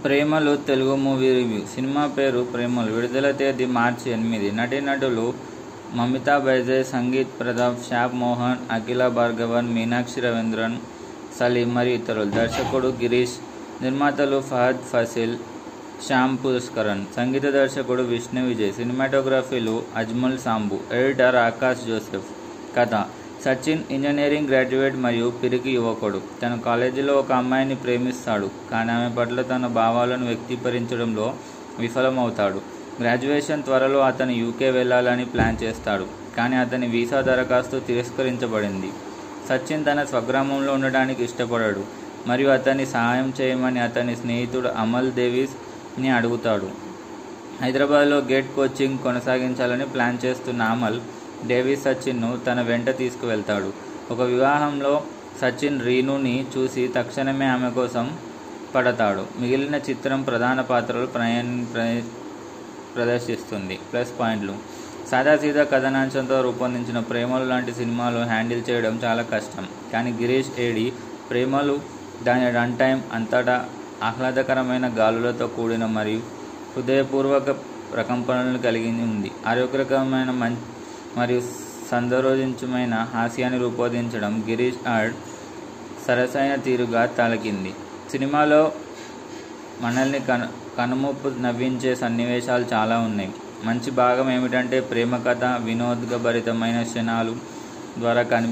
ప్రేమలు Telugu movie review cinema పేరు ప్రేమలు విడుదల తేదీ మార్చి ఎనిమిది నటీనటులు మమితా బైజయ్ సంగీత్ ప్రతాప్ షాప్ మోహన్ అఖిల భార్గవన్ మీనాక్షి రవీంద్రన్ సలీం మరియు ఇతరులు దర్శకుడు గిరీష్ నిర్మాతలు ఫహద్ ఫసిల్ శ్యామ్ పుష్కరన్ సంగీత దర్శకుడు విష్ణు విజయ్ సినిమాటోగ్రఫీలు అజ్మల్ సాంబు ఎడిటర్ ఆకాష్ జోసెఫ్ కథ సచిన్ ఇంజనీరింగ్ గ్రాడ్యుయేట్ మరియు పిరికి యువకుడు తన కాలేజీలో ఒక అమ్మాయిని ప్రేమిస్తాడు కానీ ఆమె పట్ల తన భావాలను వ్యక్తీకరించడంలో విఫలమవుతాడు గ్రాడ్యుయేషన్ త్వరలో అతను యూకే వెళ్ళాలని ప్లాన్ చేస్తాడు కానీ అతని వీసా దరఖాస్తు తిరస్కరించబడింది సచిన్ తన స్వగ్రామంలో ఉండడానికి ఇష్టపడాడు మరియు అతన్ని సహాయం చేయమని అతని స్నేహితుడు అమల్ దేవీస్ని అడుగుతాడు హైదరాబాద్లో గేట్ కోచింగ్ కొనసాగించాలని ప్లాన్ చేస్తున్న అమల్ డేవిస్ సచిన్ను తన వెంట తీసుకువెళ్తాడు ఒక వివాహంలో సచిన్ రీనుని చూసి తక్షణమే ఆమె కోసం పడతాడు మిగిలిన చిత్రం ప్రధాన పాత్రలు ప్రయాణ ప్రదర్శిస్తుంది ప్లస్ పాయింట్లు సాదాసీదా కథనాంశంతో రూపొందించిన ప్రేమలు లాంటి సినిమాలు హ్యాండిల్ చేయడం చాలా కష్టం కానీ గిరీష్ ఏడి ప్రేమలు దాని రన్ టైం అంతటా ఆహ్లాదకరమైన గాలులతో కూడిన మరియు హృదయపూర్వక ప్రకంపనలను కలిగి ఉంది ఆరోగ్యకరమైన మం మరియు సందరోజించమైన హాస్యాన్ని రూపొందించడం గిరీష్ ఆర్డ్ సరసైన తీరుగా తలకింది సినిమాలో మనల్ని కను కనుమూపు నవ్వించే సన్నివేశాలు చాలా ఉన్నాయి మంచి భాగం ఏమిటంటే ప్రేమ కథ వినోదభరితమైన క్షణాలు ద్వారా కని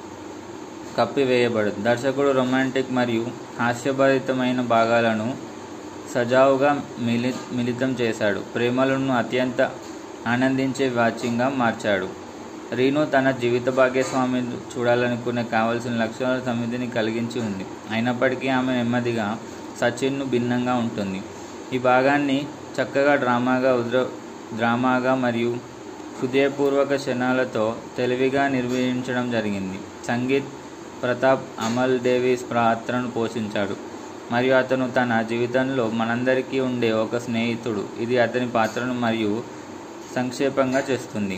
కప్పివేయబడదు దర్శకుడు రొమాంటిక్ మరియు హాస్యభరితమైన భాగాలను సజావుగా మిలి మిళితం చేశాడు ప్రేమలను అత్యంత ఆనందించే వాచింగ్గా మార్చాడు రీను తన జీవిత భాగ్యస్వామి చూడాలనుకునే కావలసిన లక్షణాల సమితిని కలిగించి ఉంది అయినప్పటికీ ఆమె నెమ్మదిగా సచిన్ను భిన్నంగా ఉంటుంది ఈ భాగాన్ని చక్కగా డ్రామాగా ఉద్ర డ్రామాగా మరియు హృదయపూర్వక క్షణాలతో తెలివిగా నిర్వహించడం జరిగింది సంగీత్ ప్రతాప్ అమల్ డేవిస్ పాత్రను పోషించాడు మరియు అతను తన జీవితంలో మనందరికీ ఉండే ఒక స్నేహితుడు ఇది అతని పాత్రను మరియు సంక్షేపంగా చేస్తుంది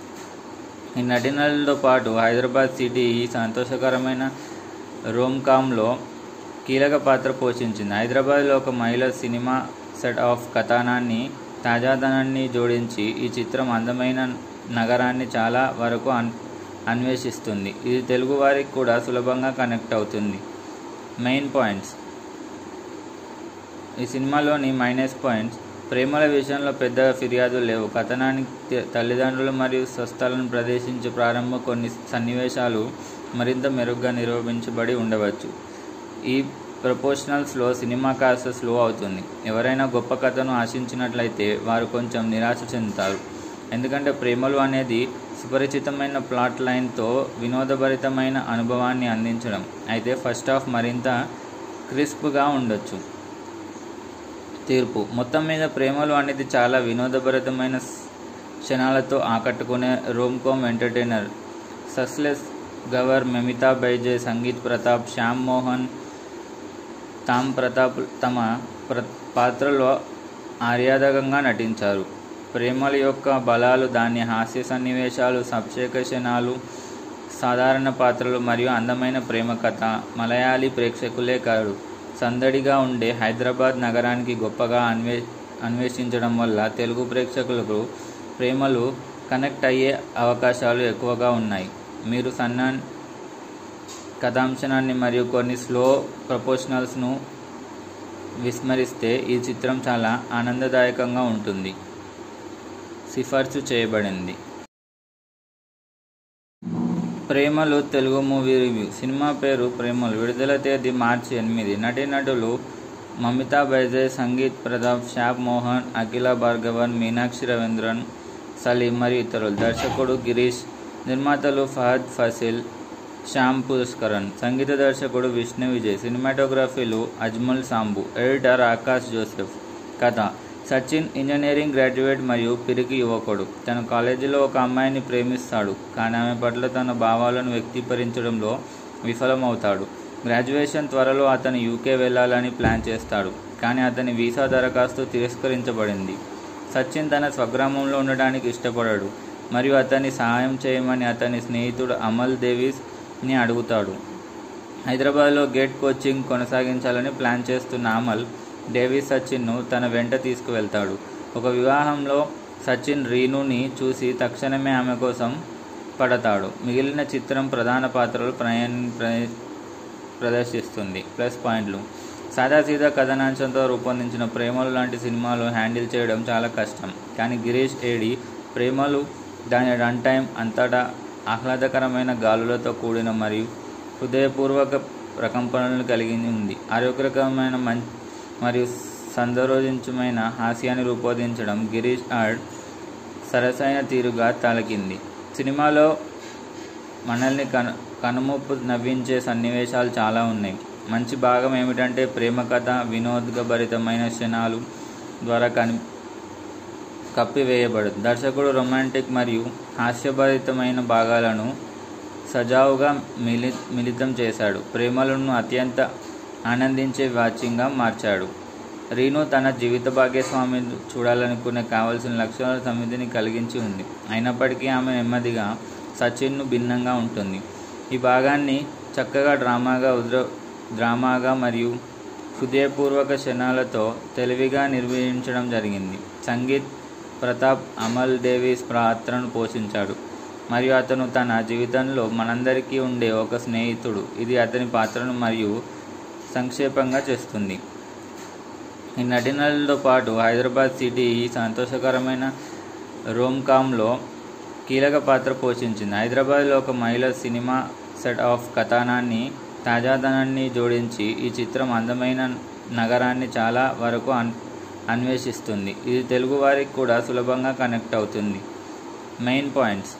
ఈ నటీనటులతో పాటు హైదరాబాద్ సిటీ ఈ సంతోషకరమైన రోమ్కామ్లో కీలక పాత్ర పోషించింది హైదరాబాద్లో ఒక మహిళ సినిమా సెట్ ఆఫ్ కథనాన్ని తాజాదనాన్ని జోడించి ఈ చిత్రం అందమైన నగరాన్ని చాలా వరకు అన్ అన్వేషిస్తుంది ఇది తెలుగు వారికి కూడా సులభంగా కనెక్ట్ అవుతుంది మెయిన్ పాయింట్స్ ఈ సినిమాలోని మైనస్ పాయింట్స్ ప్రేమల విషయంలో పెద్ద ఫిర్యాదులు లేవు కథనానికి తల్లిదండ్రులు మరియు స్వస్థలను ప్రదర్శించే ప్రారంభ కొన్ని సన్నివేశాలు మరింత మెరుగ్గా నిరూపించబడి ఉండవచ్చు ఈ ప్రపోర్షనల్స్లో సినిమా కాస్త స్లో అవుతుంది ఎవరైనా గొప్ప కథను ఆశించినట్లయితే వారు కొంచెం నిరాశ చెందుతారు ఎందుకంటే ప్రేమలు అనేది సుపరిచితమైన ప్లాట్ లైన్తో వినోదభరితమైన అనుభవాన్ని అందించడం అయితే ఫస్ట్ హాఫ్ మరింత క్రిస్ప్గా ఉండొచ్చు తీర్పు మొత్తం మీద ప్రేమలు అనేది చాలా వినోదభరితమైన క్షణాలతో ఆకట్టుకునే రోమ్కోమ్ ఎంటర్టైనర్ సస్లెస్ గవర్ మెమితా బైజయ్ సంగీత్ ప్రతాప్ శ్యామ్ మోహన్ తామ్ ప్రతాప్ తమ ప్ర పాత్రలో ఆర్యాదకంగా నటించారు ప్రేమల యొక్క బలాలు దాని హాస్య సన్నివేశాలు సబ్షేక క్షణాలు సాధారణ పాత్రలు మరియు అందమైన ప్రేమ కథ మలయాళీ ప్రేక్షకులే కాదు సందడిగా ఉండే హైదరాబాద్ నగరానికి గొప్పగా అన్వే అన్వేషించడం వల్ల తెలుగు ప్రేక్షకులకు ప్రేమలు కనెక్ట్ అయ్యే అవకాశాలు ఎక్కువగా ఉన్నాయి మీరు సన్నాన్ కథాంశనాన్ని మరియు కొన్ని స్లో ప్రపోర్షనల్స్ను విస్మరిస్తే ఈ చిత్రం చాలా ఆనందదాయకంగా ఉంటుంది సిఫార్సు చేయబడింది ప్రేమలు తెలుగు మూవీ రివ్యూ సినిమా పేరు ప్రేమలు విడుదల తేదీ మార్చి ఎనిమిది నటీనటులు మమితా బైజయ్ సంగీత్ ప్రతాప్ షాప్ మోహన్ అఖిల భార్గవన్ మీనాక్షి రవీంద్రన్ సలీం మరియు ఇతరులు దర్శకుడు గిరీష్ నిర్మాతలు ఫహద్ ఫసిల్ శ్యామ్ పుష్కరన్ సంగీత దర్శకుడు విష్ణు విజయ్ సినిమాటోగ్రఫీలు అజ్మల్ సాంబు ఎడిటర్ ఆకాష్ జోసెఫ్ కథ సచిన్ ఇంజనీరింగ్ గ్రాడ్యుయేట్ మరియు పిరికి యువకుడు తన కాలేజీలో ఒక అమ్మాయిని ప్రేమిస్తాడు కానీ ఆమె పట్ల తన భావాలను వ్యక్తీకరించడంలో విఫలమవుతాడు గ్రాడ్యుయేషన్ త్వరలో అతను యూకే వెళ్ళాలని ప్లాన్ చేస్తాడు కానీ అతని వీసా దరఖాస్తు తిరస్కరించబడింది సచిన్ తన స్వగ్రామంలో ఉండడానికి ఇష్టపడాడు మరియు అతన్ని సహాయం చేయమని అతని స్నేహితుడు అమల్ దేవీస్ని అడుగుతాడు హైదరాబాద్లో గేట్ కోచింగ్ కొనసాగించాలని ప్లాన్ చేస్తున్న అమల్ డేవిస్ సచిన్ను తన వెంట తీసుకువెళ్తాడు ఒక వివాహంలో సచిన్ రీనుని చూసి తక్షణమే ఆమె కోసం పడతాడు మిగిలిన చిత్రం ప్రధాన పాత్రలు ప్రయాణ ప్ర- ప్రదర్శిస్తుంది ప్లస్ పాయింట్లు సాదాసీదా కథనాంశంతో రూపొందించిన ప్రేమలు లాంటి సినిమాలు హ్యాండిల్ చేయడం చాలా కష్టం కానీ గిరీష్ ఏడి ప్రేమలు దాని రన్ టైం అంతటా ఆహ్లాదకరమైన గాలులతో కూడిన మరియు హృదయపూర్వక ప్రకంపనలను కలిగి ఉంది ఆరోగ్యకరమైన మం మరియు సందరోజించమైన హాస్యాన్ని రూపొందించడం గిరీష్ ఆర్డ్ సరసైన తీరుగా తలకింది సినిమాలో మనల్ని కను కనుమూపు నవ్వించే సన్నివేశాలు చాలా ఉన్నాయి మంచి భాగం ఏమిటంటే ప్రేమ కథ వినోదభరితమైన క్షణాలు ద్వారా కని కప్పివేయబడదు దర్శకుడు రొమాంటిక్ మరియు హాస్యభరితమైన భాగాలను సజావుగా మిలి మిళితం చేశాడు ప్రేమలను అత్యంత ఆనందించే వాచ్యంగా మార్చాడు రీను తన జీవిత భాగ్యస్వామి చూడాలనుకునే కావలసిన లక్షణాల సమితిని కలిగించి ఉంది అయినప్పటికీ ఆమె నెమ్మదిగా సచిన్ను భిన్నంగా ఉంటుంది ఈ భాగాన్ని చక్కగా డ్రామాగా ఉద్ర డ్రామాగా మరియు హృదయపూర్వక క్షణాలతో తెలివిగా నిర్వహించడం జరిగింది సంగీత్ ప్రతాప్ అమల్ డేవిస్ పాత్రను పోషించాడు మరియు అతను తన జీవితంలో మనందరికీ ఉండే ఒక స్నేహితుడు ఇది అతని పాత్రను మరియు సంక్షేపంగా చేస్తుంది ఈ నటినలతో పాటు హైదరాబాద్ సిటీ ఈ సంతోషకరమైన రోమ్కామ్లో కీలక పాత్ర పోషించింది హైదరాబాద్లో ఒక మహిళ సినిమా సెట్ ఆఫ్ కథనాన్ని తాజాదనాన్ని జోడించి ఈ చిత్రం అందమైన నగరాన్ని చాలా వరకు అన్ అన్వేషిస్తుంది ఇది తెలుగు వారికి కూడా సులభంగా కనెక్ట్ అవుతుంది మెయిన్ పాయింట్స్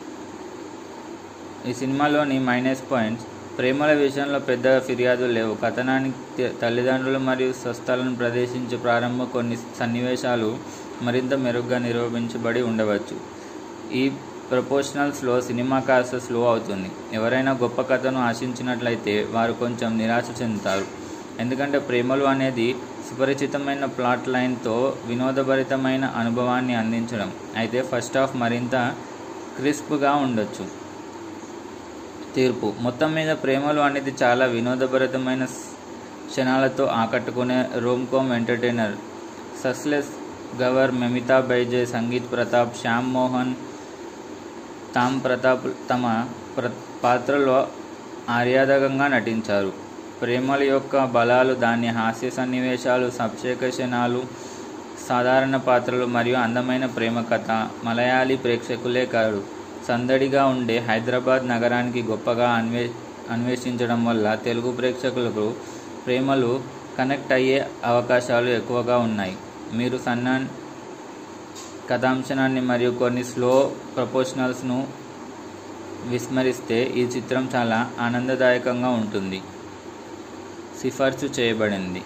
ఈ సినిమాలోని మైనస్ పాయింట్స్ ప్రేమల విషయంలో పెద్ద ఫిర్యాదులు లేవు కథనానికి త- తల్లిదండ్రులు మరియు స్వస్థలను ప్రదర్శించే ప్రారంభ కొన్ని సన్నివేశాలు మరింత మెరుగ్గా నిరూపించబడి ఉండవచ్చు ఈ ప్రపోర్షనల్స్లో సినిమా కాస్త స్లో అవుతుంది ఎవరైనా గొప్ప కథను ఆశించినట్లయితే వారు కొంచెం నిరాశ చెందుతారు ఎందుకంటే ప్రేమలు అనేది సుపరిచితమైన ప్లాట్ లైన్తో వినోదభరితమైన అనుభవాన్ని అందించడం అయితే ఫస్ట్ హాఫ్ మరింత క్రిస్ప్గా ఉండొచ్చు తీర్పు మొత్తం మీద ప్రేమలు అనేది చాలా వినోదభరితమైన స్- క్షణాలతో ఆకట్టుకునే Rome com entertainer సస్లెస్ గవర్ Mamitha Baiju Sangeeth Prathap Shyam Mohan తామ్ ప్రతాప్ తమ ప్ర పాత్రలో ఆర్యాదకంగా నటించారు ప్రేమల యొక్క బలాలు దాని హాస్య సన్నివేశాలు సబ్షేక క్షణాలు సాధారణ పాత్రలు మరియు అందమైన ప్రేమ కథ మలయాళీ ప్రేక్షకులే కాదు సందడిగా ఉండే హైదరాబాద్ నగరానికి గొప్పగా అన్వే అన్వేషించడం వల్ల తెలుగు ప్రేక్షకులకు ప్రేమలు కనెక్ట్ అయ్యే అవకాశాలు ఎక్కువగా ఉన్నాయి మీరు సన్నాన్ కథాంశనాన్ని మరియు కొన్ని స్లో ప్రపోర్షనల్స్ను విస్మరిస్తే ఈ చిత్రం చాలా ఆనందదాయకంగా ఉంటుంది సిఫార్సు చేయబడింది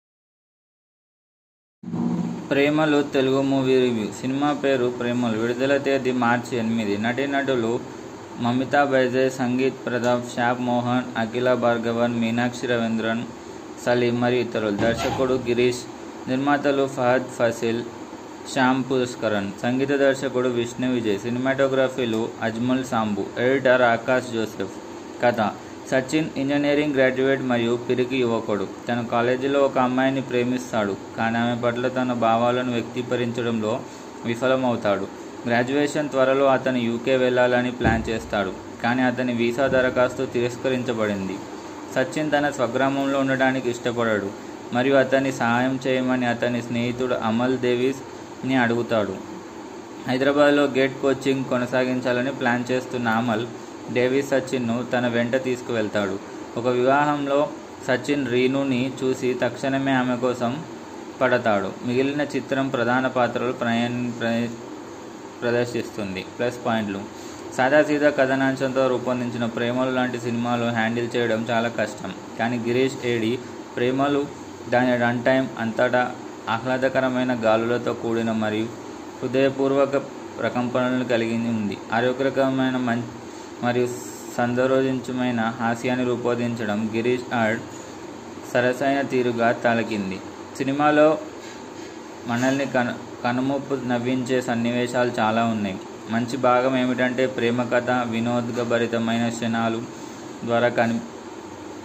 ప్రేమలు తెలుగు మూవీ రివ్యూ సినిమా పేరు ప్రేమలు విడుదల తేదీ మార్చి ఎనిమిది నటీనటులు మమితా బైజే సంగీత్ ప్రతాప్ షాప్ మోహన్ అఖిల భార్గవన్ మీనాక్షి రవీంద్రన్ సలీం మరియు ఇతరులు దర్శకుడు గిరీష్ నిర్మాతలు ఫహద్ ఫసిల్ శ్యామ్ పుష్కరన్ సంగీత దర్శకుడు విష్ణు విజయ్ సినిమాటోగ్రఫీలు అజ్మల్ సాంబు ఎడిటర్ ఆకాష్ జోసెఫ్ కథ సచిన్ ఇంజనీరింగ్ గ్రాడ్యుయేట్ మరియు పిరికి యువకుడు తన కాలేజీలో ఒక అమ్మాయిని ప్రేమిస్తాడు కానీ ఆమె పట్ల తన భావాలను వ్యక్తీకరించడంలో విఫలమవుతాడు గ్రాడ్యుయేషన్ త్వరలో అతను యూకే వెళ్ళాలని ప్లాన్ చేస్తాడు కానీ అతని వీసా దరఖాస్తు తిరస్కరించబడింది సచిన్ తన స్వగ్రామంలో ఉండడానికి ఇష్టపడాడు మరియు అతన్ని సహాయం చేయమని అతని స్నేహితుడు అమల్ దేవిస్ని అడుగుతాడు హైదరాబాద్లో గేట్ కోచింగ్ కొనసాగించాలని ప్లాన్ చేస్తున్న అమల్ డేవిస్ సచిన్ను తన వెంట తీసుకువెళ్తాడు ఒక వివాహంలో సచిన్ రీనుని చూసి తక్షణమే ఆమె కోసం పడతాడు మిగిలిన చిత్రం ప్రధాన పాత్రలు ప్రయాణ ప్ర- ప్రదర్శిస్తుంది ప్లస్ పాయింట్లు సాదాసీదా కథనాంశంతో రూపొందించిన ప్రేమలు లాంటి సినిమాలు హ్యాండిల్ చేయడం చాలా కష్టం కానీ గిరీష్ ఏడి ప్రేమలు దాని రన్ టైం అంతటా ఆహ్లాదకరమైన గాలులతో కూడిన మరియు హృదయపూర్వక ప్రకంపనలను కలిగి ఉంది ఆరోగ్యకరమైన మం మరియు సందరోజించమైన హాస్యాన్ని రూపొందించడం గిరీష్ ఆర్డ్ సరసైన తీరుగా తలకింది సినిమాలో మనల్ని కను కనుమూపు నవ్వించే సన్నివేశాలు చాలా ఉన్నాయి మంచి భాగం ఏమిటంటే ప్రేమ కథ వినోదభరితమైన క్షణాలు ద్వారా కని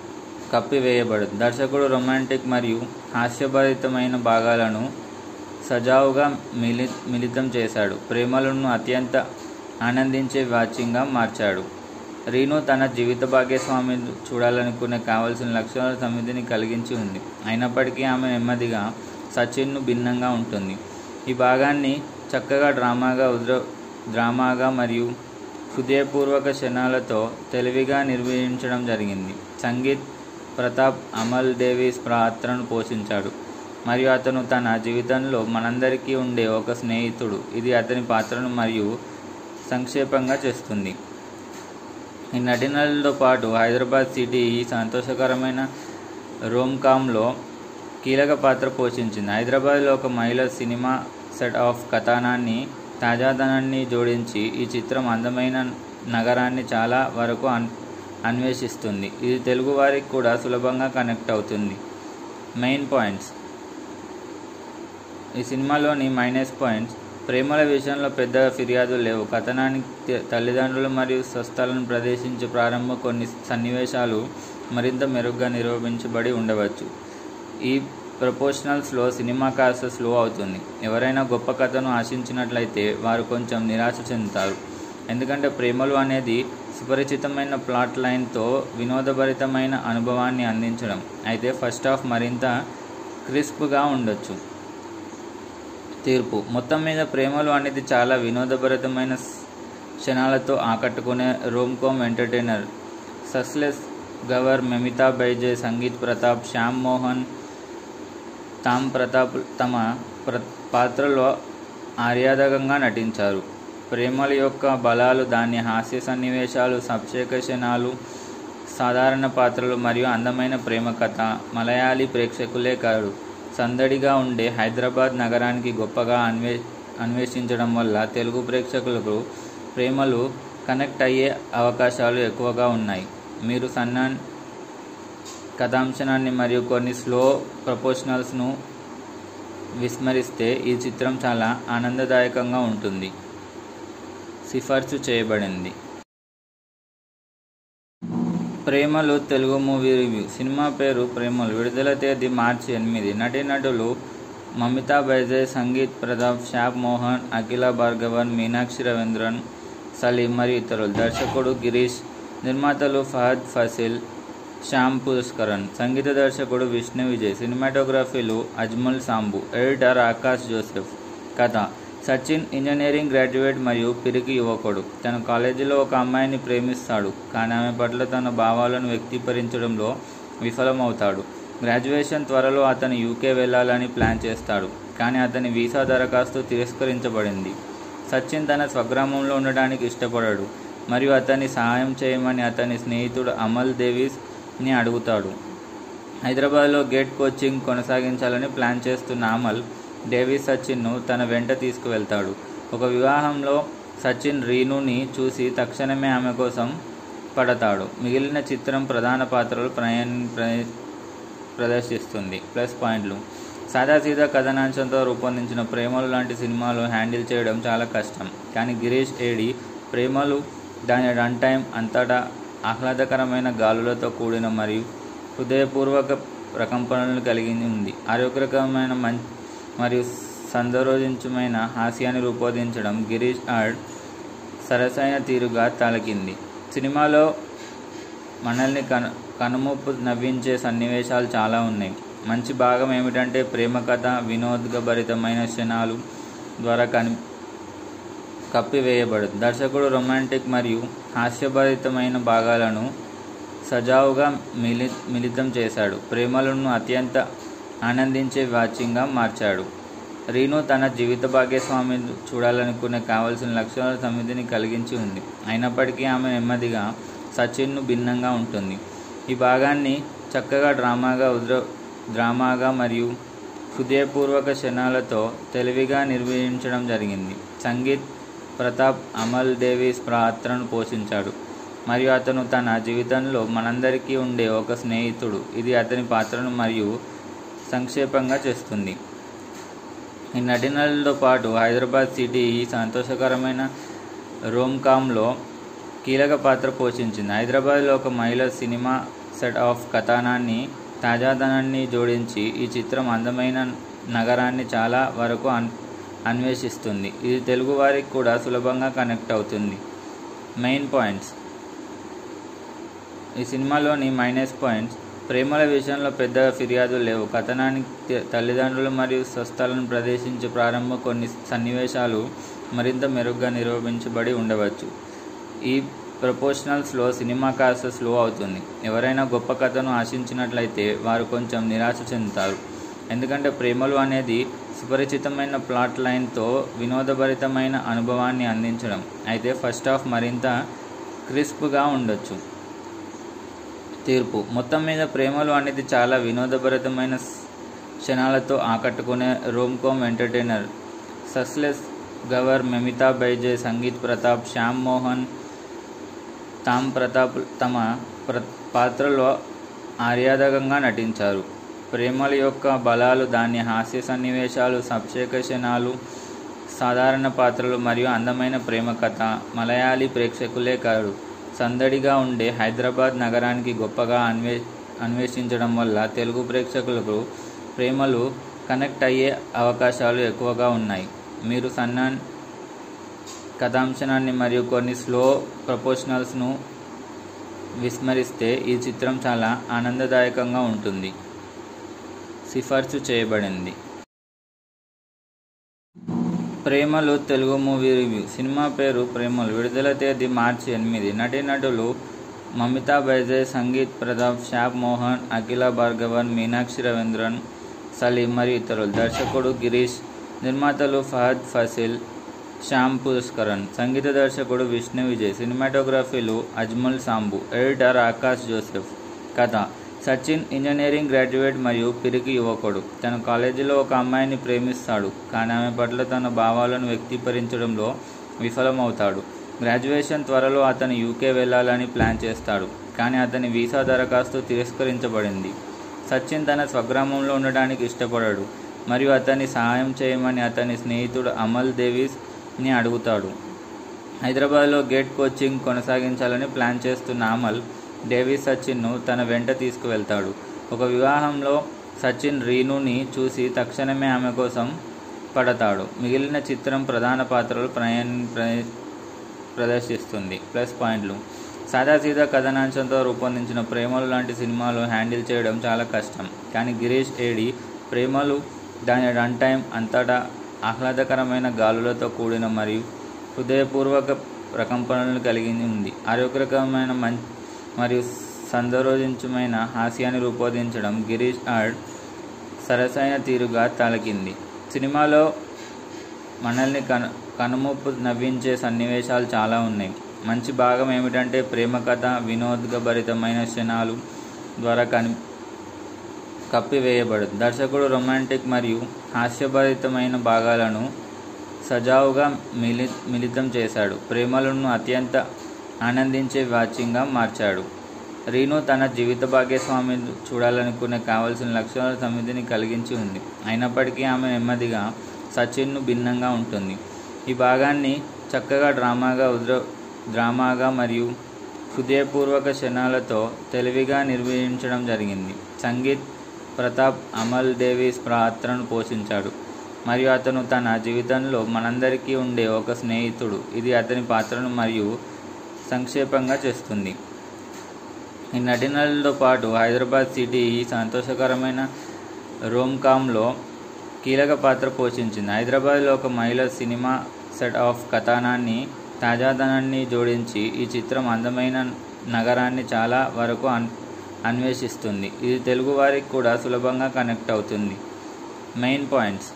కప్పివేయబడదు దర్శకుడు రొమాంటిక్ మరియు హాస్యభరితమైన భాగాలను సజావుగా మిలి మిళితం చేశాడు ప్రేమలను అత్యంత ఆనందించే వాచ్యంగా మార్చాడు రీను తన జీవిత భాగ్యస్వామిని చూడాలనుకునే కావలసిన లక్షణాల సమితిని కలిగించి ఉంది అయినప్పటికీ ఆమె నెమ్మదిగా సచిన్ను భిన్నంగా ఉంటుంది ఈ భాగాన్ని చక్కగా డ్రామాగా ఉద్ర డ్రామాగా మరియు హృదయపూర్వక క్షణాలతో తెలివిగా నిర్వహించడం జరిగింది సంగీత్ ప్రతాప్ అమల్ డేవిస్ పాత్రను పోషించాడు మరియు అతను తన జీవితంలో మనందరికీ ఉండే ఒక స్నేహితుడు ఇది అతని పాత్రను మరియు సంక్షేపంగా చేస్తుంది ఈ నటీనటులతో పాటు హైదరాబాద్ సిటీ ఈ సంతోషకరమైన రోమ్కామ్లో కీలక పాత్ర పోషించింది హైదరాబాద్లో ఒక మహిళ సినిమా సెట్ ఆఫ్ కథనాన్ని తాజాదనాన్ని జోడించి ఈ చిత్రం అందమైన నగరాన్ని చాలా వరకు అన్ అన్వేషిస్తుంది ఇది తెలుగు వారికి కూడా సులభంగా కనెక్ట్ అవుతుంది మెయిన్ పాయింట్స్ ఈ సినిమాలోని మైనస్ పాయింట్స్ ప్రేమల విషయంలో పెద్ద ఫిర్యాదులు లేవు కథనానికి త- తల్లిదండ్రులు మరియు స్వస్థలను ప్రదర్శించే ప్రారంభ కొన్ని సన్నివేశాలు మరింత మెరుగ్గా నిరూపించబడి ఉండవచ్చు ఈ ప్రపోర్షనల్స్లో సినిమా కాస్త స్లో అవుతుంది ఎవరైనా గొప్ప కథను ఆశించినట్లయితే వారు కొంచెం నిరాశ చెందుతారు ఎందుకంటే ప్రేమలు అనేది సుపరిచితమైన ప్లాట్ లైన్తో వినోదభరితమైన అనుభవాన్ని అందించడం అయితే ఫస్ట్ హాఫ్ మరింత క్రిస్ప్గా ఉండొచ్చు తీర్పు మొత్తం మీద ప్రేమలు అనేది చాలా వినోదభరితమైన స్- క్షణాలతో ఆకట్టుకునే Rome com entertainer సస్లెస్ గవర్ Mamitha Baiju Sangeeth Prathap Shyam Mohan తామ్ ప్రతాప్ తమ ప్ర పాత్రలో ఆర్యాదకంగా నటించారు ప్రేమల యొక్క బలాలు దాని హాస్య సన్నివేశాలు సబ్షేక క్షణాలు సాధారణ పాత్రలు మరియు అందమైన ప్రేమ కథ మలయాళీ ప్రేక్షకులే కాదు సందడిగా ఉండే హైదరాబాద్ నగరానికి గొప్పగా అన్వే అన్వేషించడం వల్ల తెలుగు ప్రేక్షకులకు ప్రేమలు కనెక్ట్ అయ్యే అవకాశాలు ఎక్కువగా ఉన్నాయి మీరు సన్నాన్ కథాంశనాన్ని మరియు కొన్ని స్లో ప్రపోర్షనల్స్ను విస్మరిస్తే ఈ చిత్రం చాలా ఆనందదాయకంగా ఉంటుంది సిఫార్సు చేయబడింది ప్రేమలు తెలుగు మూవీ రివ్యూ సినిమా పేరు ప్రేమలు విడుదల తేదీ మార్చి ఎనిమిది నటీనటులు మమితా బైజే సంగీత్ ప్రతాప్ షాప్ మోహన్ అఖిల భార్గవన్ మీనాక్షి రవీంద్రన్ సలీం మరియు ఇతరులు దర్శకుడు గిరీష్ నిర్మాతలు ఫహద్ ఫసిల్ శ్యామ్ పుష్కరన్ సంగీత దర్శకుడు విష్ణు విజయ్ సినిమాటోగ్రఫీలు అజ్మల్ సాంబు ఎడిటర్ ఆకాష్ జోసెఫ్ కథ సచిన్ ఇంజనీరింగ్ గ్రాడ్యుయేట్ మరియు పిరికి యువకుడు తన కాలేజీలో ఒక అమ్మాయిని ప్రేమిస్తాడు కానీ ఆమె పట్ల తన భావాలను వ్యక్తీకరించడంలో విఫలమవుతాడు గ్రాడ్యుయేషన్ త్వరలో అతను యూకే వెళ్ళాలని ప్లాన్ చేస్తాడు కానీ అతని వీసా దరఖాస్తు తిరస్కరించబడింది సచిన్ తన స్వగ్రామంలో ఉండడానికి ఇష్టపడాడు మరియు అతన్ని సహాయం చేయమని అతని స్నేహితుడు అమల్ దేవిస్ని అడుగుతాడు హైదరాబాద్లో గేట్ కోచింగ్ కొనసాగించాలని ప్లాన్ చేస్తున్న అమల్ డేవిస్ సచిన్ను తన వెంట తీసుకువెళ్తాడు ఒక వివాహంలో సచిన్ రీనుని చూసి తక్షణమే ఆమె కోసం పడతాడు మిగిలిన చిత్రం ప్రధాన పాత్రలు ప్రయాణ ప్ర- ప్రదర్శిస్తుంది ప్లస్ పాయింట్లు సాదాసీదా కథనాంశంతో రూపొందించిన ప్రేమలు లాంటి సినిమాలు హ్యాండిల్ చేయడం చాలా కష్టం కానీ గిరీష్ ఏడి ప్రేమలు దాని రన్ టైం అంతటా ఆహ్లాదకరమైన గాలులతో కూడిన మరియు హృదయపూర్వక ప్రకంపనలను కలిగి ఉంది ఆరోగ్యకరమైన మం మరియు సందరోజించమైన హాస్యాన్ని రూపొందించడం గిరీష్ ఆర్డ్ సరసైన తీరుగా తలకింది సినిమాలో మనల్ని కను కనుమూపు నవ్వించే సన్నివేశాలు చాలా ఉన్నాయి మంచి భాగం ఏమిటంటే ప్రేమ కథ వినోదభరితమైన క్షణాలు ద్వారా కని కప్పివేయబడదు దర్శకుడు రొమాంటిక్ మరియు హాస్యభరితమైన భాగాలను సజావుగా మిలి మిళితం చేశాడు ప్రేమలను అత్యంత ఆనందించే వాచ్యంగా మార్చాడు రీను తన జీవిత భాగ్యస్వామిని చూడాలనుకునే కావలసిన లక్షణాల సమితిని కలిగించి ఉంది అయినప్పటికీ ఆమె నెమ్మదిగా సచిన్ను భిన్నంగా ఉంటుంది ఈ భాగాన్ని చక్కగా డ్రామాగా ఉద్ర డ్రామాగా మరియు హృదయపూర్వక క్షణాలతో తెలివిగా నిర్వహించడం జరిగింది సంగీత్ ప్రతాప్ అమల్ డేవిస్ పాత్రను పోషించాడు మరియు అతను తన జీవితంలో మనందరికీ ఉండే ఒక స్నేహితుడు ఇది అతని పాత్రను మరియు సంక్షేపంగా చేస్తుంది ఈ నటీనటులతో పాటు హైదరాబాద్ సిటీ ఈ సంతోషకరమైన రోమ్కామ్లో కీలక పాత్ర పోషించింది హైదరాబాద్లో ఒక మహిళ సినిమా సెట్ ఆఫ్ కథనాన్ని తాజాదనాన్ని జోడించి ఈ చిత్రం అందమైన నగరాన్ని చాలా వరకు అన్ అన్వేషిస్తుంది ఇది తెలుగు వారికి కూడా సులభంగా కనెక్ట్ అవుతుంది మెయిన్ పాయింట్స్ ఈ సినిమాలోని మైనస్ పాయింట్స్ ప్రేమల విషయంలో పెద్ద ఫిర్యాదులు లేవు కథనానికి త- తల్లిదండ్రులు మరియు స్వస్థలను ప్రదర్శించే ప్రారంభ కొన్ని సన్నివేశాలు మరింత మెరుగ్గా నిరూపించబడి ఉండవచ్చు ఈ ప్రపోర్షనల్స్లో సినిమా కాస్త స్లో అవుతుంది ఎవరైనా గొప్ప కథను ఆశించినట్లయితే వారు కొంచెం నిరాశ చెందుతారు ఎందుకంటే ప్రేమలు అనేది సుపరిచితమైన ప్లాట్ లైన్తో వినోదభరితమైన అనుభవాన్ని అందించడం అయితే ఫస్ట్ హాఫ్ మరింత క్రిస్ప్గా ఉండొచ్చు తీర్పు మొత్తం మీద ప్రేమలు అనేది చాలా వినోదభరితమైన స్- క్షణాలతో ఆకట్టుకునే Rome com entertainer సస్లెస్ గవర్ Mamitha Baiju Sangeeth Prathap Shyam Mohan తామ్ ప్రతాప్ తమ ప్ర పాత్రలో ఆర్యాదకంగా నటించారు ప్రేమల యొక్క బలాలు దాని హాస్య సన్నివేశాలు సబ్షేక క్షణాలు సాధారణ పాత్రలు మరియు అందమైన ప్రేమ కథ మలయాళీ ప్రేక్షకులే కాదు సందడిగా ఉండే హైదరాబాద్ నగరానికి గొప్పగా అన్వే అన్వేషించడం వల్ల తెలుగు ప్రేక్షకులకు ప్రేమలు కనెక్ట్ అయ్యే అవకాశాలు ఎక్కువగా ఉన్నాయి మీరు సన్నాన్ కథాంశనాన్ని మరియు కొన్ని స్లో ప్రపోర్షనల్స్ను విస్మరిస్తే ఈ చిత్రం చాలా ఆనందదాయకంగా ఉంటుంది సిఫార్సు చేయబడింది ప్రేమలు తెలుగు మూవీ రివ్యూ సినిమా పేరు ప్రేమలు విడుదల తేదీ మార్చి ఎనిమిది నటీనటులు మమితా బైజే సంగీత్ ప్రతాప్ శ్యామ్ మోహన్ అఖిల భార్గవన్ మీనాక్షి రవీంద్రన్ సలీం మరియు ఇతరులు దర్శకుడు గిరీష్ నిర్మాతలు ఫహద్ ఫసిల్ శ్యామ్ పుష్కరన్ సంగీత దర్శకుడు విష్ణు విజయ్ సినిమాటోగ్రఫీలు అజ్మల్ సాంబు ఎడిటర్ ఆకాష్ జోసెఫ్ కథ సచిన్ ఇంజనీరింగ్ గ్రాడ్యుయేట్ మరియు పిరికి యువకుడు తన కాలేజీలో ఒక అమ్మాయిని ప్రేమిస్తాడు కానీ ఆమె పట్ల తన భావాలను వ్యక్తీకరించడంలో విఫలమవుతాడు గ్రాడ్యుయేషన్ త్వరలో అతను యూకే వెళ్ళాలని ప్లాన్ చేస్తాడు కానీ అతని వీసా దరఖాస్తు తిరస్కరించబడింది సచిన్ తన స్వగ్రామంలో ఉండడానికి ఇష్టపడాడు మరియు అతన్ని సహాయం చేయమని అతని స్నేహితుడు అమల్ దేవీస్ని అడుగుతాడు హైదరాబాద్లో గేట్ కోచింగ్ కొనసాగించాలని ప్లాన్ చేస్తున్న అమల్ డేవిస్ సచిన్ను తన వెంట తీసుకువెళ్తాడు ఒక వివాహంలో సచిన్ రీనుని చూసి తక్షణమే ఆమె కోసం పడతాడు మిగిలిన చిత్రం ప్రధాన పాత్రలు ప్రయాణ ప్ర- ప్రదర్శిస్తుంది ప్లస్ పాయింట్లు సాదాసీదా కథనాంశంతో రూపొందించిన ప్రేమలు లాంటి సినిమాలు హ్యాండిల్ చేయడం చాలా కష్టం కానీ గిరీష్ ఏడి ప్రేమలు దాని రన్ టైం అంతటా ఆహ్లాదకరమైన గాలులతో కూడిన మరియు హృదయపూర్వక ప్రకంపనలు కలిగి ఉంది ఆరోగ్యకరమైన మం మరియు సందరోజించమైన హాస్యాన్ని రూపొందించడం గిరీష్ ఆర్డ్ సరసైన తీరుగా తలకింది సినిమాలో మనల్ని కను కనుమూపు నవ్వించే సన్నివేశాలు చాలా ఉన్నాయి మంచి భాగం ఏమిటంటే ప్రేమ కథ వినోదభరితమైన క్షణాలు ద్వారా కని కప్పివేయబడదు దర్శకుడు రొమాంటిక్ మరియు హాస్యభరితమైన భాగాలను సజావుగా మిలి మిళితం చేశాడు ప్రేమలను అత్యంత ఆనందించే వాచ్యంగా మార్చాడు రీను తన జీవిత భాగ్యస్వామి చూడాలనుకునే కావలసిన లక్షణాల సమితిని కలిగించి ఉంది అయినప్పటికీ ఆమె నెమ్మదిగా సచిన్ను భిన్నంగా ఉంటుంది ఈ భాగాన్ని చక్కగా డ్రామాగా ఉద్ర డ్రామాగా మరియు హృదయపూర్వక క్షణాలతో తెలివిగా నిర్వహించడం జరిగింది సంగీత్ ప్రతాప్ అమల్ డేవిస్ పాత్రను పోషించాడు మరియు అతను తన జీవితంలో మనందరికీ ఉండే ఒక స్నేహితుడు ఇది అతని పాత్రను మరియు సంక్షేపంగా చేస్తుంది ఈ నటీనటులతో పాటు హైదరాబాద్ సిటీ ఈ సంతోషకరమైన రోమ్కామ్లో కీలక పాత్ర పోషించింది హైదరాబాద్లో ఒక మహిళ సినిమా సెట్ ఆఫ్ కథనాన్ని తాజాదనాన్ని జోడించి ఈ చిత్రం అందమైన నగరాన్ని చాలా వరకు అన్ అన్వేషిస్తుంది ఇది తెలుగు వారికి కూడా సులభంగా కనెక్ట్ అవుతుంది మెయిన్ పాయింట్స్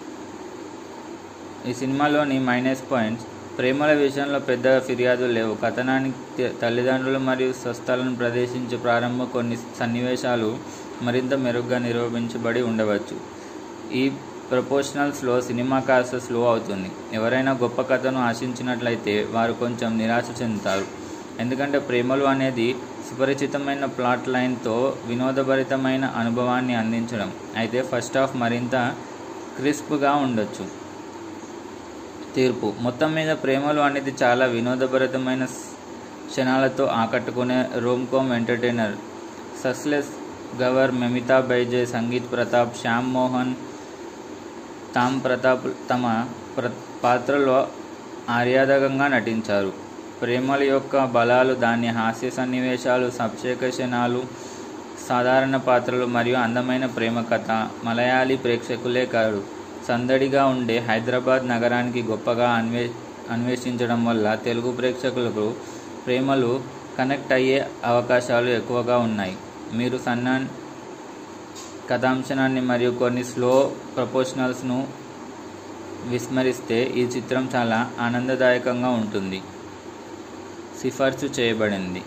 ఈ సినిమాలోని మైనస్ పాయింట్స్ ప్రేమల విషయంలో పెద్ద ఫిర్యాదులు లేవు కథనానికి త- తల్లిదండ్రులు మరియు స్వస్థలను ప్రదర్శించే ప్రారంభ కొన్ని సన్నివేశాలు మరింత మెరుగ్గా నిరూపించబడి ఉండవచ్చు ఈ ప్రపోర్షనల్స్లో సినిమా కాస్త స్లో అవుతుంది ఎవరైనా గొప్ప కథను ఆశించినట్లయితే వారు కొంచెం నిరాశ చెందుతారు ఎందుకంటే ప్రేమలు అనేది సుపరిచితమైన ప్లాట్ లైన్తో వినోదభరితమైన అనుభవాన్ని అందించడం అయితే ఫస్ట్ హాఫ్ మరింత క్రిస్ప్గా ఉండొచ్చు తీర్పు మొత్తం మీద ప్రేమలు అనేది చాలా వినోదభరితమైన స్- క్షణాలతో ఆకట్టుకునే Rome com entertainer సస్లెస్ గవర్ Mamitha Baiju Sangeeth Prathap Shyam Mohan తామ్ ప్రతాప్ తమ ప్ర పాత్రలో ఆర్యాదకంగా నటించారు ప్రేమల యొక్క బలాలు దాని హాస్య సన్నివేశాలు సబ్సేకషణాలు సాధారణ పాత్రలు మరియు అందమైన ప్రేమ కథ మలయాళీ ప్రేక్షకులే కాదు సందడిగా ఉండే హైదరాబాద్ నగరానికి గొప్పగా అన్వే అన్వేషించడం వల్ల తెలుగు ప్రేక్షకులకు ప్రేమలు కనెక్ట్ అయ్యే అవకాశాలు ఎక్కువగా ఉన్నాయి మీరు సన్నాన్ కథాంశనాన్ని మరియు కొన్ని స్లో ప్రపోర్షనల్స్ను విస్మరిస్తే ఈ చిత్రం చాలా ఆనందదాయకంగా ఉంటుంది సిఫార్సు చేయబడింది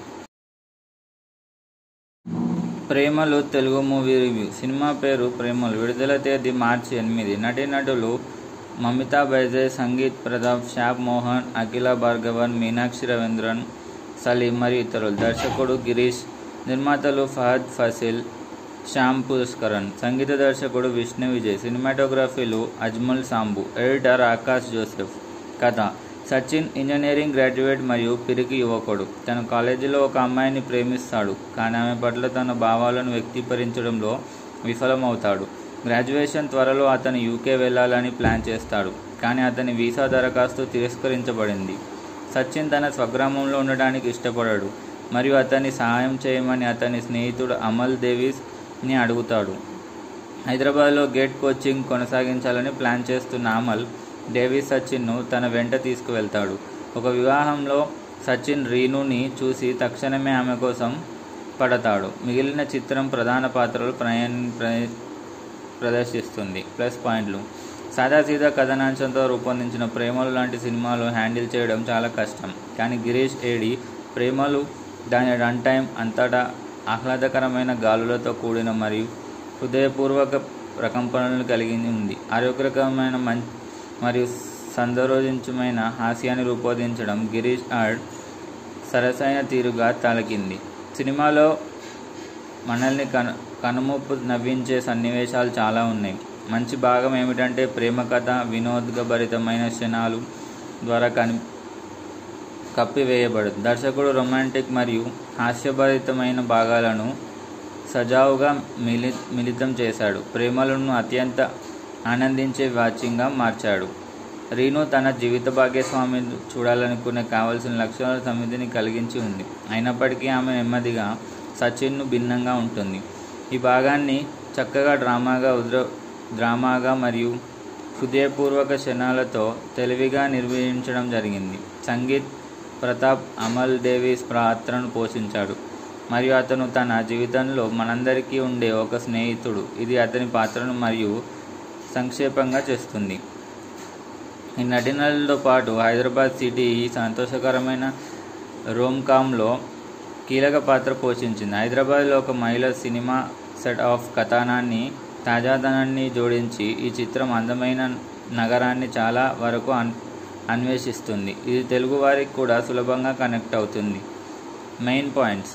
ప్రేమలు తెలుగు మూవీ రివ్యూ సినిమా పేరు ప్రేమలు విడుదల తేదీ మార్చి ఎనిమిది నటీనటులు మమితా బైజే సంగీత్ ప్రతాప్ షాప్ మోహన్ అఖిల భార్గవన్ మీనాక్షి రవీంద్రన్ సలీం మరియు ఇతరులు దర్శకుడు గిరీష్ నిర్మాతలు ఫహద్ ఫసిల్ శ్యామ్ పుష్కరన్ సంగీత దర్శకుడు విష్ణు విజయ్ సినిమాటోగ్రఫీలు అజ్మల్ సాంబు ఎడిటర్ ఆకాష్ జోసెఫ్ కథ సచిన్ ఇంజనీరింగ్ గ్రాడ్యుయేట్ మరియు పిరికి యువకుడు తన కాలేజీలో ఒక అమ్మాయిని ప్రేమిస్తాడు కానీ ఆమె పట్ల తన భావాలను వ్యక్తీకరించడంలో విఫలమవుతాడు గ్రాడ్యుయేషన్ త్వరలో అతను యూకే వెళ్ళాలని ప్లాన్ చేస్తాడు కానీ అతని వీసా దరఖాస్తు తిరస్కరించబడింది సచిన్ తన స్వగ్రామంలో ఉండడానికి ఇష్టపడాడు మరియు అతన్ని సహాయం చేయమని అతని స్నేహితుడు అమల్ దేవీస్ని అడుగుతాడు హైదరాబాద్లో గేట్ కోచింగ్ కొనసాగించాలని ప్లాన్ చేస్తున్న అమల్ డేవిస్ సచిన్ను తన వెంట తీసుకువెళ్తాడు ఒక వివాహంలో సచిన్ రీనుని చూసి తక్షణమే ఆమె కోసం పడతాడు మిగిలిన చిత్రం ప్రధాన పాత్రలు ప్రయాణ ప్రదర్శిస్తుంది ప్లస్ పాయింట్లు సాదాసీదా కథనాంశంతో రూపొందించిన ప్రేమలు లాంటి సినిమాలు హ్యాండిల్ చేయడం చాలా కష్టం కానీ గిరీష్ ఏడి ప్రేమలు దాని రన్ టైం అంతటా ఆహ్లాదకరమైన గాలులతో కూడిన మరియు హృదయపూర్వక ప్రకంపనలు కలిగి ఉంది ఆరోగ్యకరమైన మం మరియు సందరోజించమైన హాస్యాన్ని రూపొందించడం గిరీష్ ఆర్డ్ సరసైన తీరుగా తలకింది సినిమాలో మనల్ని కను కనుమూపు నవ్వించే సన్నివేశాలు చాలా ఉన్నాయి మంచి భాగం ఏమిటంటే ప్రేమ కథ వినోదభరితమైన క్షణాలు ద్వారా కని కప్పివేయబడదు దర్శకుడు రొమాంటిక్ మరియు హాస్యభరితమైన భాగాలను సజావుగా మిలి మిళితం చేశాడు ప్రేమలను అత్యంత ఆనందించే వాచ్యంగా మార్చాడు రీను తన జీవిత భాగ్యస్వామి చూడాలనుకునే కావలసిన లక్షణాల సమితిని కలిగించి ఉంది అయినప్పటికీ ఆమె నెమ్మదిగా సచిన్ను భిన్నంగా ఉంటుంది ఈ భాగాన్ని చక్కగా డ్రామాగా ఉద్ర డ్రామాగా మరియు హృదయపూర్వక క్షణాలతో తెలివిగా నిర్వహించడం జరిగింది సంగీత్ ప్రతాప్ అమల్ డేవిస్ పాత్రను పోషించాడు మరియు అతను తన జీవితంలో మనందరికీ ఉండే ఒక స్నేహితుడు ఇది అతని పాత్రను మరియు సంక్షేపంగా చేస్తుంది ఈ నటీనటులతో పాటు హైదరాబాద్ సిటీ ఈ సంతోషకరమైన రోమ్కామ్లో కీలక పాత్ర పోషించింది హైదరాబాద్లో ఒక మహిళ సినిమా సెట్ ఆఫ్ కథనాన్ని తాజాదనాన్ని జోడించి ఈ చిత్రం అందమైన నగరాన్ని చాలా వరకు అన్ అన్వేషిస్తుంది ఇది తెలుగు వారికి కూడా సులభంగా కనెక్ట్ అవుతుంది మెయిన్ పాయింట్స్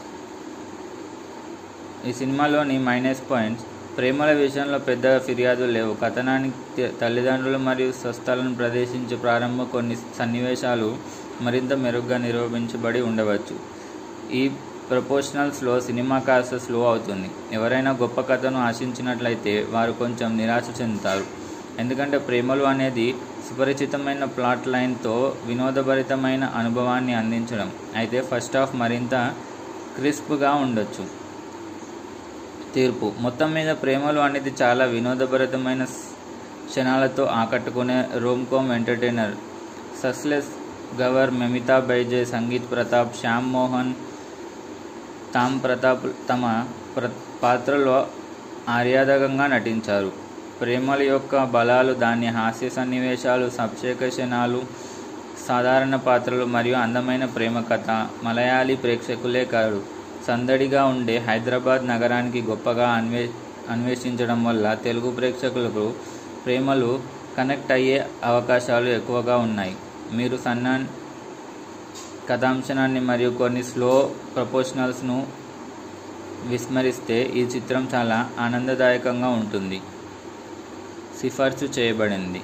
ఈ సినిమాలోని మైనస్ పాయింట్స్ ప్రేమల విషయంలో పెద్ద ఫిర్యాదులు లేవు కథనానికి తల్లిదండ్రులు మరియు స్వస్థలను ప్రదర్శించే ప్రారంభ కొన్ని సన్నివేశాలు మరింత మెరుగ్గా నిరూపించబడి ఉండవచ్చు ఈ ప్రపోర్షనల్స్లో సినిమా కాస్త స్లో అవుతుంది ఎవరైనా గొప్ప కథను ఆశించినట్లయితే వారు కొంచెం నిరాశ చెందుతారు ఎందుకంటే ప్రేమలు అనేది సుపరిచితమైన ప్లాట్ లైన్తో వినోదభరితమైన అనుభవాన్ని అందించడం అయితే ఫస్ట్ హాఫ్ మరింత క్రిస్ప్గా ఉండొచ్చు తీర్పు మొత్తం మీద ప్రేమలు అనేది చాలా వినోదభరితమైన క్షణాలతో ఆకట్టుకునే Rome come entertainer సస్లెస్ గవర్ Mamitha Baiju Sangeeth Prathap Shyam Mohan తామ్ ప్రతాప్ తమ ప్ర పాత్రలో ఆర్యాదకంగా నటించారు ప్రేమల యొక్క బలాలు దాని హాస్య సన్నివేశాలు సబ్సేకషణాలు సాధారణ పాత్రలు మరియు అందమైన ప్రేమ కథ మలయాళీ ప్రేక్షకులే కాదు సందడిగా ఉండే హైదరాబాద్ నగరానికి గొప్పగా అన్వే అన్వేషించడం వల్ల తెలుగు ప్రేక్షకులకు ప్రేమలు కనెక్ట్ అయ్యే అవకాశాలు ఎక్కువగా ఉన్నాయి మీరు సన్నాన్ కథాంశనాన్ని మరియు కొన్ని స్లో ప్రపోర్షనల్స్ను విస్మరిస్తే ఈ చిత్రం చాలా ఆనందదాయకంగా ఉంటుంది సిఫార్సు చేయబడింది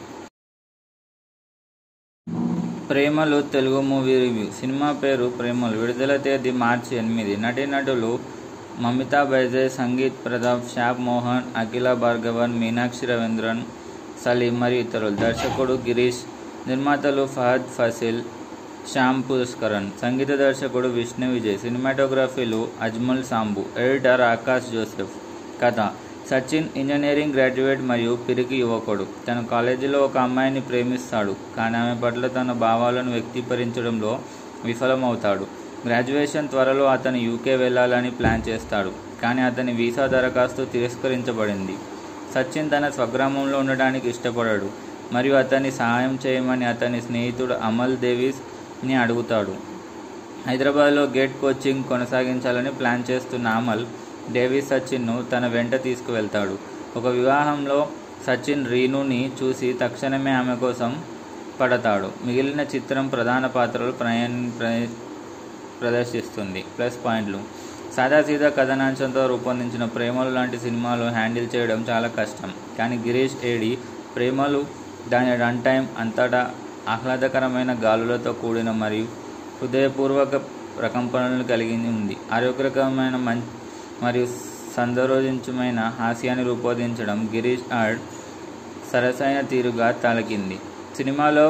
ప్రేమలు తెలుగు మూవీ రివ్యూ సినిమా పేరు ప్రేమలు విడుదల తేదీ మార్చి ఎనిమిది నటీనటులు మమితా బైజే సంగీత్ ప్రతాప్ శ్యామ్ మోహన్ అఖిల భార్గవన్ మీనాక్షి రవీంద్రన్ సలీం మరియు ఇతరులు దర్శకుడు గిరీష్ నిర్మాతలు ఫహద్ ఫసిల్ శ్యామ్ పుష్కరన్ సంగీత దర్శకుడు విష్ణు విజయ్ సినిమాటోగ్రఫీలు అజ్మల్ సాంబు ఎడిటర్ ఆకాష్ జోసెఫ్ కథ సచిన్ ఇంజనీరింగ్ గ్రాడ్యుయేట్ మరియు పిరికి యువకుడు తన కాలేజీలో ఒక అమ్మాయిని ప్రేమిస్తాడు కానీ ఆమె పట్ల తన భావాలను వ్యక్తీకరించడంలో విఫలమవుతాడు గ్రాడ్యుయేషన్ త్వరలో అతను యూకే వెళ్ళాలని ప్లాన్ చేస్తాడు కానీ అతని వీసా దరఖాస్తు తిరస్కరించబడింది సచిన్ తన స్వగ్రామంలో ఉండడానికి ఇష్టపడాడు మరియు అతన్ని సహాయం చేయమని అతని స్నేహితుడు అమల్ దేవీస్ని అడుగుతాడు హైదరాబాద్లో గేట్ కోచింగ్ కొనసాగించాలని ప్లాన్ చేస్తున్న అమల్ డేవిస్ సచిన్ను తన వెంట తీసుకువెళ్తాడు ఒక వివాహంలో సచిన్ రీనుని చూసి తక్షణమే ఆమె కోసం పడతాడు మిగిలిన చిత్రం ప్రధాన పాత్రలు ప్రయాణ ప్రదర్శిస్తుంది ప్లస్ పాయింట్లు సాదాసీదా కథనాంశంతో రూపొందించిన ప్రేమలు లాంటి సినిమాలు హ్యాండిల్ చేయడం చాలా కష్టం కానీ గిరీష్ ఏడి ప్రేమలు దాని రన్ టైం అంతటా ఆహ్లాదకరమైన గాలులతో కూడిన మరియు హృదయపూర్వక ప్రకంపనలు కలిగి ఉంది ఆరోగ్యకరమైన మం మరియు సందరోజించమైన హాస్యాన్ని రూపొందించడం గిరీష్ ఆర్డ్ సరసైన తీరుగా తలకింది సినిమాలో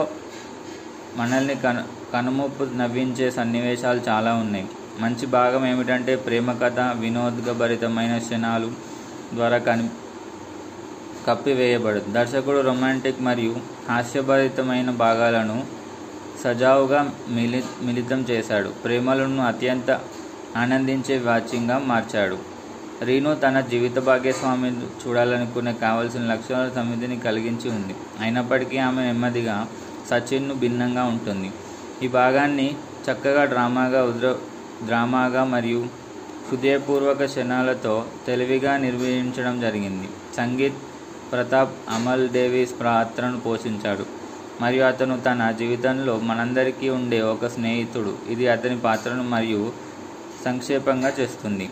మనల్ని కను కనుమూపు నవ్వించే సన్నివేశాలు చాలా ఉన్నాయి మంచి భాగం ఏమిటంటే ప్రేమ కథ వినోదభరితమైన క్షణాలు ద్వారా కని కప్పివేయబడదు దర్శకుడు రొమాంటిక్ మరియు హాస్యభరితమైన భాగాలను సజావుగా మిలి మిళితం చేశాడు ప్రేమలను అత్యంత ఆనందించే వాచ్యంగా మార్చాడు రీను తన జీవిత భాగ్యస్వామి చూడాలనుకునే కావలసిన లక్షణాల సమితిని కలిగించి ఉంది అయినప్పటికీ ఆమె నెమ్మదిగా సచిన్ను భిన్నంగా ఉంటుంది ఈ భాగాన్ని చక్కగా డ్రామాగా ఉద్ర డ్రామాగా మరియు హృదయపూర్వక క్షణాలతో తెలివిగా నిర్వహించడం జరిగింది సంగీత్ ప్రతాప్ అమల్ డేవిస్ పాత్రను పోషించాడు మరియు అతను తన జీవితంలో మనందరికీ ఉండే ఒక స్నేహితుడు ఇది అతని పాత్రను మరియు సంక్షేపంగా చేస్తుంది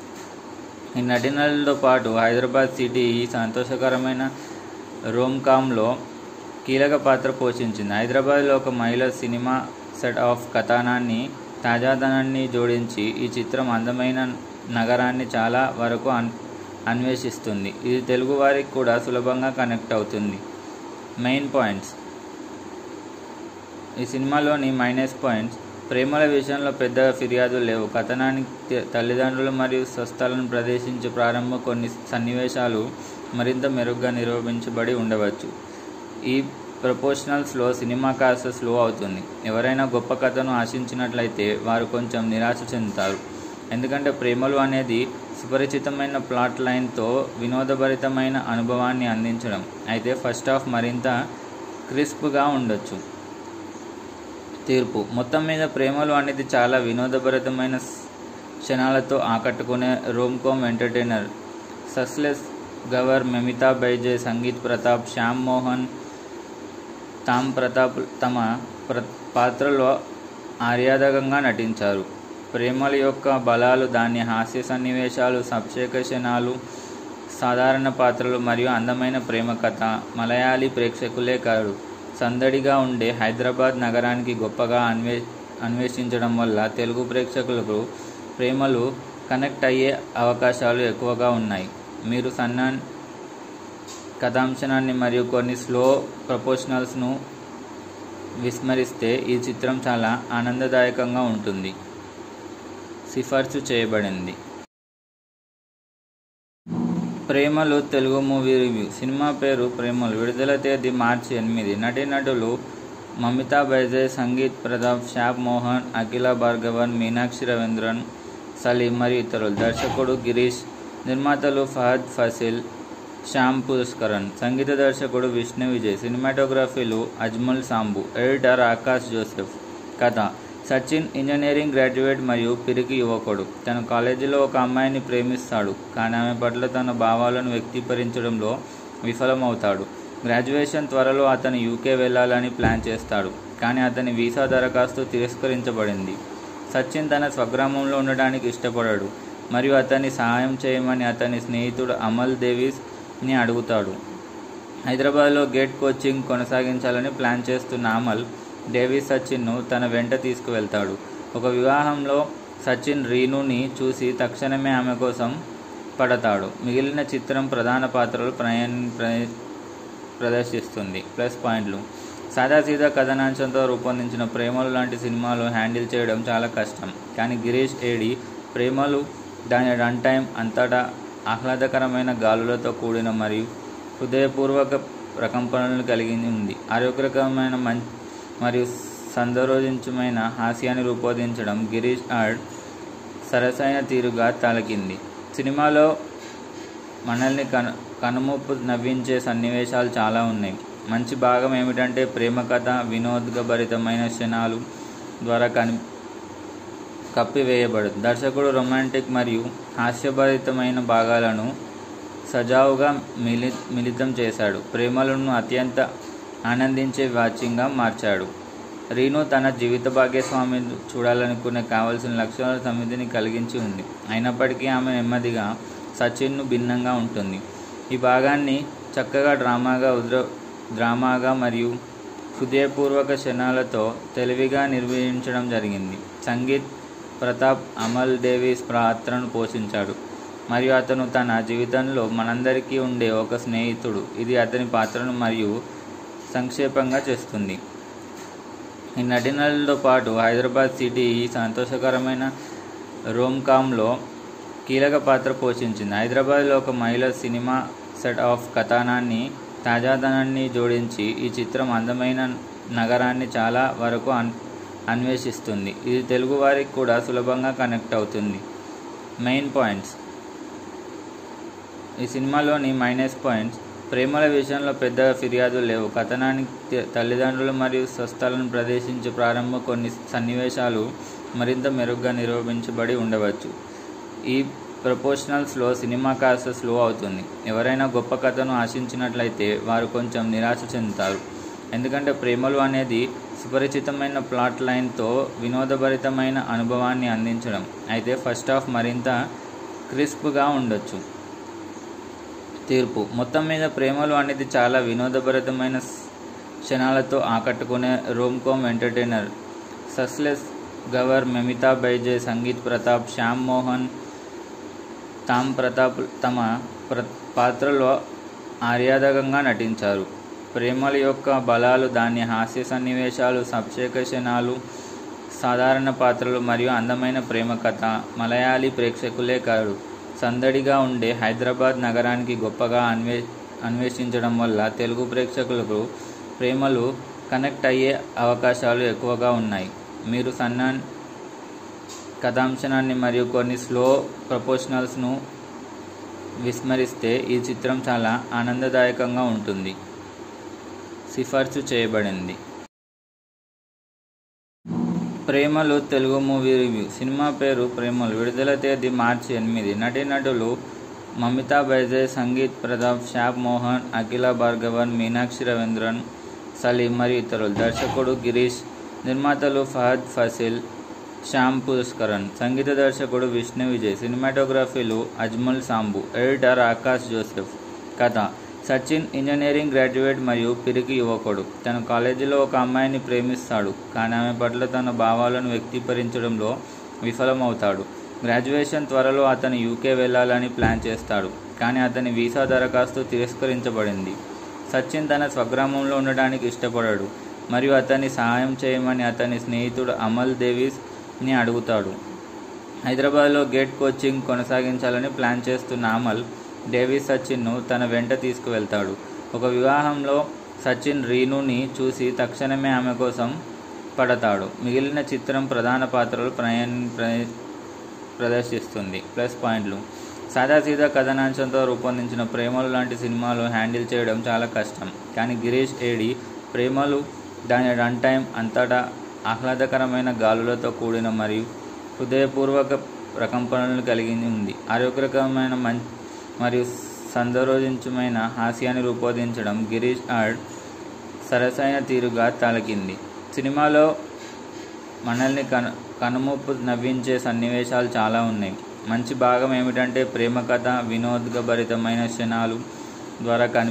ఈ నటినలతో పాటు హైదరాబాద్ సిటీ ఈ సంతోషకరమైన రోమ్కామ్లో కీలక పాత్ర పోషించింది హైదరాబాద్లో ఒక మహిళ సినిమా సెట్ ఆఫ్ కథనాన్ని తాజాదనాన్ని జోడించి ఈ చిత్రం అందమైన నగరాన్ని చాలా వరకు అన్ అన్వేషిస్తుంది ఇది తెలుగు వారికి కూడా సులభంగా కనెక్ట్ అవుతుంది మెయిన్ పాయింట్స్ ఈ సినిమాలోని మైనస్ పాయింట్స్ ప్రేమల విషయంలో పెద్ద ఫిర్యాదులు లేవు కథనానికి తల్లిదండ్రులు మరియు స్వస్థలను ప్రదర్శించే ప్రారంభ కొన్ని సన్నివేశాలు మరింత మెరుగ్గా నిరూపించబడి ఉండవచ్చు ఈ ప్రపోర్షనల్స్లో సినిమా కాస్త స్లో అవుతుంది ఎవరైనా గొప్ప కథను ఆశించినట్లయితే వారు కొంచెం నిరాశ చెందుతారు ఎందుకంటే ప్రేమలు అనేది సుపరిచితమైన ప్లాట్ లైన్తో వినోదభరితమైన అనుభవాన్ని అందించడం అయితే ఫస్ట్ హాఫ్ మరింత క్రిస్ప్గా ఉండొచ్చు తీర్పు మొత్తం మీద ప్రేమలు అనేది చాలా వినోదభరితమైన క్షణాలతో ఆకట్టుకునే రోమ్కోమ్ ఎంటర్టైనర్ సస్లెస్ గవర్ మెమితా బైజే సంగీత్ ప్రతాప్ శ్యామ్ మోహన్ తామ్ ప్రతాప్ తమ ప్ర పాత్రలో ఆర్యాదకంగా నటించారు ప్రేమల యొక్క బలాలు దాని హాస్య సన్నివేశాలు సబ్షేక క్షణాలు సాధారణ పాత్రలు మరియు అందమైన ప్రేమ కథ మలయాళీ ప్రేక్షకులే కాదు సందడిగా ఉండే హైదరాబాద్ నగరానికి గొప్పగా అన్వే అన్వేషించడం వల్ల తెలుగు ప్రేక్షకులకు ప్రేమలు కనెక్ట్ అయ్యే అవకాశాలు ఎక్కువగా ఉన్నాయి మీరు సన్నాన్ కథాంశనాన్ని మరియు కొన్ని స్లో ప్రపోర్షనల్స్ను విస్మరిస్తే ఈ చిత్రం చాలా ఆనందదాయకంగా ఉంటుంది సిఫార్సు చేయబడింది ప్రేమలు తెలుగు మూవీ రివ్యూ సినిమా పేరు ప్రేమలు విడుదల తేదీ మార్చి ఎనిమిది నటీనటులు మమితా బైజే సంగీత్ ప్రతాప్ శ్యామ్ మోహన్ అఖిల భార్గవన్ మీనాక్షి రవీంద్రన్ సలీం మరియు ఇతరులు దర్శకుడు గిరీష్ నిర్మాతలు ఫహద్ ఫసిల్ శ్యామ్ పుష్కరన్ సంగీత దర్శకుడు విష్ణు విజయ్ సినిమాటోగ్రఫీలు అజ్మల్ సాంబు ఎడిటర్ ఆకాష్ జోసెఫ్ కథ సచిన్ ఇంజనీరింగ్ గ్రాడ్యుయేట్ మరియు పిరికి యువకుడు తన కాలేజీలో ఒక అమ్మాయిని ప్రేమిస్తాడు కానీ ఆమె పట్ల తన భావాలను వ్యక్తీకరించడంలో విఫలమవుతాడు గ్రాడ్యుయేషన్ త్వరలో అతను యూకే వెళ్ళాలని ప్లాన్ చేస్తాడు కానీ అతని వీసా దరఖాస్తు తిరస్కరించబడింది సచిన్ తన స్వగ్రామంలో ఉండడానికి ఇష్టపడాడు మరియు అతన్ని సహాయం చేయమని అతని స్నేహితుడు అమల్ దేవీస్ని అడుగుతాడు హైదరాబాద్లో గేట్ కోచింగ్ కొనసాగించాలని ప్లాన్ చేస్తున్న అమల్ డేవిస్ సచిన్ను తన వెంట తీసుకువెళ్తాడు ఒక వివాహంలో సచిన్ రీనుని చూసి తక్షణమే ఆమె కోసం పడతాడు మిగిలిన చిత్రం ప్రధాన పాత్రలు ప్రయాణ ప్ర- ప్రదర్శిస్తుంది ప్లస్ పాయింట్లు సాదాసీదా కథనాంశంతో రూపొందించిన ప్రేమలు లాంటి సినిమాలు హ్యాండిల్ చేయడం చాలా కష్టం కానీ గిరీష్ ఏడి ప్రేమలు దాని రన్ టైం అంతటా ఆహ్లాదకరమైన గాలులతో కూడిన మరియు హృదయపూర్వక ప్రకంపనలు కలిగి ఉంది ఆరోగ్యకరమైన మం మరియు సందరోజించమైన హాస్యాన్ని రూపొందించడం గిరీష్ ఆర్డ్ సరసైన తీరుగా తలకింది సినిమాలో మనల్ని కను కనుమూపు నవ్వించే సన్నివేశాలు చాలా ఉన్నాయి మంచి భాగం ఏమిటంటే ప్రేమ కథ వినోదభరితమైన క్షణాలు ద్వారా కని కప్పివేయబడదు దర్శకుడు రొమాంటిక్ మరియు హాస్యభరితమైన భాగాలను సజావుగా మిలి మిళితం చేశాడు ప్రేమలను అత్యంత ఆనందించే వాచ్యంగా మార్చాడు రీను తన జీవిత భాగ్యస్వామి చూడాలనుకునే కావలసిన లక్షణాల సమితిని కలిగించి ఉంది అయినప్పటికీ ఆమె నెమ్మదిగా సచిన్ను భిన్నంగా ఉంటుంది ఈ భాగాన్ని చక్కగా డ్రామాగా ఉద్ర డ్రామాగా మరియు హృదయపూర్వక క్షణాలతో తెలివిగా నిర్వహించడం జరిగింది సంగీత్ ప్రతాప్ అమల్ డేవిస్ పాత్రను పోషించాడు మరియు అతను తన జీవితంలో మనందరికీ ఉండే ఒక స్నేహితుడు ఇది అతని పాత్రను మరియు సంక్షేపంగా చేస్తుంది ఈ నటీనటులతో పాటు హైదరాబాద్ సిటీ ఈ సంతోషకరమైన రోమ్కామ్లో కీలక పాత్ర పోషించింది హైదరాబాద్లో ఒక మహిళ సినిమా సెట్ ఆఫ్ కథనాన్ని తాజాదనాన్ని జోడించి ఈ చిత్రం అందమైన నగరాన్ని చాలా వరకు అన్ అన్వేషిస్తుంది ఇది తెలుగు వారికి కూడా సులభంగా కనెక్ట్ అవుతుంది మెయిన్ పాయింట్స్ ఈ సినిమాలోని మైనస్ పాయింట్స్ ప్రేమల విషయంలో పెద్ద ఫిర్యాదులు లేవు కథనానికి త- తల్లిదండ్రులు మరియు స్వస్థలను ప్రదర్శించే ప్రారంభ కొన్ని సన్నివేశాలు మరింత మెరుగ్గా నిరూపించబడి ఉండవచ్చు ఈ ప్రపోర్షనల్స్లో సినిమా కాస్త స్లో అవుతుంది ఎవరైనా గొప్ప కథను ఆశించినట్లయితే వారు కొంచెం నిరాశ చెందుతారు ఎందుకంటే ప్రేమలు అనేది సుపరిచితమైన ప్లాట్ లైన్తో వినోదభరితమైన అనుభవాన్ని అందించడం అయితే ఫస్ట్ హాఫ్ మరింత క్రిస్ప్గా ఉండొచ్చు తీర్పు మొత్తం మీద ప్రేమలు అనేది చాలా వినోదభరితమైన స్- క్షణాలతో ఆకట్టుకునే Rome com entertainer సస్లెస్ గవర్ Mamitha Baiju Sangeeth Prathap Shyam Mohan తామ్ ప్రతాప్ తమ ప్ర పాత్రలో ఆర్యాదకంగా నటించారు ప్రేమల యొక్క బలాలు దాని హాస్య సన్నివేశాలు సబ్చేక క్షణాలు సాధారణ పాత్రలు మరియు అందమైన ప్రేమ కథ మలయాళీ ప్రేక్షకులే కాదు సందడిగా ఉండే హైదరాబాద్ నగరానికి గొప్పగా అన్వే అన్వేషించడం వల్ల తెలుగు ప్రేక్షకులకు ప్రేమలు కనెక్ట్ అయ్యే అవకాశాలు ఎక్కువగా ఉన్నాయి మీరు సన్నాన్ కథాంశనాన్ని మరియు కొన్ని స్లో ప్రపోర్షనల్స్ను విస్మరిస్తే ఈ చిత్రం చాలా ఆనందదాయకంగా ఉంటుంది సిఫార్సు చేయబడింది ప్రేమలు తెలుగు మూవీ రివ్యూ సినిమా పేరు ప్రేమలు విడుదల తేదీ మార్చి ఎనిమిది నటీనటులు మమితా బైజే సంగీత్ ప్రతాప్ షాప్ మోహన్ అఖిల భార్గవన్ మీనాక్షి రవీంద్రన్ సలీం మరియు ఇతరులు దర్శకుడు గిరీష్ నిర్మాతలు ఫహద్ ఫసిల్ శ్యామ్ పుష్కరన్ సంగీత దర్శకుడు విష్ణు విజయ్ సినిమాటోగ్రఫీలు అజ్మల్ సాంబు ఎడిటర్ ఆకాష్ జోసెఫ్ కథ సచిన్ ఇంజనీరింగ్ గ్రాడ్యుయేట్ మరియు పిరికి యువకుడు తన కాలేజీలో ఒక అమ్మాయిని ప్రేమిస్తాడు కానీ ఆమె పట్ల తన భావాలను వ్యక్తీకరించడంలో విఫలమవుతాడు గ్రాడ్యుయేషన్ త్వరలో అతను యూకే వెళ్ళాలని ప్లాన్ చేస్తాడు కానీ అతని వీసా దరఖాస్తు తిరస్కరించబడింది సచిన్ తన స్వగ్రామంలో ఉండడానికి ఇష్టపడాడు మరియు అతన్ని సహాయం చేయమని అతని స్నేహితుడు అమల్ దేవిస్ని అడుగుతాడు హైదరాబాద్లో గేట్ కోచింగ్ కొనసాగించాలని ప్లాన్ చేస్తున్న అమల్ డేవిస్ సచిన్ను తన వెంట తీసుకువెళ్తాడు ఒక వివాహంలో సచిన్ రీనుని చూసి తక్షణమే ఆమె కోసం పడతాడు మిగిలిన చిత్రం ప్రధాన పాత్రలు ప్రయాణ ప్ర- ప్రదర్శిస్తుంది ప్లస్ పాయింట్లు సాదాసీదా కథనాంశంతో రూపొందించిన ప్రేమలు లాంటి సినిమాలు హ్యాండిల్ చేయడం చాలా కష్టం కానీ గిరీష్ ఏడి ప్రేమలు దాని రన్ టైం అంతటా ఆహ్లాదకరమైన గాలులతో కూడిన మరియు హృదయపూర్వక ప్రకంపనలు కలిగి ఉంది ఆరోగ్యకరమైన మం మరియు సందరోజించమైన హాస్యాన్ని రూపొందించడం గిరీష్ ఆర్డ్ సరసైన తీరుగా తలకింది సినిమాలో మనల్ని కను కనుమూపు నవ్వించే సన్నివేశాలు చాలా ఉన్నాయి మంచి భాగం ఏమిటంటే ప్రేమ కథ వినోదభరితమైన క్షణాలు ద్వారా కని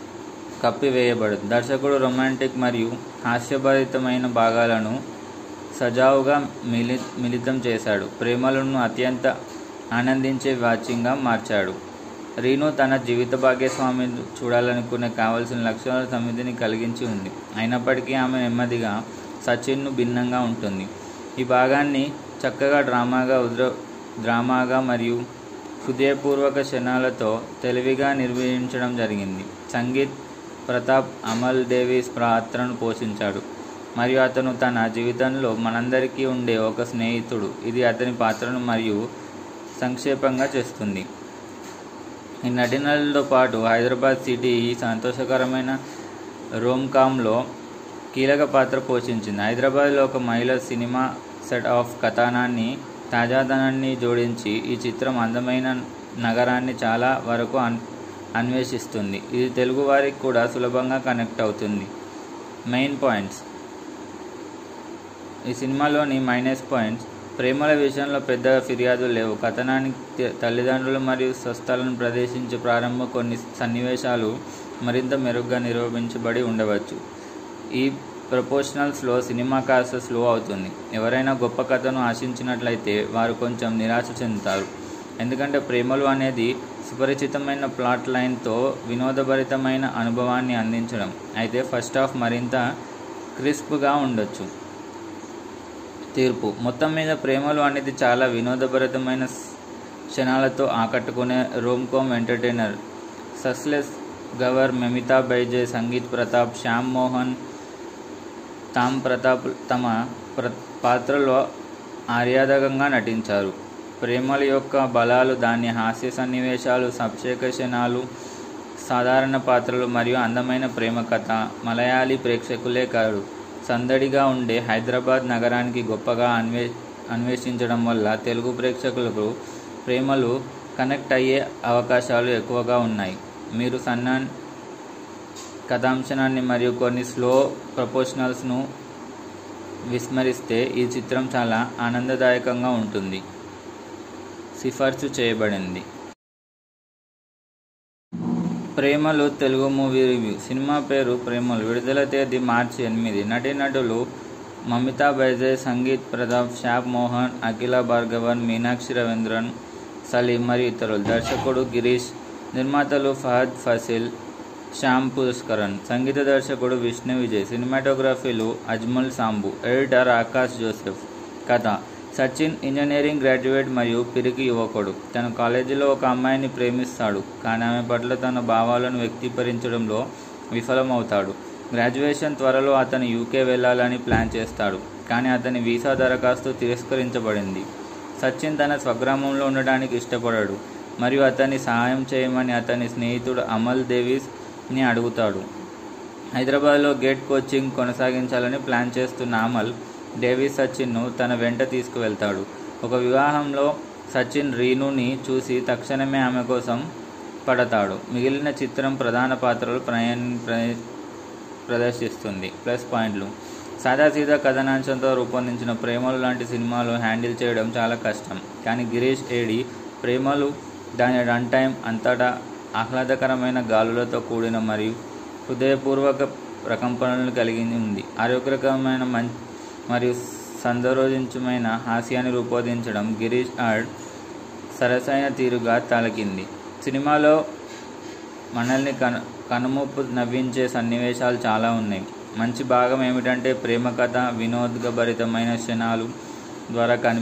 కప్పివేయబడదు దర్శకుడు రొమాంటిక్ మరియు హాస్యభరితమైన భాగాలను సజావుగా మిలి మిళితం చేశాడు ప్రేమలను అత్యంత ఆనందించే వాచ్యంగా మార్చాడు రీను తన జీవిత భాగ్యస్వామి చూడాలనుకునే కావలసిన లక్షణాల సమితిని కలిగించి ఉంది అయినప్పటికీ ఆమె నెమ్మదిగా సచిన్ను భిన్నంగా ఉంటుంది ఈ భాగాన్ని చక్కగా డ్రామాగా ఉద్ర డ్రామాగా మరియు హృదయపూర్వక క్షణాలతో తెలివిగా నిర్వహించడం జరిగింది సంగీత్ ప్రతాప్ అమల్ డేవిస్ పాత్రను పోషించాడు మరియు అతను తన జీవితంలో మనందరికీ ఉండే ఒక స్నేహితుడు ఇది అతని పాత్రను మరియు సంక్షేపంగా చేస్తుంది ఈ నటీనటులతో పాటు హైదరాబాద్ సిటీ ఈ సంతోషకరమైన రోమ్కామ్లో కీలక పాత్ర పోషించింది హైదరాబాద్లో ఒక మహిళ సినిమా సెట్ ఆఫ్ కథనాన్ని తాజాదనాన్ని జోడించి ఈ చిత్రం అందమైన నగరాన్ని చాలా వరకు అన్ అన్వేషిస్తుంది ఇది తెలుగు వారికి కూడా సులభంగా కనెక్ట్ అవుతుంది మెయిన్ పాయింట్స్ ఈ సినిమాలోని మైనస్ పాయింట్స్ ప్రేమల విషయంలో పెద్ద ఫిర్యాదులు లేవు కథనానికి తల్లిదండ్రులు మరియు స్వస్థలను ప్రదర్శించే ప్రారంభ కొన్ని సన్నివేశాలు మరింత మెరుగ్గా నిరూపించబడి ఉండవచ్చు ఈ ప్రపోర్షనల్స్లో సినిమా కాస్త స్లో అవుతుంది ఎవరైనా గొప్ప కథను ఆశించినట్లయితే వారు కొంచెం నిరాశ చెందుతారు ఎందుకంటే ప్రేమలు అనేది సుపరిచితమైన ప్లాట్ లైన్తో వినోదభరితమైన అనుభవాన్ని అందించడం అయితే ఫస్ట్ హాఫ్ మరింత క్రిస్ప్గా ఉండొచ్చు తీర్పు మొత్తం మీద ప్రేమలు అనేది చాలా వినోదభరితమైన క్షణాలతో ఆకట్టుకునే రోమ్కోమ్ ఎంటర్టైనర్ సస్లెస్ గవర్ మెమితా బైజే సంగీత్ ప్రతాప్ శ్యామ్ మోహన్ తామ్ ప్రతాప్ తమ ప్ర పాత్రలో ఆర్యాదకంగా నటించారు ప్రేమల యొక్క బలాలు దాని హాస్య సన్నివేశాలు సబ్షేక క్షణాలు సాధారణ పాత్రలు మరియు అందమైన ప్రేమ కథ మలయాళీ ప్రేక్షకులే కాదు సందడిగా ఉండే హైదరాబాద్ నగరానికి గొప్పగా అన్వే అన్వేషించడం వల్ల తెలుగు ప్రేక్షకులకు ప్రేమలు కనెక్ట్ అయ్యే అవకాశాలు ఎక్కువగా ఉన్నాయి మీరు సన్నాన్ కథాంశనాన్ని మరియు కొన్ని స్లో ప్రపోర్షనల్స్ను విస్మరిస్తే ఈ చిత్రం చాలా ఆనందదాయకంగా ఉంటుంది సిఫార్సు చేయబడింది ప్రేమలు తెలుగు మూవీ రివ్యూ సినిమా పేరు ప్రేమలు విడుదల తేదీ మార్చి ఎనిమిది నటీనటులు మమితా బైజే సంగీత్ ప్రతాప్ షాప్ మోహన్ అఖిల భార్గవన్ మీనాక్షి రవీంద్రన్ సలీం మరియు ఇతరులు దర్శకుడు గిరీష్ నిర్మాతలు ఫహద్ ఫసిల్ శ్యామ్ పుష్కరన్ సంగీత దర్శకుడు విష్ణు విజయ్ సినిమాటోగ్రఫీలు అజ్మల్ సాంబు ఎడిటర్ ఆకాష్ జోసెఫ్ కథ సచిన్ ఇంజనీరింగ్ గ్రాడ్యుయేట్ మరియు పిరికి యువకుడు తన కాలేజీలో ఒక అమ్మాయిని ప్రేమిస్తాడు కానీ ఆమె పట్ల తన భావాలను వ్యక్తీకరించడంలో విఫలమవుతాడు గ్రాడ్యుయేషన్ త్వరలో అతను యూకే వెళ్ళాలని ప్లాన్ చేస్తాడు కానీ అతని వీసా దరఖాస్తు తిరస్కరించబడింది సచిన్ తన స్వగ్రామంలో ఉండడానికి ఇష్టపడాడు మరియు అతన్ని సహాయం చేయమని అతని స్నేహితుడు అమల్ దేవిస్ని అడుగుతాడు హైదరాబాద్లో గేట్ కోచింగ్ కొనసాగించాలని ప్లాన్ చేస్తున్న అమల్ డేవిస్ సచిన్ను తన వెంట తీసుకువెళ్తాడు ఒక వివాహంలో సచిన్ రీనుని చూసి తక్షణమే ఆమె కోసం పడతాడు మిగిలిన చిత్రం ప్రధాన పాత్రలు ప్రయాణ ప్రదర్శిస్తుంది ప్లస్ పాయింట్లు సాదాసీదా కథనాంశంతో రూపొందించిన ప్రేమలు లాంటి సినిమాలు హ్యాండిల్ చేయడం చాలా కష్టం కానీ గిరీష్ ఏడి ప్రేమలు దాని రన్ టైం అంతటా ఆహ్లాదకరమైన గాలులతో కూడిన మరియు హృదయపూర్వక ప్రకంపనలను కలిగి ఉంది ఆరోగ్యకరమైన మం మరియు సందరోజించమైన హాస్యాన్ని రూపొందించడం గిరీష్ ఆర్డ్ సరసైన తీరుగా తలకింది సినిమాలో మనల్ని కను కనుమూపు నవ్వించే సన్నివేశాలు చాలా ఉన్నాయి మంచి భాగం ఏమిటంటే ప్రేమ కథ వినోదభరితమైన క్షణాలు ద్వారా కని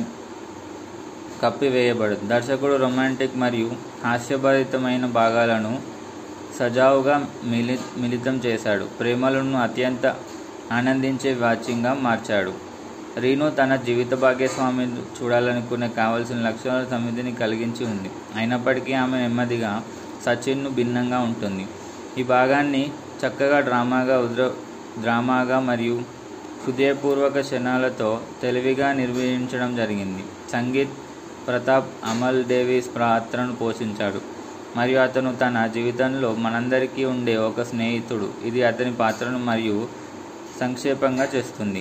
కప్పివేయబడదు దర్శకుడు రొమాంటిక్ మరియు హాస్యభరితమైన భాగాలను సజావుగా మిలి మిళితం చేశాడు ప్రేమలను అత్యంత ఆనందించే వాచ్యంగా మార్చాడు రీను తన జీవిత భాగ్యస్వామి చూడాలనుకునే కావలసిన లక్షణాల సమితిని కలిగించి ఉంది అయినప్పటికీ ఆమె నెమ్మదిగా సచిన్ను భిన్నంగా ఉంటుంది ఈ భాగాన్ని చక్కగా డ్రామాగా ఉద్ర డ్రామాగా మరియు హృదయపూర్వక క్షణాలతో తెలివిగా నిర్వహించడం జరిగింది సంగీత్ ప్రతాప్ అమల్ డేవిస్ పాత్రను పోషించాడు మరియు అతను తన జీవితంలో మనందరికీ ఉండే ఒక స్నేహితుడు ఇది అతని పాత్రను మరియు సంక్షేపంగా చేస్తుంది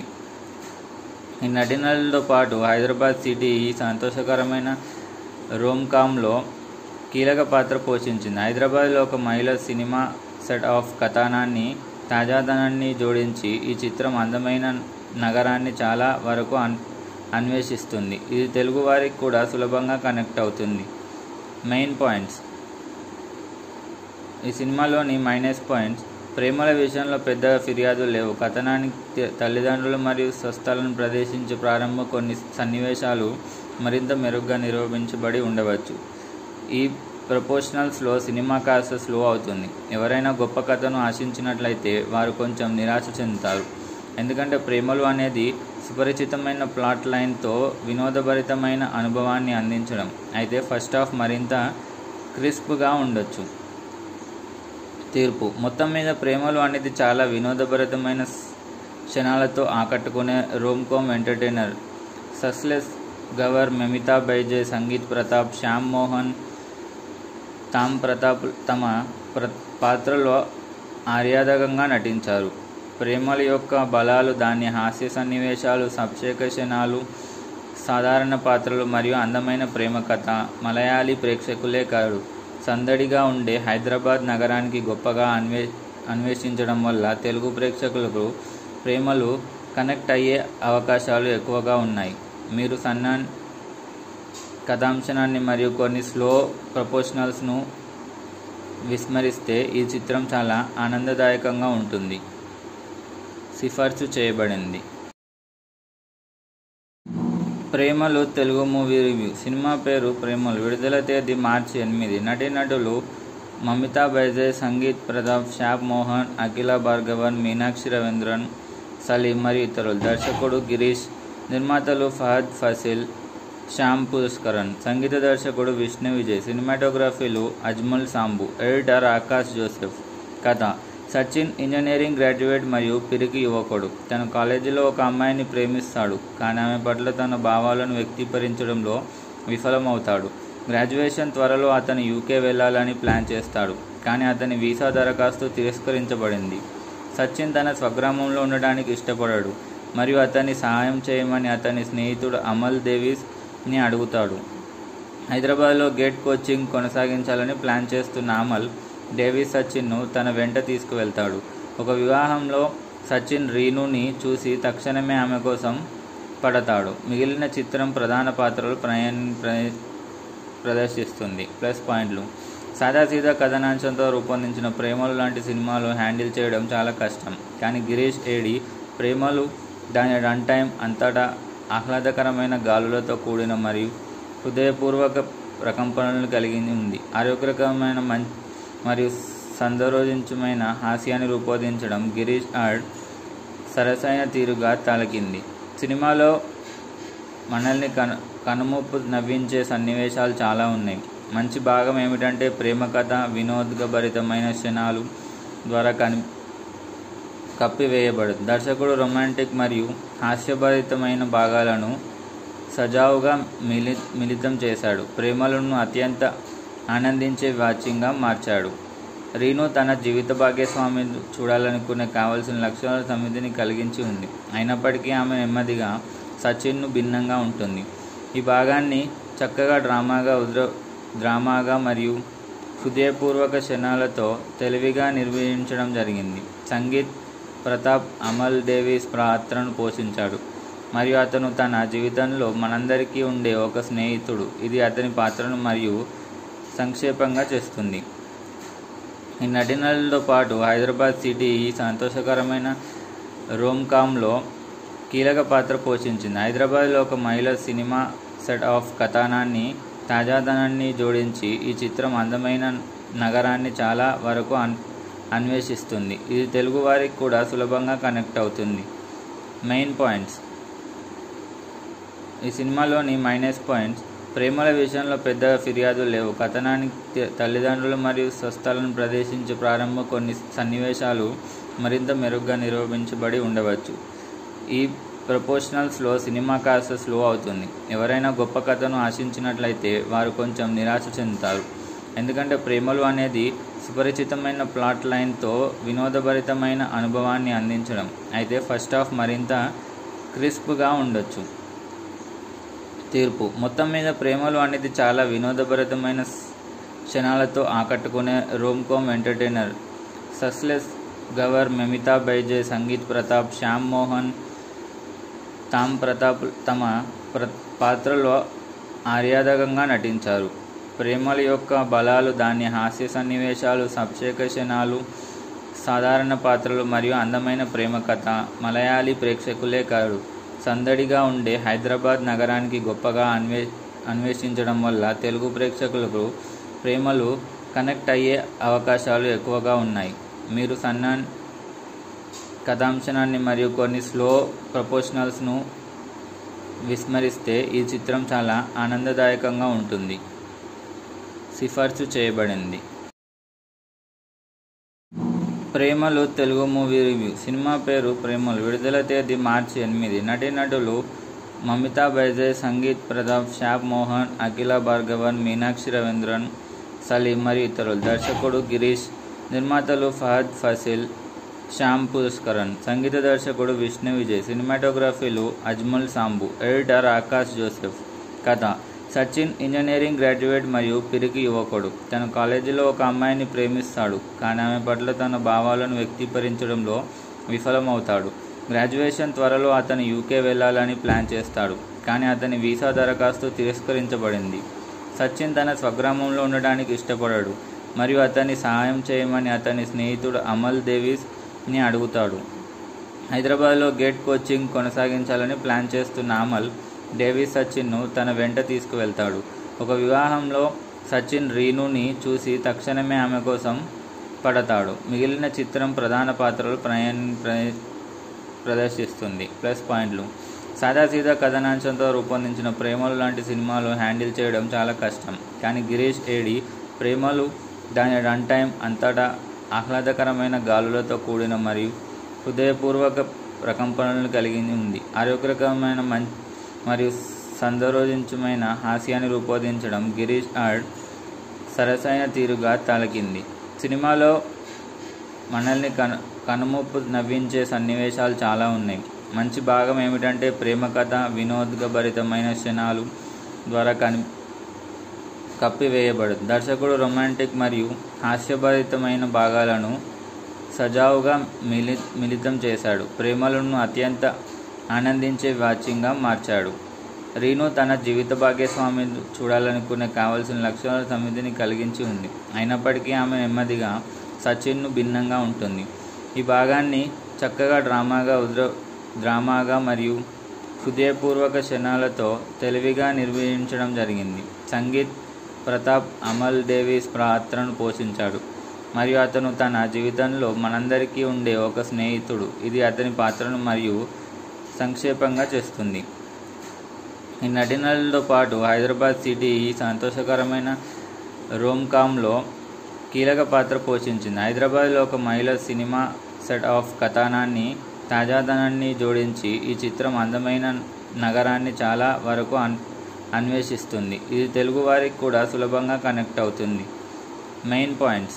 ఈ నటీనటులతో పాటు హైదరాబాద్ సిటీ ఈ సంతోషకరమైన రోమ్కామ్లో కీలక పాత్ర పోషించింది హైదరాబాద్లో ఒక మహిళ సినిమా సెట్ ఆఫ్ కథనాన్ని తాజాదనాన్ని జోడించి ఈ చిత్రం అందమైన నగరాన్ని చాలా వరకు అన్ అన్వేషిస్తుంది ఇది తెలుగు వారికి కూడా సులభంగా కనెక్ట్ అవుతుంది మెయిన్ పాయింట్స్ ఈ సినిమాలోని మైనస్ పాయింట్స్ ప్రేమల విషయంలో పెద్దగా ఫిర్యాదులు లేవు కథనానికి త- తల్లిదండ్రులు మరియు స్వస్థలను ప్రదర్శించే ప్రారంభ కొన్ని సన్నివేశాలు మరింత మెరుగ్గా నిరూపించబడి ఉండవచ్చు ఈ ప్రపోర్షనల్స్లో సినిమా కాస్త స్లో అవుతుంది ఎవరైనా గొప్ప కథను ఆశించినట్లయితే వారు కొంచెం నిరాశ చెందుతారు ఎందుకంటే ప్రేమలు అనేది సుపరిచితమైన ప్లాట్ లైన్తో వినోదభరితమైన అనుభవాన్ని అందించడం అయితే ఫస్ట్ హాఫ్ మరింత క్రిస్ప్గా ఉండొచ్చు తీర్పు మొత్తం మీద ప్రేమలు అనేది చాలా వినోదభరితమైన స్- క్షణాలతో ఆకట్టుకునే Rome com entertainer సస్లెస్ గవర్ Mamitha Baiju Sangeeth Prathap Shyam Mohan తామ్ ప్రతాప్ తమ ప్ర పాత్రలో ఆర్యాదకంగా నటించారు ప్రేమల యొక్క బలాలు దాని హాస్య సన్నివేశాలు సంక్షేక క్షణాలు సాధారణ పాత్రలు మరియు అందమైన ప్రేమ కథ మలయాళీ ప్రేక్షకులే కాదు సందడిగా ఉండే హైదరాబాద్ నగరానికి గొప్పగా అన్వే అన్వేషించడం వల్ల తెలుగు ప్రేక్షకులకు ప్రేమలు కనెక్ట్ అయ్యే అవకాశాలు ఎక్కువగా ఉన్నాయి మీరు సన్నా కథాంశనాన్ని మరియు కొన్ని స్లో ప్రపోర్షనల్స్ను విస్మరిస్తే ఈ చిత్రం చాలా ఆనందదాయకంగా ఉంటుంది సిఫార్సు చేయబడింది ప్రేమలు తెలుగు మూవీ రివ్యూ సినిమా పేరు ప్రేమలు విడుదల తేదీ మార్చి ఎనిమిది నటీనటులు మమితా బైజే సంగీత్ ప్రతాప్ షాప్ మోహన్ అఖిల భార్గవన్ మీనాక్షి రవీంద్రన్ సలీం మరియు ఇతరులు దర్శకుడు గిరీష్ నిర్మాతలు ఫహద్ ఫసిల్ శ్యామ్ పుష్కరన్ సంగీత దర్శకుడు విష్ణు విజయ్ సినిమాటోగ్రఫీలు అజ్మల్ సాంబు ఎడిటర్ ఆకాష్ జోసెఫ్ కథ సచిన్ ఇంజనీరింగ్ గ్రాడ్యుయేట్ మరియు పిరికి యువకుడు తన కాలేజీలో ఒక అమ్మాయిని ప్రేమిస్తాడు కానీ ఆమె పట్ల తన భావాలను వ్యక్తీకరించడంలో విఫలమవుతాడు గ్రాడ్యుయేషన్ త్వరలో అతను యూకే వెళ్ళాలని ప్లాన్ చేస్తాడు కానీ అతని వీసా దరఖాస్తు తిరస్కరించబడింది సచిన్ తన స్వగ్రామంలో ఉండడానికి ఇష్టపడాడు మరియు అతన్ని సహాయం చేయమని అతని స్నేహితుడు అమల్ దేవీస్ని అడుగుతాడు హైదరాబాద్లో గేట్ కోచింగ్ కొనసాగించాలని ప్లాన్ చేస్తున్న అమల్ డేవిస్ సచిన్ను తన వెంట తీసుకువెళ్తాడు ఒక వివాహంలో సచిన్ రీనుని చూసి తక్షణమే ఆమె కోసం పడతాడు మిగిలిన చిత్రం ప్రధాన పాత్రలు ప్రయాణ ప్ర- ప్రదర్శిస్తుంది ప్లస్ పాయింట్లు సాదాసీదా కథనాంశంతో రూపొందించిన ప్రేమలు లాంటి సినిమాలు హ్యాండిల్ చేయడం చాలా కష్టం కానీ గిరీష్ ఏడి ప్రేమలు దాని రన్ టైం అంతటా ఆహ్లాదకరమైన గాలులతో కూడిన మరియు హృదయపూర్వక ప్రకంపనలు కలిగి ఉంది ఆరోగ్యకరమైన మం మరియు సందరోజించమైన హాస్యాన్ని రూపొందించడం గిరీష్ ఆర్డ్ సరసైన తీరుగా తలకింది సినిమాలో మనల్ని కను కనుమూపు నవ్వించే సన్నివేశాలు చాలా ఉన్నాయి మంచి భాగం ఏమిటంటే ప్రేమ కథ వినోదభరితమైన క్షణాలు ద్వారా కని కప్పివేయబడదు దర్శకుడు రొమాంటిక్ మరియు హాస్యభరితమైన భాగాలను సజావుగా మిలి మిళితం చేశాడు ప్రేమలను అత్యంత ఆనందించే వాచ్యంగా మార్చాడు రీను తన జీవిత భాగ్యస్వామి చూడాలనుకునే కావలసిన లక్షణాల సమితిని కలిగించి ఉంది అయినప్పటికీ ఆమె నెమ్మదిగా సచిన్ను భిన్నంగా ఉంటుంది ఈ భాగాన్ని చక్కగా డ్రామాగా ఉద్ర డ్రామాగా మరియు హృదయపూర్వక క్షణాలతో తెలివిగా నిర్వహించడం జరిగింది సంగీత్ ప్రతాప్ అమల్ డేవిస్ పాత్రను పోషించాడు మరియు అతను తన జీవితంలో మనందరికీ ఉండే ఒక స్నేహితుడు ఇది అతని పాత్రను మరియు సంక్షేపంగా చేస్తుంది ఈ నటీనటులతో పాటు హైదరాబాద్ సిటీ ఈ సంతోషకరమైన రోమ్కామ్లో కీలక పాత్ర పోషించింది హైదరాబాద్లో ఒక మహిళ సినిమా సెట్ ఆఫ్ కథనాన్ని తాజాదనాన్ని జోడించి ఈ చిత్రం అందమైన నగరాన్ని చాలా వరకు అన్ అన్వేషిస్తుంది ఇది తెలుగు వారికి కూడా సులభంగా కనెక్ట్ అవుతుంది మెయిన్ పాయింట్స్ ఈ సినిమాలోని మైనస్ పాయింట్స్ ప్రేమల విషయంలో పెద్దగా ఫిర్యాదులు లేవు కథనానికి త- తల్లిదండ్రులు మరియు స్వస్థలను ప్రదర్శించే ప్రారంభ కొన్ని సన్నివేశాలు మరింత మెరుగ్గా నిరూపించబడి ఉండవచ్చు ఈ ప్రపోర్షనల్స్లో సినిమా కాస్త స్లో అవుతుంది ఎవరైనా గొప్ప కథను ఆశించినట్లయితే వారు కొంచెం నిరాశ చెందుతారు ఎందుకంటే ప్రేమలు అనేది సుపరిచితమైన ప్లాట్ లైన్తో వినోదభరితమైన అనుభవాన్ని అందించడం అయితే ఫస్ట్ హాఫ్ మరింత క్రిస్ప్గా ఉండొచ్చు తీర్పు మొత్తం మీద ప్రేమలు అనేది చాలా వినోదభరితమైన స్- క్షణాలతో ఆకట్టుకునే Rome com entertainer సస్లెస్ గవర్ Mamitha Baiju Sangeeth Prathap Shyam Mohan తామ్ ప్రతాప్ తమ ప్ర పాత్రలో ఆర్యాదకంగా నటించారు ప్రేమల యొక్క బలాలు దాని హాస్య సన్నివేశాలు సబ్షేక క్షణాలు సాధారణ పాత్రలు మరియు అందమైన ప్రేమ కథ మలయాళీ ప్రేక్షకులే కాదు సందడిగా ఉండే హైదరాబాద్ నగరానికి గొప్పగా అన్వే అన్వేషించడం వల్ల తెలుగు ప్రేక్షకులకు ప్రేమలు కనెక్ట్ అయ్యే అవకాశాలు ఎక్కువగా ఉన్నాయి మీరు సన్నాన్ కథాంశనాన్ని మరియు కొన్ని స్లో ప్రపోర్షనల్స్ను విస్మరిస్తే ఈ చిత్రం చాలా ఆనందదాయకంగా ఉంటుంది సిఫార్సు చేయబడింది ప్రేమలు తెలుగు మూవీ రివ్యూ సినిమా పేరు ప్రేమలు విడుదల తేదీ మార్చి ఎనిమిది నటీనటులు మమితా బైజయ్ సంగీత్ ప్రతాప్ షాప్ మోహన్ అఖిల భార్గవన్ మీనాక్షి రవీంద్రన్ సలీం మరియు ఇతరులు దర్శకుడు గిరీష్ నిర్మాతలు ఫహద్ ఫసిల్ శ్యామ్ పుష్కరన్ సంగీత దర్శకుడు విష్ణు విజయ్ సినిమాటోగ్రఫీలు అజ్మల్ సాంబు ఎడిటర్ ఆకాష్ జోసెఫ్ కథ సచిన్ ఇంజనీరింగ్ గ్రాడ్యుయేట్ మరియు పిరికి యువకుడు తన కాలేజీలో ఒక అమ్మాయిని ప్రేమిస్తాడు కానీ ఆమె పట్ల తన భావాలను వ్యక్తీకరించడంలో విఫలమవుతాడు గ్రాడ్యుయేషన్ త్వరలో అతను యూకే వెళ్ళాలని ప్లాన్ చేస్తాడు కానీ అతని వీసా దరఖాస్తు తిరస్కరించబడింది సచిన్ తన స్వగ్రామంలో ఉండడానికి ఇష్టపడాడు మరియు అతన్ని సహాయం చేయమని అతని స్నేహితుడు అమల్ దేవీస్ని అడుగుతాడు హైదరాబాద్లో గేట్ కోచింగ్ కొనసాగించాలని ప్లాన్ చేస్తున్న అమల్ డేవిస్ సచిన్ను తన వెంట తీసుకువెళ్తాడు ఒక వివాహంలో సచిన్ రీనుని చూసి తక్షణమే ఆమె కోసం పడతాడు మిగిలిన చిత్రం ప్రధాన పాత్రలు ప్రయాణ ప్రదర్శిస్తుంది ప్లస్ పాయింట్లు సాదాసీదా కథనాంశంతో రూపొందించిన ప్రేమలు లాంటి సినిమాలు హ్యాండిల్ చేయడం చాలా కష్టం కానీ గిరీష్ ఏడి ప్రేమలు దాని రన్ టైం అంతటా ఆహ్లాదకరమైన గాలులతో కూడిన మరియు హృదయపూర్వక ప్రకంపనలను కలిగి ఉంది ఆరోగ్యకరమైన మం మరియు సందరోజించమైన హాస్యాన్ని రూపొందించడం గిరీష్ ఆర్డ్ సరసైన తీరుగా తలకింది సినిమాలో మనల్ని కను కనుమూపు నవ్వించే సన్నివేశాలు చాలా ఉన్నాయి మంచి భాగం ఏమిటంటే ప్రేమ కథ వినోదభరితమైన క్షణాలు ద్వారా కని కప్పివేయబడదు దర్శకుడు రొమాంటిక్ మరియు హాస్యభరితమైన భాగాలను సజావుగా మిలి మిళితం చేశాడు ప్రేమలను అత్యంత ఆనందించే వాచ్యంగా మార్చాడు రీను తన జీవిత భాగ్యస్వామి చూడాలనుకునే కావలసిన లక్షణాల సమితిని కలిగించి ఉంది అయినప్పటికీ ఆమె నెమ్మదిగా సచిన్ను భిన్నంగా ఉంటుంది ఈ భాగాన్ని చక్కగా డ్రామాగా ఉద్ర డ్రామాగా మరియు హృదయపూర్వక క్షణాలతో తెలివిగా నిర్వహించడం జరిగింది సంగీత్ ప్రతాప్ అమల్ డేవిస్ పాత్రను పోషించాడు మరియు అతను తన జీవితంలో మనందరికీ ఉండే ఒక స్నేహితుడు ఇది అతని పాత్రను మరియు సంక్షేపంగా చేస్తుంది ఈ నటీనటులతో పాటు హైదరాబాద్ సిటీ ఈ సంతోషకరమైన రోమ్కామ్లో కీలక పాత్ర పోషించింది హైదరాబాద్లో ఒక మహిళ సినిమా సెట్ ఆఫ్ కథనాన్ని తాజాదనాన్ని జోడించి ఈ చిత్రం అందమైన నగరాన్ని చాలా వరకు అన్ అన్వేషిస్తుంది ఇది తెలుగు వారికి కూడా సులభంగా కనెక్ట్ అవుతుంది మెయిన్ పాయింట్స్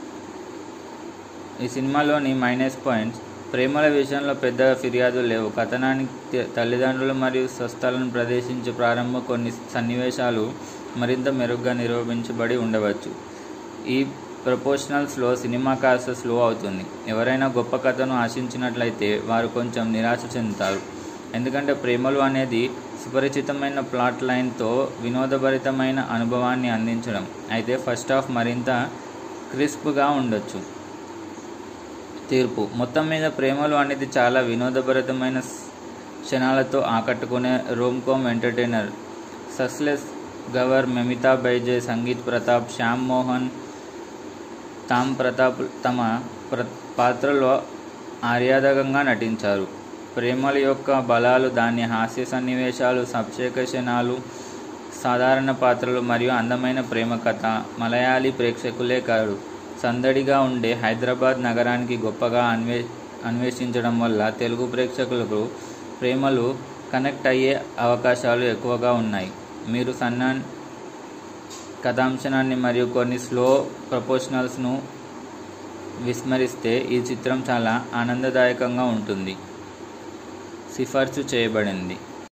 ఈ సినిమాలోని మైనస్ పాయింట్స్ ప్రేమల విషయంలో పెద్ద ఫిర్యాదులు లేవు కథనానికి తల్లిదండ్రులు మరియు స్వస్థలను ప్రదర్శించే ప్రారంభ కొన్ని సన్నివేశాలు మరింత మెరుగ్గా నిరూపించబడి ఉండవచ్చు ఈ ప్రపోర్షనల్స్లో సినిమా కాస్త స్లో అవుతుంది ఎవరైనా గొప్ప కథను ఆశించినట్లయితే వారు కొంచెం నిరాశ చెందుతారు ఎందుకంటే ప్రేమలు అనేది సుపరిచితమైన ప్లాట్ లైన్తో వినోదభరితమైన అనుభవాన్ని అందించడం అయితే ఫస్ట్ హాఫ్ మరింత క్రిస్ప్గా ఉండొచ్చు తీర్పు మొత్తం మీద ప్రేమలు అనేది చాలా వినోదభరితమైన క్షణాలతో ఆకట్టుకునే Rome come entertainer సస్లెస్ గవర్ Mamitha Baiju Sangeeth Prathap Shyam Mohan తామ్ ప్రతాప్ తమ ప్ర పాత్రలో ఆర్యాదకంగా నటించారు ప్రేమల యొక్క బలాలు దాని హాస్య సన్నివేశాలు సబ్షేక క్షణాలు సాధారణ పాత్రలు మరియు అందమైన ప్రేమ కథ మలయాళీ ప్రేక్షకులే కాదు సందడిగా ఉండే హైదరాబాద్ నగరానికి గొప్పగా అన్వే అన్వేషించడం వల్ల తెలుగు ప్రేక్షకులకు ప్రేమలు కనెక్ట్ అయ్యే అవకాశాలు ఎక్కువగా ఉన్నాయి మీరు సన్నాన్ కథాంశనాన్ని మరియు కొన్ని స్లో ప్రపోర్షనల్స్ను విస్మరిస్తే ఈ చిత్రం చాలా ఆనందదాయకంగా ఉంటుంది సిఫార్సు చేయబడింది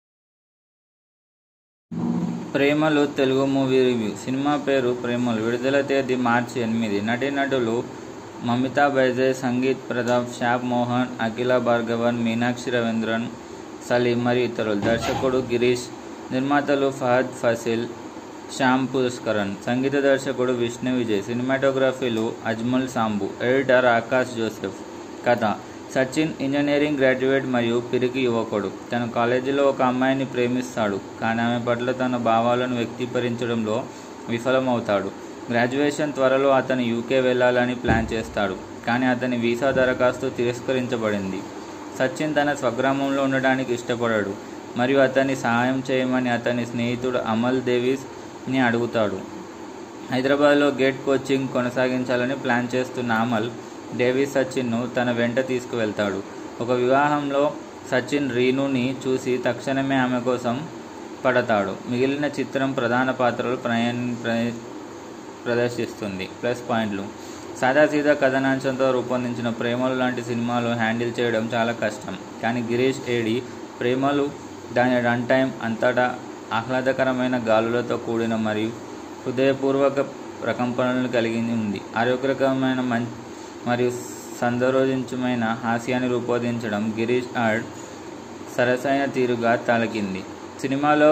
ప్రేమలు తెలుగు మూవీ రివ్యూ సినిమా పేరు ప్రేమలు విడుదల తేదీ మార్చి ఎనిమిది నటీనటులు మమితా బైజయ్ సంగీత్ ప్రతాప్ షాప్ మోహన్ అఖిల భార్గవన్ మీనాక్షి రవీంద్రన్ సలీం మరియు ఇతరులు దర్శకుడు గిరీష్ నిర్మాతలు ఫహద్ ఫసిల్ శ్యామ్ పుష్కరన్ సంగీత దర్శకుడు విష్ణు విజయ్ సినిమాటోగ్రఫీలు అజ్మల్ సాంబు ఎడిటర్ ఆకాష్ జోసెఫ్ కథ సచిన్ ఇంజనీరింగ్ గ్రాడ్యుయేట్ మరియు పిరికి యువకుడు తన కాలేజీలో ఒక అమ్మాయిని ప్రేమిస్తాడు కానీ ఆమె పట్ల తన భావాలను వ్యక్తీకరించడంలో విఫలమవుతాడు గ్రాడ్యుయేషన్ త్వరలో అతను యూకే వెళ్ళాలని ప్లాన్ చేస్తాడు కానీ అతని వీసా దరఖాస్తు తిరస్కరించబడింది సచిన్ తన స్వగ్రామంలో ఉండడానికి ఇష్టపడాడు మరియు అతన్ని సహాయం చేయమని అతని స్నేహితుడు అమల్ దేవీస్ని అడుగుతాడు హైదరాబాద్లో గేట్ కోచింగ్ కొనసాగించాలని ప్లాన్ చేస్తున్న అమల్ డేవిస్ సచిన్ను తన వెంట తీసుకువెళ్తాడు ఒక వివాహంలో సచిన్ రీనుని చూసి తక్షణమే ఆమె కోసం పడతాడు మిగిలిన చిత్రం ప్రధాన పాత్రలు ప్రయాణ ప్ర- ప్రదర్శిస్తుంది ప్లస్ పాయింట్లు సాదాసీదా కథనాంశంతో రూపొందించిన ప్రేమలు లాంటి సినిమాలు హ్యాండిల్ చేయడం చాలా కష్టం కానీ గిరీష్ ఏడి ప్రేమలు దాని రన్ టైం అంతటా ఆహ్లాదకరమైన గాలులతో కూడిన మరియు హృదయపూర్వక ప్రకంపనలు కలిగి ఉంది ఆరోగ్యకరమైన మం మరియు సందరోజించమైన హాస్యాన్ని రూపొందించడం గిరీష్ ఆర్డ్ సరసైన తీరుగా తలకింది సినిమాలో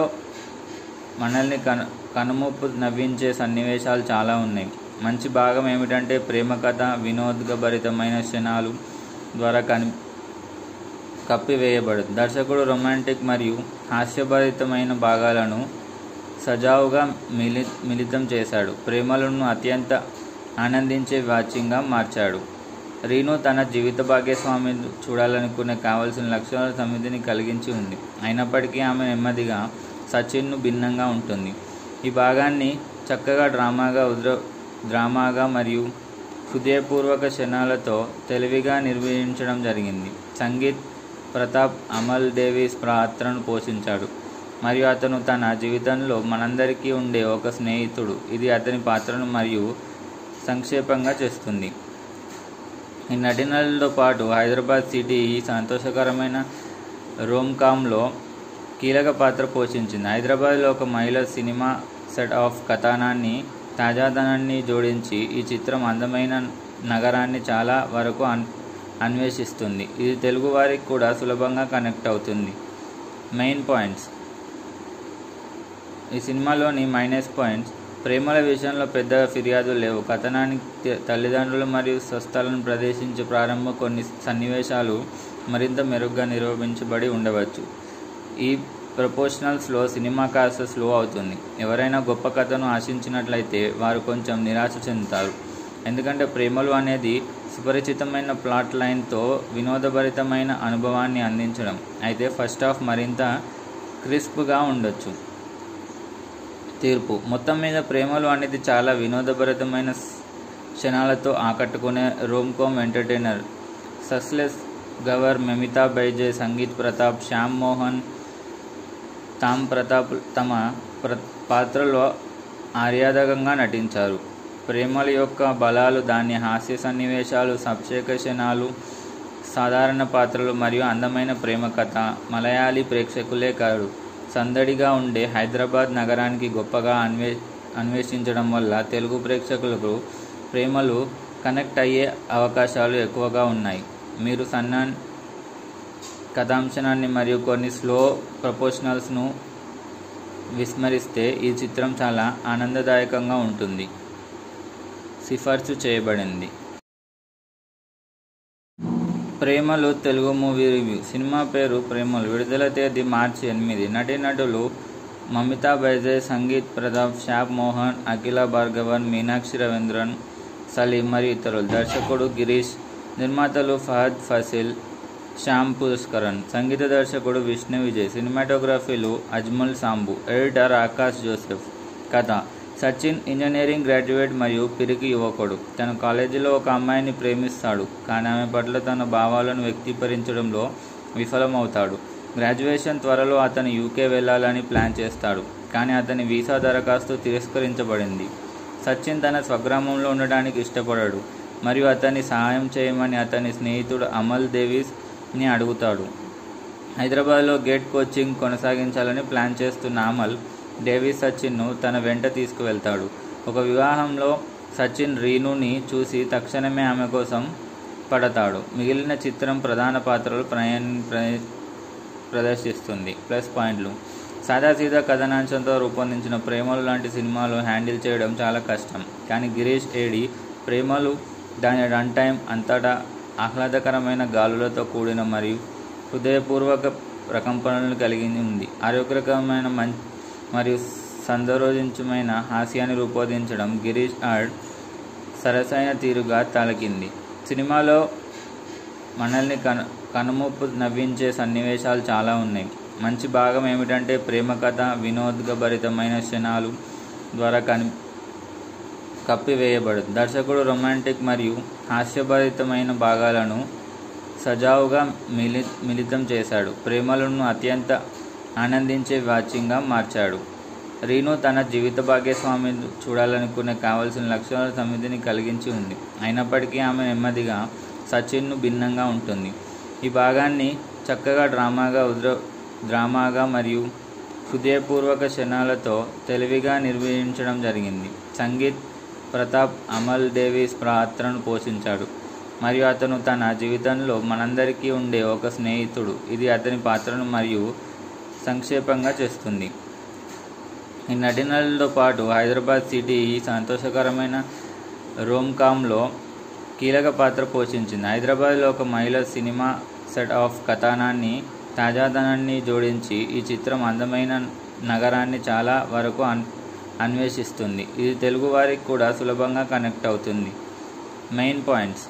మనల్ని కను కనుమూపు నవ్వించే సన్నివేశాలు చాలా ఉన్నాయి మంచి భాగం ఏమిటంటే ప్రేమ కథ వినోదభరితమైన క్షణాలు ద్వారా కని కప్పివేయబడదు దర్శకుడు రొమాంటిక్ మరియు హాస్యభరితమైన భాగాలను సజావుగా మిలి మిళితం చేశాడు ప్రేమలను అత్యంత ఆనందించే వాచ్యంగా మార్చాడు రీను తన జీవిత భాగ్యస్వామి చూడాలనుకునే కావలసిన లక్షణాల సమితిని కలిగించి ఉంది అయినప్పటికీ ఆమె నెమ్మదిగా సచిన్ను భిన్నంగా ఉంటుంది ఈ భాగాన్ని చక్కగా డ్రామాగా ఉద్ర డ్రామాగా మరియు హృదయపూర్వక క్షణాలతో తెలివిగా నిర్వహించడం జరిగింది సంగీత్ ప్రతాప్ అమల్ డేవిస్ పాత్రను పోషించాడు మరియు అతను తన జీవితంలో మనందరికీ ఉండే ఒక స్నేహితుడు ఇది అతని పాత్రను మరియు సంక్షేపంగా చేస్తుంది ఈ నటీనటులతో పాటు హైదరాబాద్ సిటీ ఈ సంతోషకరమైన రోమ్కామ్లో కీలక పాత్ర పోషించింది హైదరాబాద్లో ఒక మహిళ సినిమా సెట్ ఆఫ్ కథనాన్ని తాజాదనాన్ని జోడించి ఈ చిత్రం అందమైన నగరాన్ని చాలా వరకు అన్ అన్వేషిస్తుంది ఇది తెలుగు వారికి కూడా సులభంగా కనెక్ట్ అవుతుంది మెయిన్ పాయింట్స్ ఈ సినిమాలోని మైనస్ పాయింట్స్ ప్రేమల విషయంలో పెద్ద ఫిర్యాదులు లేవు కథనానికి త- తల్లిదండ్రులు మరియు స్వస్థలను ప్రదర్శించే ప్రారంభ కొన్ని సన్నివేశాలు మరింత మెరుగ్గా నిరూపించబడి ఉండవచ్చు ఈ ప్రపోర్షనల్స్లో సినిమా కాస్త స్లో అవుతుంది ఎవరైనా గొప్ప కథను ఆశించినట్లయితే వారు కొంచెం నిరాశ చెందుతారు ఎందుకంటే ప్రేమలు అనేది సుపరిచితమైన ప్లాట్ లైన్తో వినోదభరితమైన అనుభవాన్ని అందించడం అయితే ఫస్ట్ హాఫ్ మరింత క్రిస్ప్గా ఉండొచ్చు తీర్పు మొత్తం మీద ప్రేమలు అనేది చాలా వినోదభరితమైన స్- క్షణాలతో ఆకట్టుకునే Rome com entertainer సస్లెస్ గవర్ Mamitha Baiju Sangeeth Prathap Shyam Mohan తామ్ ప్రతాప్ తమ ప్ర పాత్రలో ఆర్యాదకంగా నటించారు ప్రేమల యొక్క బలాలు దాని హాస్య సన్నివేశాలు సబ్షేక క్షణాలు సాధారణ పాత్రలు మరియు అందమైన ప్రేమ కథ మలయాళీ ప్రేక్షకులే కాదు సందడిగా ఉండే హైదరాబాద్ నగరానికి గొప్పగా అన్వే అన్వేషించడం వల్ల తెలుగు ప్రేక్షకులకు ప్రేమలు కనెక్ట్ అయ్యే అవకాశాలు ఎక్కువగా ఉన్నాయి మీరు సన్నాన్ కథాంశనాన్ని మరియు కొన్ని స్లో ప్రపోర్షనల్స్ను విస్మరిస్తే ఈ చిత్రం చాలా ఆనందదాయకంగా ఉంటుంది సిఫార్సు చేయబడింది ప్రేమలు తెలుగు మూవీ రివ్యూ సినిమా పేరు ప్రేమలు విడుదల తేదీ మార్చి ఎనిమిది నటీనటులు మమితా బైజే సంగీత్ ప్రతాప్ షాప్ మోహన్ అఖిల భార్గవన్ మీనాక్షి రవీంద్రన్ సలీం మరియు ఇతరులు దర్శకుడు గిరీష్ నిర్మాతలు ఫహద్ ఫసిల్ శ్యామ్ పుష్కరన్ సంగీత దర్శకుడు విష్ణు విజయ్ సినిమాటోగ్రఫీలు అజ్మల్ సాంబు ఎడిటర్ ఆకాష్ జోసెఫ్ కథ సచిన్ ఇంజనీరింగ్ గ్రాడ్యుయేట్ మరియు పిరికి యువకుడు తన కాలేజీలో ఒక అమ్మాయిని ప్రేమిస్తాడు కానీ ఆమె పట్ల తన భావాలను వ్యక్తీకరించడంలో విఫలమవుతాడు గ్రాడ్యుయేషన్ త్వరలో అతను యూకే వెళ్ళాలని ప్లాన్ చేస్తాడు కానీ అతని వీసా దరఖాస్తు తిరస్కరించబడింది సచిన్ తన స్వగ్రామంలో ఉండడానికి ఇష్టపడాడు మరియు అతన్ని సహాయం చేయమని అతని స్నేహితుడు అమల్ దేవీస్ని అడుగుతాడు హైదరాబాద్లో గేట్ కోచింగ్ కొనసాగించాలని ప్లాన్ చేస్తున్న అమల్ డేవిస్ సచిన్ను తన వెంట తీసుకువెళ్తాడు ఒక వివాహంలో సచిన్ రీనుని చూసి తక్షణమే ఆమె కోసం పడతాడు మిగిలిన చిత్రం ప్రధాన పాత్రలు ప్రయాణ ప్ర- ప్రదర్శిస్తుంది ప్లస్ పాయింట్లు సాదాసీదా కథనాంశంతో రూపొందించిన ప్రేమలు లాంటి సినిమాలు హ్యాండిల్ చేయడం చాలా కష్టం కానీ గిరీష్ ఏడి ప్రేమలు దాని రన్ టైం అంతటా ఆహ్లాదకరమైన గాలులతో కూడిన మరియు హృదయపూర్వక ప్రకంపనలు కలిగి ఉంది ఆరోగ్యకరమైన మం మరియు సందరోజించమైన హాస్యాన్ని రూపొందించడం గిరీష్ ఆర్డ్ సరసైన తీరుగా తలకింది సినిమాలో మనల్ని కను కనుమూపు నవ్వించే సన్నివేశాలు చాలా ఉన్నాయి మంచి భాగం ఏమిటంటే ప్రేమ కథ వినోదభరితమైన క్షణాలు ద్వారా కని కప్పివేయబడదు దర్శకుడు రొమాంటిక్ మరియు హాస్యభరితమైన భాగాలను సజావుగా మిలి మిళితం చేశాడు ప్రేమలను అత్యంత ఆనందించే వాచ్యంగా మార్చాడు రీను తన జీవిత భాగ్యస్వామి చూడాలనుకునే కావలసిన లక్షణాల సమితిని కలిగించి ఉంది అయినప్పటికీ ఆమె నెమ్మదిగా సచిన్ను భిన్నంగా ఉంటుంది ఈ భాగాన్ని చక్కగా డ్రామాగా ఉద్ర డ్రామాగా మరియు హృదయపూర్వక క్షణాలతో తెలివిగా నిర్వహించడం జరిగింది సంగీత్ ప్రతాప్ అమల్ డేవిస్ పాత్రను పోషించాడు మరియు అతను తన జీవితంలో మనందరికీ ఉండే ఒక స్నేహితుడు ఇది అతని పాత్రను మరియు సంక్షేపంగా చేస్తుంది ఈ నటినలతో పాటు హైదరాబాద్ సిటీ ఈ సంతోషకరమైన రోమ్కామ్లో కీలక పాత్ర పోషించింది హైదరాబాద్లో ఒక మహిళ సినిమా సెట్ ఆఫ్ కథనాన్ని తాజాదనాన్ని జోడించి ఈ చిత్రం అందమైన నగరాన్ని చాలా వరకు అన్ అన్వేషిస్తుంది ఇది తెలుగు వారికి కూడా సులభంగా కనెక్ట్ అవుతుంది మెయిన్ పాయింట్స్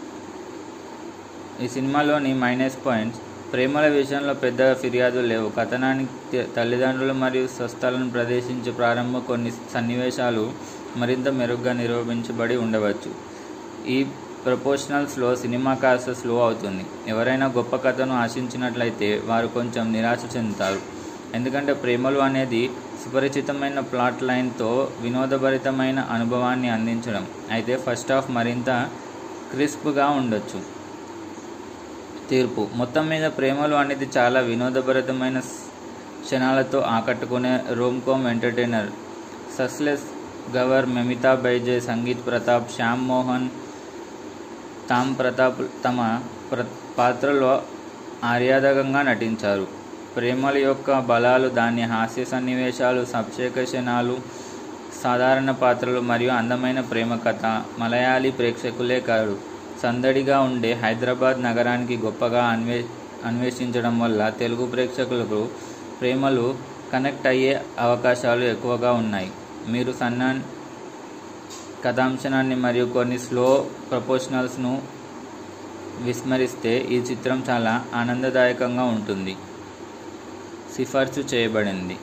ఈ సినిమాలోని మైనస్ పాయింట్స్ ప్రేమల విషయంలో పెద్ద ఫిర్యాదులు లేవు కథనానికి తల్లిదండ్రులు మరియు స్వస్థలను ప్రదర్శించే ప్రారంభ కొన్ని సన్నివేశాలు మరింత మెరుగ్గా నిరూపించబడి ఉండవచ్చు ఈ ప్రపోర్షనల్స్లో సినిమా కాస్త స్లో అవుతుంది ఎవరైనా గొప్ప కథను ఆశించినట్లయితే వారు కొంచెం నిరాశ చెందుతారు ఎందుకంటే ప్రేమలు అనేది సుపరిచితమైన ప్లాట్ లైన్తో వినోదభరితమైన అనుభవాన్ని అందించడం అయితే ఫస్ట్ హాఫ్ మరింత క్రిస్ప్గా ఉండొచ్చు తీర్పు మొత్తం మీద ప్రేమలు అనేది చాలా వినోదభరితమైన క్షణాలతో ఆకట్టుకునే రోమ్కోమ్ ఎంటర్టైనర్ సస్లెస్ గవర్ మెమితా బైజే సంగీత్ ప్రతాప్ శ్యామ్ మోహన్ తామ్ ప్రతాప్ తమ ప్ర పాత్రలో ఆర్యాదకంగా నటించారు ప్రేమల యొక్క బలాలు దాని హాస్య సన్నివేశాలు సబ్షేక క్షణాలు సాధారణ పాత్రలు మరియు అందమైన ప్రేమ కథ మలయాళీ ప్రేక్షకులే కాదు సందడిగా ఉండే హైదరాబాద్ నగరానికి గొప్పగా అన్వే అన్వేషించడం వల్ల తెలుగు ప్రేక్షకులకు ప్రేమలు కనెక్ట్ అయ్యే అవకాశాలు ఎక్కువగా ఉన్నాయి మీరు సన్నాన్ కథాంశనాన్ని మరియు కొన్ని స్లో ప్రపోర్షనల్స్ను విస్మరిస్తే ఈ చిత్రం చాలా ఆనందదాయకంగా ఉంటుంది సిఫార్సు చేయబడింది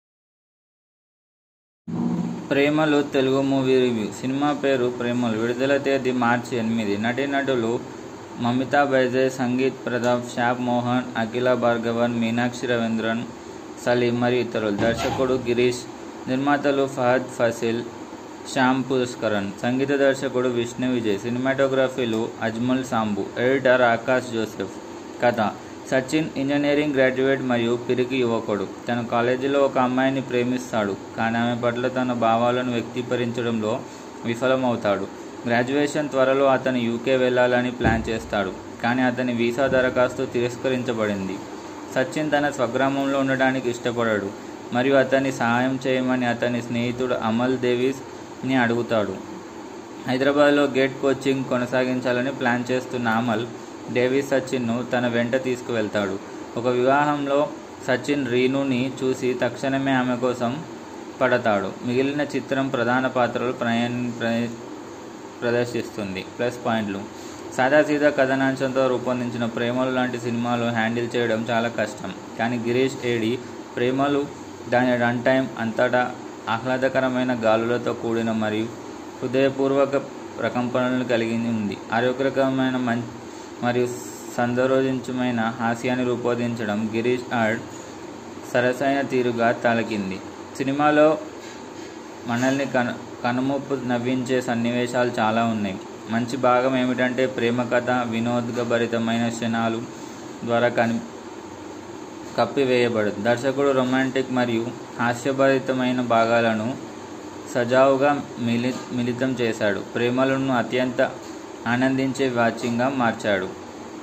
ప్రేమలు తెలుగు మూవీ రివ్యూ సినిమా పేరు ప్రేమలు విడుదల తేదీ మార్చి ఎనిమిది నటీనటులు మమితా బైజే సంగీత్ ప్రతాప్ షాప్ మోహన్ అఖిల భార్గవన్ మీనాక్షి రవీంద్రన్ సలీం మరియు ఇతరులు దర్శకుడు గిరీష్ నిర్మాతలు ఫహద్ ఫసిల్ శ్యామ్ పుష్కరన్ సంగీత దర్శకుడు విష్ణు విజయ్ సినిమాటోగ్రఫీలు అజ్మల్ సాంబు ఎడిటర్ ఆకాష్ జోసెఫ్ కథ సచిన్ ఇంజనీరింగ్ గ్రాడ్యుయేట్ మరియు పిరికి యువకుడు తన కాలేజీలో ఒక అమ్మాయిని ప్రేమిస్తాడు కానీ ఆమె పట్ల తన భావాలను వ్యక్తీకరించడంలో విఫలమవుతాడు గ్రాడ్యుయేషన్ త్వరలో అతను యూకే వెళ్ళాలని ప్లాన్ చేస్తాడు కానీ అతని వీసా దరఖాస్తు తిరస్కరించబడింది సచిన్ తన స్వగ్రామంలో ఉండడానికి ఇష్టపడాడు మరియు అతన్ని సహాయం చేయమని అతని స్నేహితుడు అమల్ దేవీస్ని అడుగుతాడు హైదరాబాద్లో గేట్ కోచింగ్ కొనసాగించాలని ప్లాన్ చేస్తున్న అమల్ డేవిస్ సచిన్ను తన వెంట తీసుకువెళ్తాడు ఒక వివాహంలో సచిన్ రీనుని చూసి తక్షణమే ఆమె కోసం పడతాడు మిగిలిన చిత్రం ప్రధాన పాత్రలు ప్రయాణ ప్రదర్శిస్తుంది ప్లస్ పాయింట్లు సాదాసీదా కథనాంశంతో రూపొందించిన ప్రేమలు లాంటి సినిమాలు హ్యాండిల్ చేయడం చాలా కష్టం కానీ గిరీష్ ఏడి ప్రేమలు దాని రన్ టైం అంతటా ఆహ్లాదకరమైన గాలులతో కూడిన మరియు హృదయపూర్వక ప్రకంపనలు కలిగి ఉంది ఆరోగ్యకరమైన మం మరియు సందరోజించమైన హాస్యాన్ని రూపొందించడం గిరీష్ ఆర్డ్ సరసైన తీరుగా తలకింది సినిమాలో మనల్ని కను కనుమూపు నవ్వించే సన్నివేశాలు చాలా ఉన్నాయి మంచి భాగం ఏమిటంటే ప్రేమ కథ వినోదభరితమైన క్షణాలు ద్వారా కని కప్పివేయబడదు దర్శకుడు రొమాంటిక్ మరియు హాస్యభరితమైన భాగాలను సజావుగా మిలి మిళితం చేశాడు ప్రేమలను అత్యంత ఆనందించే వాచ్యంగా మార్చాడు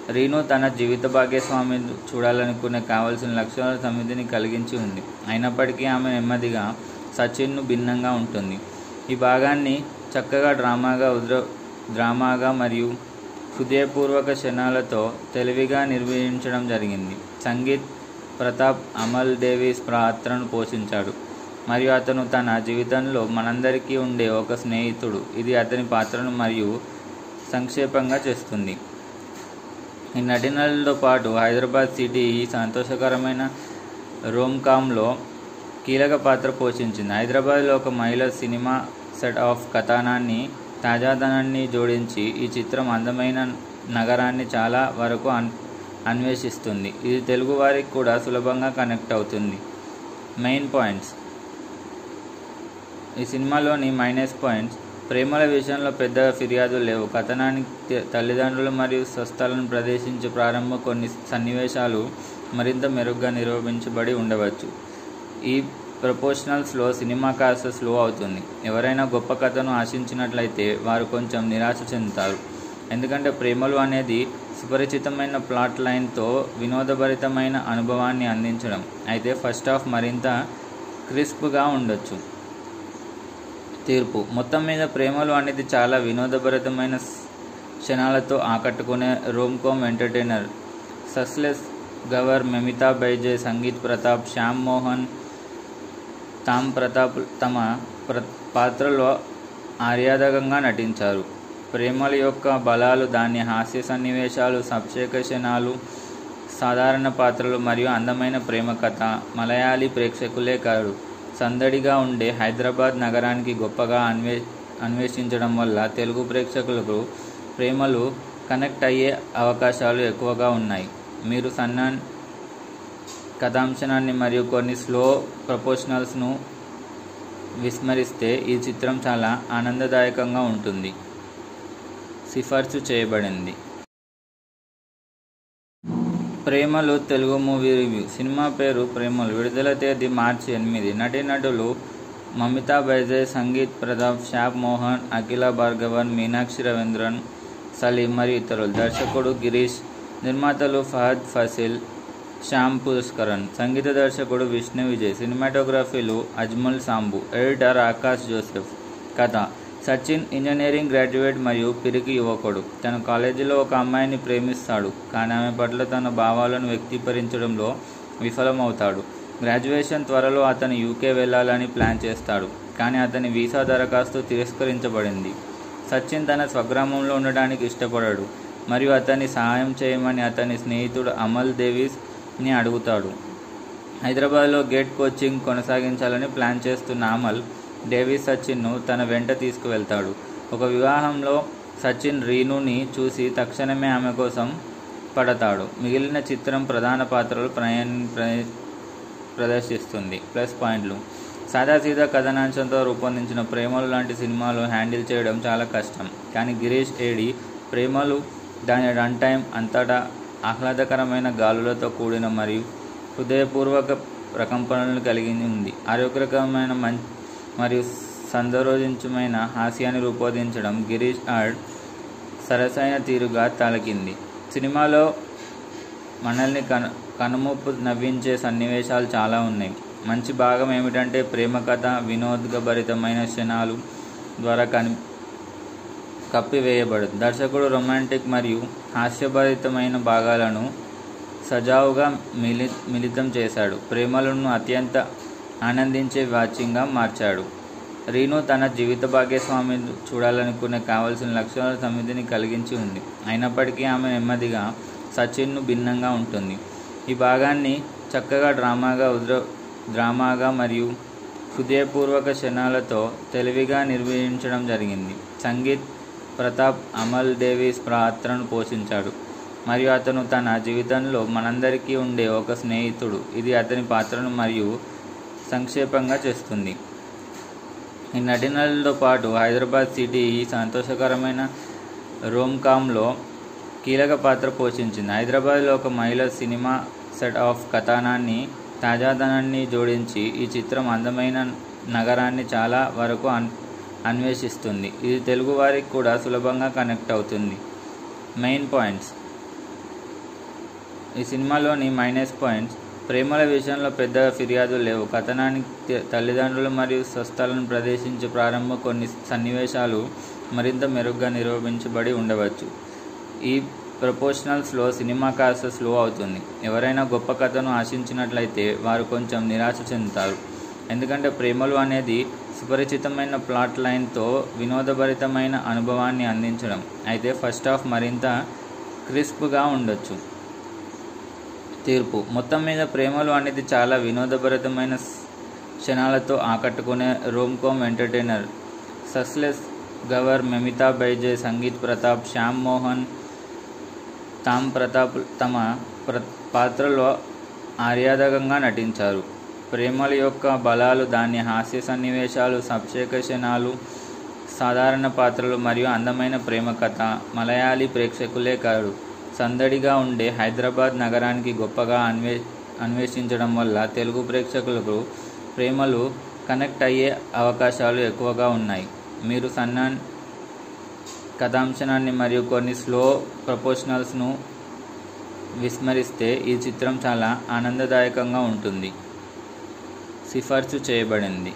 రీను తన జీవిత భాగ్యస్వామి చూడాలనుకునే కావలసిన లక్షణాల సమితిని కలిగించి ఉంది అయినప్పటికీ ఆమె నెమ్మదిగా సచిన్ను భిన్నంగా ఉంటుంది ఈ భాగాన్ని చక్కగా డ్రామాగా ఉద్ర డ్రామాగా మరియు హృదయపూర్వక క్షణాలతో తెలివిగా నిర్వహించడం జరిగింది సంగీత్ ప్రతాప్ అమల్ డేవిస్ పాత్రను పోషించాడు మరియు అతను తన జీవితంలో మనందరికీ ఉండే ఒక స్నేహితుడు ఇది అతని పాత్రను మరియు సంక్షేపంగా చేస్తుంది ఈ నటీనటులతో పాటు హైదరాబాద్ సిటీ ఈ సంతోషకరమైన రోమ్కామ్లో కీలక పాత్ర పోషించింది హైదరాబాద్లో ఒక మహిళ సినిమా సెట్ ఆఫ్ కథనాన్ని తాజాదనాన్ని జోడించి ఈ చిత్రం అందమైన నగరాన్ని చాలా వరకు అన్ అన్వేషిస్తుంది ఇది తెలుగు వారికి కూడా సులభంగా కనెక్ట్ అవుతుంది మెయిన్ పాయింట్స్ ఈ సినిమాలోని మైనస్ పాయింట్స్ ప్రేమల విషయంలో పెద్ద ఫిర్యాదులు లేవు కథనానికి తల్లిదండ్రులు మరియు స్వస్థలను ప్రదర్శించే ప్రారంభ కొన్ని సన్నివేశాలు మరింత మెరుగ్గా నిరూపించబడి ఉండవచ్చు ఈ ప్రపోర్షనల్స్లో సినిమా కాస్త స్లో అవుతుంది ఎవరైనా గొప్ప కథను ఆశించినట్లయితే వారు కొంచెం నిరాశ చెందుతారు ఎందుకంటే ప్రేమలు అనేది సుపరిచితమైన ప్లాట్ లైన్తో వినోదభరితమైన అనుభవాన్ని అందించడం అయితే ఫస్ట్ హాఫ్ మరింత క్రిస్ప్గా ఉండొచ్చు తీర్పు మొత్తం మీద ప్రేమలు అనేది చాలా వినోదభరితమైన క్షణాలతో ఆకట్టుకునే Rome com entertainer సస్లెస్ గవర్ Mamitha Baiju Sangeeth Prathap Shyam Mohan తామ్ ప్రతాప్ తమ ప్ర పాత్రలో ఆర్యాదకంగా నటించారు ప్రేమల యొక్క బలాలు దాని హాస్య సన్నివేశాలు సబ్షేక క్షణాలు సాధారణ పాత్రలు మరియు అందమైన ప్రేమ కథ మలయాళీ ప్రేక్షకులే కాదు సందడిగా ఉండే హైదరాబాద్ నగరానికి గొప్పగా అన్వే అన్వేషించడం వల్ల తెలుగు ప్రేక్షకులకు ప్రేమలు కనెక్ట్ అయ్యే అవకాశాలు ఎక్కువగా ఉన్నాయి మీరు సన్నాన్ కథాంశనాన్ని మరియు కొన్ని స్లో ప్రపోర్షనల్స్ను విస్మరిస్తే ఈ చిత్రం చాలా ఆనందదాయకంగా ఉంటుంది సిఫార్సు చేయబడింది ప్రేమలు తెలుగు మూవీ రివ్యూ సినిమా పేరు ప్రేమలు విడుదల తేదీ మార్చి ఎనిమిది నటీనటులు మమితా బైజే సంగీత్ ప్రతాప్ షాప్ మోహన్ అఖిల భార్గవన్ మీనాక్షి రవీంద్రన్ సలీం మరియు ఇతరులు దర్శకుడు గిరీష్ నిర్మాతలు ఫహద్ ఫసిల్ శ్యామ్ పుష్కరన్ సంగీత దర్శకుడు విష్ణు విజయ్ సినిమాటోగ్రఫీలు అజ్మల్ సాంబు ఎడిటర్ ఆకాష్ జోసెఫ్ కథ సచిన్ ఇంజనీరింగ్ గ్రాడ్యుయేట్ మరియు పిరికి యువకుడు తన కాలేజీలో ఒక అమ్మాయిని ప్రేమిస్తాడు కానీ ఆమె పట్ల తన భావాలను వ్యక్తీకరించడంలో విఫలమవుతాడు గ్రాడ్యుయేషన్ త్వరలో అతను యూకే వెళ్ళాలని ప్లాన్ చేస్తాడు కానీ అతని వీసా దరఖాస్తు తిరస్కరించబడింది సచిన్ తన స్వగ్రామంలో ఉండడానికి ఇష్టపడాడు మరియు అతన్ని సహాయం చేయమని అతని స్నేహితుడు అమల్ దేవిస్ని అడుగుతాడు హైదరాబాద్లో గేట్ కోచింగ్ కొనసాగించాలని ప్లాన్ చేస్తున్న అమల్ డేవిస్ సచిన్ను తన వెంట తీసుకువెళ్తాడు ఒక వివాహంలో సచిన్ రీనుని చూసి తక్షణమే ఆమె కోసం పడతాడు మిగిలిన చిత్రం ప్రధాన పాత్రలు ప్రయాణ ప్రదర్శిస్తుంది ప్లస్ పాయింట్లు సాదాసీదా కథనాంశంతో రూపొందించిన ప్రేమలు లాంటి సినిమాలు హ్యాండిల్ చేయడం చాలా కష్టం కానీ గిరీష్ ఏడి ప్రేమలు దాని రన్ టైం అంతటా ఆహ్లాదకరమైన గాలులతో కూడిన మరియు హృదయపూర్వక ప్రకంపనలను కలిగి ఉంది ఆరోగ్యకరమైన మం మరియు సందరోజించమైన హాస్యాన్ని రూపొందించడం గిరీష్ ఆర్డ్ సరసైన తీరుగా తలకింది సినిమాలో మనల్ని కను కనుమూపు నవ్వించే సన్నివేశాలు చాలా ఉన్నాయి మంచి భాగం ఏమిటంటే ప్రేమ కథ వినోదభరితమైన క్షణాలు ద్వారా కని కప్పివేయబడదు దర్శకుడు రొమాంటిక్ మరియు హాస్యభరితమైన భాగాలను సజావుగా మిలి మిళితం చేశాడు ప్రేమలను అత్యంత ఆనందించే వాచ్యంగా మార్చాడు రీను తన జీవిత భాగ్యస్వామి చూడాలనుకునే కావలసిన లక్షణాల సమితిని కలిగించి ఉంది అయినప్పటికీ ఆమె నెమ్మదిగా సచిన్ను భిన్నంగా ఉంటుంది ఈ భాగాన్ని చక్కగా డ్రామాగా ఉద్ర డ్రామాగా మరియు హృదయపూర్వక క్షణాలతో తెలివిగా నిర్వహించడం జరిగింది సంగీత్ ప్రతాప్ అమల్ డేవిస్ పాత్రను పోషించాడు మరియు అతను తన జీవితంలో మనందరికీ ఉండే ఒక స్నేహితుడు ఇది అతని పాత్రను మరియు సంక్షేపంగా చేస్తుంది ఈ నటీనటులతో పాటు హైదరాబాద్ సిటీ ఈ సంతోషకరమైన రోమ్కామ్లో కీలక పాత్ర పోషించింది హైదరాబాద్లో ఒక మహిళ సినిమా సెట్ ఆఫ్ కథనాన్ని తాజాదనాన్ని జోడించి ఈ చిత్రం అందమైన నగరాన్ని చాలా వరకు అన్ అన్వేషిస్తుంది ఇది తెలుగు వారికి కూడా సులభంగా కనెక్ట్ అవుతుంది మెయిన్ పాయింట్స్ ఈ సినిమాలోని మైనస్ పాయింట్స్ ప్రేమల విషయంలో పెద్దగా ఫిర్యాదులు లేవు కథనానికి త- తల్లిదండ్రులు మరియు స్వస్థలను ప్రదర్శించే ప్రారంభ కొన్ని సన్నివేశాలు మరింత మెరుగ్గా నిరూపించబడి ఉండవచ్చు ఈ ప్రపోర్షనల్స్లో సినిమా కాస్త స్లో అవుతుంది ఎవరైనా గొప్ప కథను ఆశించినట్లయితే వారు కొంచెం నిరాశ చెందుతారు ఎందుకంటే ప్రేమలు అనేది సుపరిచితమైన ప్లాట్ లైన్తో వినోదభరితమైన అనుభవాన్ని అందించడం అయితే ఫస్ట్ హాఫ్ మరింత క్రిస్ప్గా ఉండొచ్చు తీర్పు మొత్తం మీద ప్రేమలు అనేది చాలా వినోదభరితమైన స్- క్షణాలతో ఆకట్టుకునే Rome com entertainer సస్లెస్ గవర్ Mamitha Baiju Sangeeth Prathap Shyam Mohan తామ్ ప్రతాప్ తమ ప్ర పాత్రలో ఆర్యాదకంగా నటించారు ప్రేమల యొక్క బలాలు దాని హాస్య సన్నివేశాలు సబ్షేక క్షణాలు సాధారణ పాత్రలు మరియు అందమైన ప్రేమ కథ మలయాళీ ప్రేక్షకులే కాదు సందడిగా ఉండే హైదరాబాద్ నగరానికి గొప్పగా అన్వే అన్వేషించడం వల్ల తెలుగు ప్రేక్షకులకు ప్రేమలు కనెక్ట్ అయ్యే అవకాశాలు ఎక్కువగా ఉన్నాయి మీరు సన్నాన్ కథాంశనాన్ని మరియు కొన్ని స్లో ప్రపోర్షనల్స్ను విస్మరిస్తే ఈ చిత్రం చాలా ఆనందదాయకంగా ఉంటుంది సిఫార్సు చేయబడింది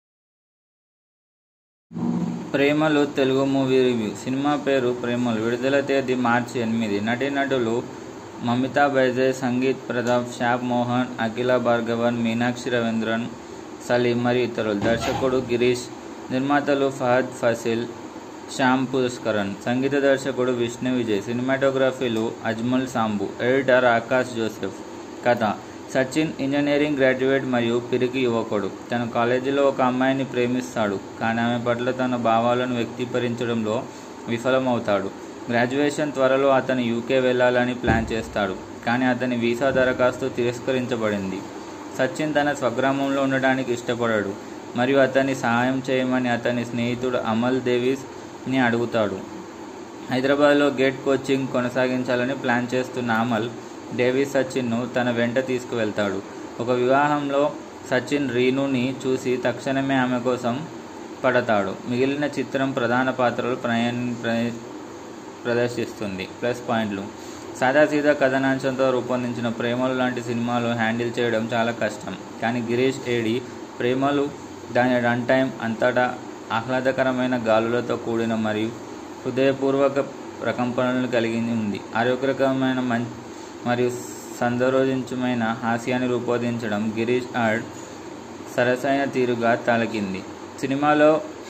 ప్రేమలు తెలుగు మూవీ రివ్యూ సినిమా పేరు ప్రేమలు విడుదల తేదీ మార్చి ఎనిమిది నటీనటులు మమితా బైజే సంగీత్ ప్రతాప్ షాప్ మోహన్ అఖిల భార్గవన్ మీనాక్షి రవీంద్రన్ సలీం మరియు ఇతరులు దర్శకుడు గిరీష్ నిర్మాతలు ఫహద్ ఫసిల్ శ్యామ్ పుష్కరన్ సంగీత దర్శకుడు విష్ణు విజయ్ సినిమాటోగ్రఫీలు అజ్మల్ సాంబు ఎడిటర్ ఆకాష్ జోసెఫ్ కథ సచిన్ ఇంజనీరింగ్ గ్రాడ్యుయేట్ మరియు పిరికి యువకుడు తన కాలేజీలో ఒక అమ్మాయిని ప్రేమిస్తాడు కానీ ఆమె పట్ల తన భావాలను వ్యక్తీకరించడంలో విఫలమవుతాడు గ్రాడ్యుయేషన్ త్వరలో అతను యూకే వెళ్ళాలని ప్లాన్ చేస్తాడు కానీ అతని వీసా దరఖాస్తు తిరస్కరించబడింది సచిన్ తన స్వగ్రామంలో ఉండడానికి ఇష్టపడాడు మరియు అతన్ని సహాయం చేయమని అతని స్నేహితుడు అమల్ దేవీస్ని అడుగుతాడు హైదరాబాద్లో గేట్ కోచింగ్ కొనసాగించాలని ప్లాన్ చేస్తున్న అమల్ డేవిస్ సచిన్ను తన వెంట తీసుకువెళ్తాడు ఒక వివాహంలో సచిన్ రీనుని చూసి తక్షణమే ఆమె కోసం పడతాడు మిగిలిన చిత్రం ప్రధాన పాత్రలు ప్రయాణ ప్ర- ప్రదర్శిస్తుంది ప్లస్ పాయింట్లు సాదాసీదా కథనాంశంతో రూపొందించిన ప్రేమలు లాంటి సినిమాలు హ్యాండిల్ చేయడం చాలా కష్టం కానీ గిరీష్ ఏడి ప్రేమలు దాని రన్ టైం అంతటా ఆహ్లాదకరమైన గాలులతో కూడిన మరియు హృదయపూర్వక ప్రకంపనలను కలిగి ఉంది ఆరోగ్యకరమైన మం మరియు సందరోజించమైన హాస్యాన్ని రూపొందించడం గిరీష్ ఆర్డ్ సరసైన తీరుగా తలకింది సినిమాలో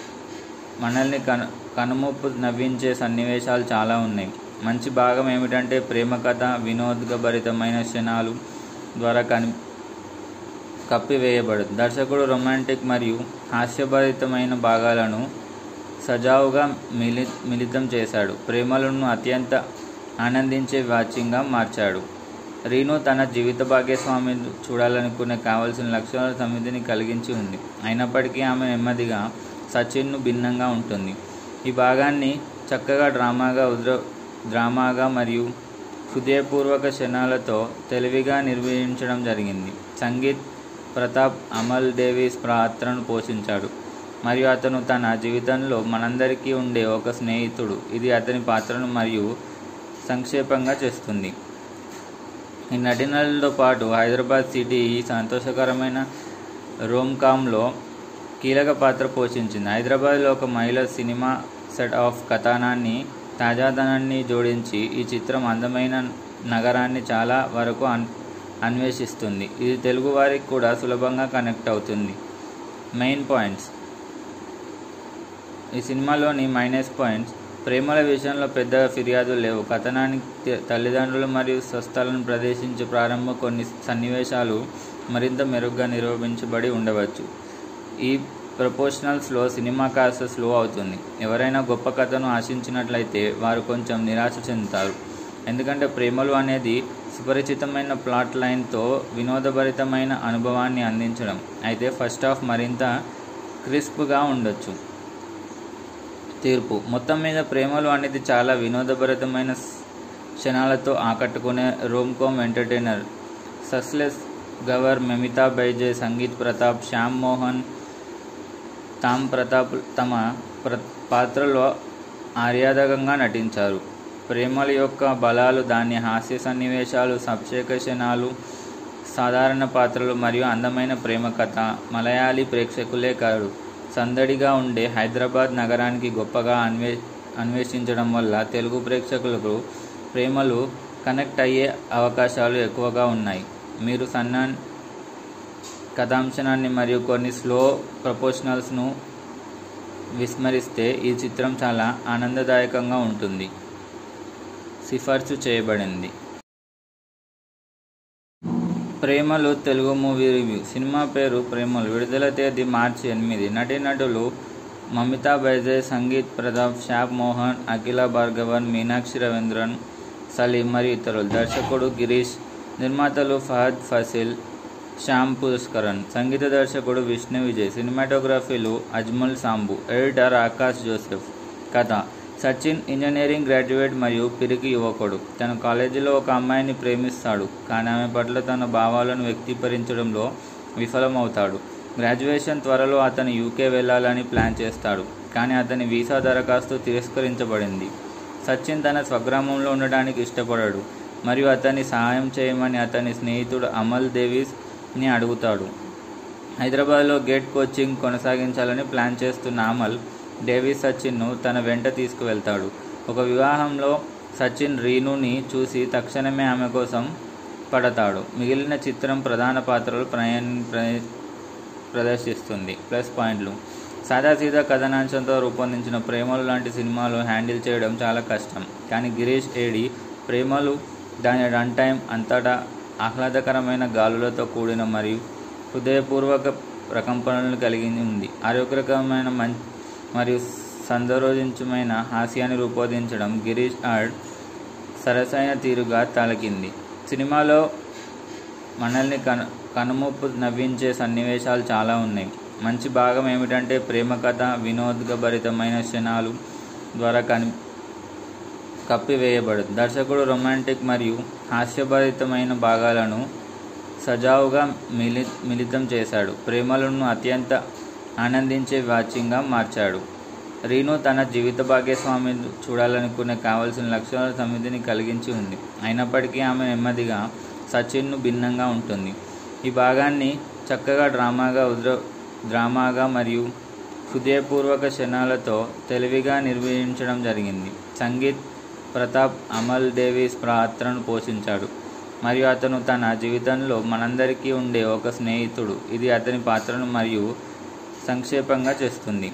మనల్ని కను కనుమూపు నవ్వించే సన్నివేశాలు చాలా ఉన్నాయి మంచి భాగం ఏమిటంటే ప్రేమ కథ వినోదభరితమైన క్షణాలు ద్వారా కని కప్పివేయబడదు దర్శకుడు రొమాంటిక్ మరియు హాస్యభరితమైన భాగాలను సజావుగా మిలి మిళితం చేశాడు ప్రేమలను అత్యంత ఆనందించే వాచ్యంగా మార్చాడు రీను తన జీవిత భాగ్యస్వామి చూడాలనుకునే కావలసిన లక్షణాల సమితిని కలిగించి ఉంది అయినప్పటికీ ఆమె నెమ్మదిగా సచిన్ను భిన్నంగా ఉంటుంది ఈ భాగాన్ని చక్కగా డ్రామాగా ఉద్ర డ్రామాగా మరియు హృదయపూర్వక క్షణాలతో తెలివిగా నిర్వహించడం జరిగింది సంగీత్ ప్రతాప్ అమల్ డేవిస్ పాత్రను పోషించాడు మరియు అతను తన జీవితంలో మనందరికీ ఉండే ఒక స్నేహితుడు ఇది అతని పాత్రను మరియు సంక్షేపంగా చేస్తుంది ఈ నటీనటులతో పాటు హైదరాబాద్ సిటీ ఈ సంతోషకరమైన రోమ్కామ్లో కీలక పాత్ర పోషించింది హైదరాబాద్లో ఒక మహిళ సినిమా సెట్ ఆఫ్ కథనాన్ని తాజాదనాన్ని జోడించి ఈ చిత్రం అందమైన నగరాన్ని చాలా వరకు అన్ అన్వేషిస్తుంది ఇది తెలుగు వారికి కూడా సులభంగా కనెక్ట్ అవుతుంది మెయిన్ పాయింట్స్ ఈ సినిమాలోని మైనస్ పాయింట్స్ ప్రేమల విషయంలో పెద్దగా ఫిర్యాదులు లేవు కథనానికి త- తల్లిదండ్రులు మరియు స్వస్థలను ప్రదర్శించే ప్రారంభ కొన్ని సన్నివేశాలు మరింత మెరుగ్గా నిరూపించబడి ఉండవచ్చు ఈ ప్రపోర్షనల్స్లో సినిమా కాస్త స్లో అవుతుంది ఎవరైనా గొప్ప కథను ఆశించినట్లయితే వారు కొంచెం నిరాశ చెందుతారు ఎందుకంటే ప్రేమలు అనేది సుపరిచితమైన ప్లాట్ లైన్తో వినోదభరితమైన అనుభవాన్ని అందించడం అయితే ఫస్ట్ హాఫ్ మరింత క్రిస్ప్గా ఉండొచ్చు తీర్పు మొత్తం మీద ప్రేమలు అనేది చాలా వినోదభరితమైన స్- క్షణాలతో ఆకట్టుకునే Rome com entertainer సస్లెస్ గవర్ Mamitha Baiju Sangeeth Prathap Shyam Mohan తామ్ ప్రతాప్ తమ ప్ర పాత్రలో ఆర్యాదకంగా నటించారు ప్రేమల యొక్క బలాలు దాని హాస్య సన్నివేశాలు సబ్షేక క్షణాలు సాధారణ పాత్రలు మరియు అందమైన ప్రేమ కథ మలయాళీ ప్రేక్షకులే కాదు సందడిగా ఉండే హైదరాబాద్ నగరానికి గొప్పగా అన్వే అన్వేషించడం వల్ల తెలుగు ప్రేక్షకులకు ప్రేమలు కనెక్ట్ అయ్యే అవకాశాలు ఎక్కువగా ఉన్నాయి మీరు సన్నాన్ కథాంశనాన్ని మరియు కొన్ని స్లో ప్రపోర్షనల్స్ను విస్మరిస్తే ఈ చిత్రం చాలా ఆనందదాయకంగా ఉంటుంది సిఫార్సు చేయబడింది ప్రేమలు తెలుగు మూవీ రివ్యూ సినిమా పేరు ప్రేమలు విడుదల తేదీ మార్చి ఎనిమిది నటీనటులు మమితా బైజయ్ సంగీత్ ప్రతాప్ షాప్ మోహన్ అఖిల భార్గవన్ మీనాక్షి రవీంద్రన్ సలీం మరియు ఇతరులు దర్శకుడు గిరీష్ నిర్మాతలు ఫహద్ ఫసిల్ శ్యామ్ పుష్కరన్ సంగీత దర్శకుడు విష్ణు విజయ్ సినిమాటోగ్రఫీలు అజ్మల్ సాంబు ఎడిటర్ ఆకాష్ జోసెఫ్ కథ సచిన్ ఇంజనీరింగ్ గ్రాడ్యుయేట్ మరియు పిరికి యువకుడు తన కాలేజీలో ఒక అమ్మాయిని ప్రేమిస్తాడు కానీ ఆమె పట్ల తన భావాలను వ్యక్తీకరించడంలో విఫలమవుతాడు గ్రాడ్యుయేషన్ త్వరలో అతను యూకే వెళ్ళాలని ప్లాన్ చేస్తాడు కానీ అతని వీసా దరఖాస్తు తిరస్కరించబడింది సచిన్ తన స్వగ్రామంలో ఉండడానికి ఇష్టపడాడు మరియు అతన్ని సహాయం చేయమని అతని స్నేహితుడు అమల్ దేవీస్ని అడుగుతాడు హైదరాబాద్లో గేట్ కోచింగ్ కొనసాగించాలని ప్లాన్ చేస్తున్న అమల్ డేవిస్ సచిన్ను తన వెంట తీసుకువెళ్తాడు ఒక వివాహంలో సచిన్ రీనుని చూసి తక్షణమే ఆమె కోసం పడతాడు మిగిలిన చిత్రం ప్రధాన పాత్రలు ప్రయాణ ప్రదర్శిస్తుంది ప్లస్ పాయింట్లు సాదాసీదా కథనాంశంతో రూపొందించిన ప్రేమలు లాంటి సినిమాలు హ్యాండిల్ చేయడం చాలా కష్టం కానీ గిరీష్ ఏడి ప్రేమలు దాని రన్ టైం అంతటా ఆహ్లాదకరమైన గాలులతో కూడిన మరియు హృదయపూర్వక ప్రకంపనలను కలిగి ఉంది ఆరోగ్యకరమైన మం మరియు సందరోజించమైన హాస్యాన్ని రూపొందించడం గిరీష్ ఆర్డ్ సరసైన తీరుగా తలకింది సినిమాలో మనల్ని కను కనుమూపు నవ్వించే సన్నివేశాలు చాలా ఉన్నాయి మంచి భాగం ఏమిటంటే ప్రేమ కథ వినోదభరితమైన క్షణాలు ద్వారా కని కప్పివేయబడదు దర్శకుడు రొమాంటిక్ మరియు హాస్యభరితమైన భాగాలను సజావుగా మిలి మిళితం చేశాడు ప్రేమలను అత్యంత ఆనందించే వాచ్యంగా మార్చాడు రీను తన జీవిత భాగ్యస్వామి చూడాలనుకునే కావలసిన లక్షణాల సమితిని కలిగించి ఉంది అయినప్పటికీ ఆమె నెమ్మదిగా సచిన్ను భిన్నంగా ఉంటుంది ఈ భాగాన్ని చక్కగా డ్రామాగా ఉద్ర డ్రామాగా మరియు హృదయపూర్వక క్షణాలతో తెలివిగా నిర్వహించడం జరిగింది సంగీత్ ప్రతాప్ అమల్ డేవిస్ పాత్రను పోషించాడు మరియు అతను తన జీవితంలో మనందరికీ ఉండే ఒక స్నేహితుడు ఇది అతని పాత్రను మరియు సంక్షేపంగా చేస్తుంది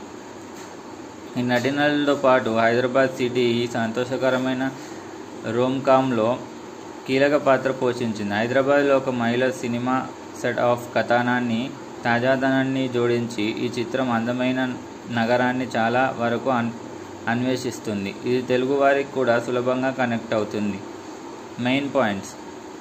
ఈ నటీనటులతో పాటు హైదరాబాద్ సిటీ ఈ సంతోషకరమైన రోమ్కామ్లో కీలక పాత్ర పోషించింది హైదరాబాద్లో ఒక మహిళ సినిమా సెట్ ఆఫ్ కథనాన్ని తాజాదనాన్ని జోడించి ఈ చిత్రం అందమైన నగరాన్ని చాలా వరకు అన్ అన్వేషిస్తుంది ఇది తెలుగు వారికి కూడా సులభంగా కనెక్ట్ అవుతుంది మెయిన్ పాయింట్స్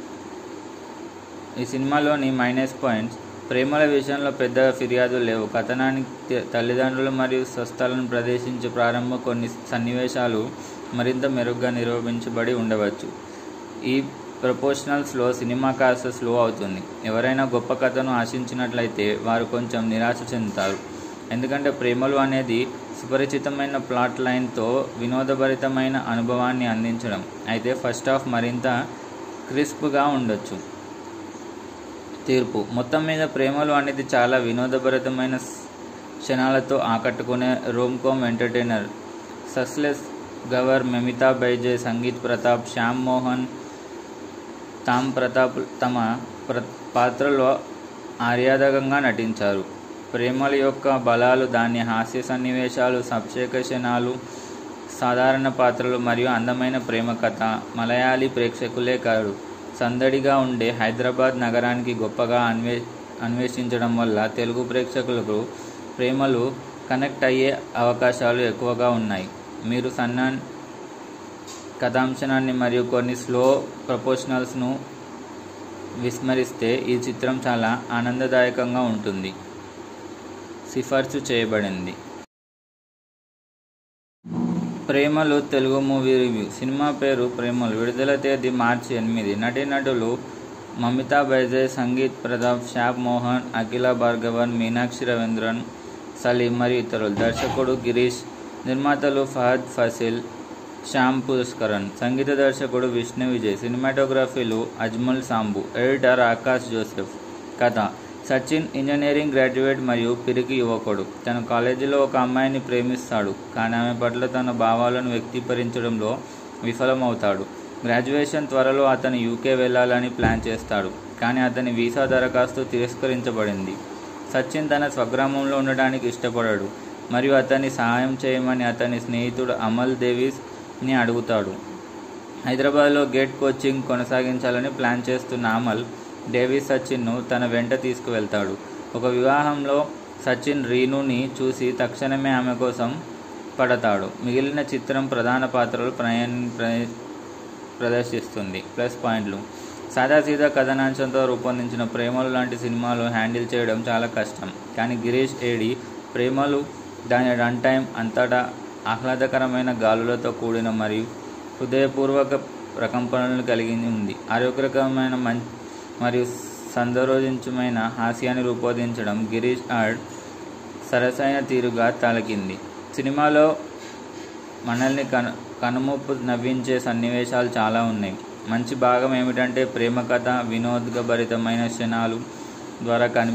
ఈ సినిమాలోని మైనస్ పాయింట్స్ ప్రేమల విషయంలో పెద్ద ఫిర్యాదులు లేవు కథనానికి తల్లిదండ్రులు మరియు స్వస్థలను ప్రదర్శించే ప్రారంభ కొన్ని సన్నివేశాలు మరింత మెరుగ్గా నిరూపించబడి ఉండవచ్చు ఈ ప్రపోర్షనల్స్లో సినిమా కాస్త స్లో అవుతుంది ఎవరైనా గొప్ప కథను ఆశించినట్లయితే వారు కొంచెం నిరాశ చెందుతారు ఎందుకంటే ప్రేమలు అనేది సుపరిచితమైన ప్లాట్ లైన్తో వినోదభరితమైన అనుభవాన్ని అందించడం అయితే ఫస్ట్ హాఫ్ మరింత క్రిస్ప్గా ఉండొచ్చు తీర్పు మొత్తం మీద ప్రేమలు అనేది చాలా వినోదభరితమైన క్షణాలతో ఆకట్టుకునే రోమ్కోమ్ ఎంటర్టైనర్ సస్లెస్ గవర్ మెమితా బైజయ్ సంగీత్ ప్రతాప్ శ్యామ్ మోహన్ తామ్ ప్రతాప్ తమ ప్ర పాత్రలో ఆర్యాదకంగా నటించారు ప్రేమల యొక్క బలాలు దాని హాస్య సన్నివేశాలు సబ్షేక క్షణాలు సాధారణ పాత్రలు మరియు అందమైన ప్రేమ కథ మలయాళీ ప్రేక్షకులే కాదు సందడిగా ఉండే హైదరాబాద్ నగరానికి గొప్పగా అన్వే అన్వేషించడం వల్ల తెలుగు ప్రేక్షకులకు ప్రేమలు కనెక్ట్ అయ్యే అవకాశాలు ఎక్కువగా ఉన్నాయి మీరు సన్నాన్ కథాంశనాన్ని మరియు కొన్ని స్లో ప్రపోర్షనల్స్ను విస్మరిస్తే ఈ చిత్రం చాలా ఆనందదాయకంగా ఉంటుంది సిఫార్సు చేయబడింది ప్రేమలు తెలుగు మూవీ రివ్యూ సినిమా పేరు ప్రేమలు విడుదల తేదీ మార్చి ఎనిమిది నటీనటులు మమితా బైజయ్ సంగీత్ ప్రతాప్ షాప్ మోహన్ అఖిల భార్గవన్ మీనాక్షి రవీంద్రన్ సలీం మరియు ఇతరులు దర్శకుడు గిరీష్ నిర్మాతలు ఫహద్ ఫసిల్ శ్యామ్ పుష్కరన్ సంగీత దర్శకుడు విష్ణు విజయ్ సినిమాటోగ్రఫీలు అజ్మల్ సాంబు ఎడిటర్ ఆకాష్ జోసెఫ్ కథ సచిన్ ఇంజనీరింగ్ గ్రాడ్యుయేట్ మరియు పిరికి యువకుడు తన కాలేజీలో ఒక అమ్మాయిని ప్రేమిస్తాడు కానీ ఆమె పట్ల తన భావాలను వ్యక్తీకరించడంలో విఫలమవుతాడు గ్రాడ్యుయేషన్ త్వరలో అతను యూకే వెళ్ళాలని ప్లాన్ చేస్తాడు కానీ అతని వీసా దరఖాస్తు తిరస్కరించబడింది సచిన్ తన స్వగ్రామంలో ఉండడానికి ఇష్టపడాడు మరియు అతన్ని సహాయం చేయమని అతని స్నేహితుడు అమల్ దేవీస్ని అడుగుతాడు హైదరాబాద్లో గేట్ కోచింగ్ కొనసాగించాలని ప్లాన్ చేస్తున్న అమల్ డేవిస్ సచిన్ను తన వెంట తీసుకువెళ్తాడు ఒక వివాహంలో సచిన్ రీనుని చూసి తక్షణమే ఆమె కోసం పడతాడు మిగిలిన చిత్రం ప్రధాన పాత్రలు ప్రయాణ ప్రదర్శిస్తుంది ప్లస్ పాయింట్లు సాదాసీదా కథనాంశంతో రూపొందించిన ప్రేమలు లాంటి సినిమాలు హ్యాండిల్ చేయడం చాలా కష్టం కానీ గిరీష్ ఏడి ప్రేమలు దాని రన్ టైం అంతటా ఆహ్లాదకరమైన గాలులతో కూడిన మరియు హృదయపూర్వక ప్రకంపనలు కలిగి ఉంది ఆరోగ్యకరమైన మం మరియు సందరోజించమైన హాస్యాన్ని రూపొందించడం గిరీష్ ఆర్డ్ సరసైన తీరుగా తలకింది సినిమాలో మనల్ని కను కనుమూపు నవ్వించే సన్నివేశాలు చాలా ఉన్నాయి మంచి భాగం ఏమిటంటే ప్రేమ కథ వినోదభరితమైన క్షణాలు ద్వారా కని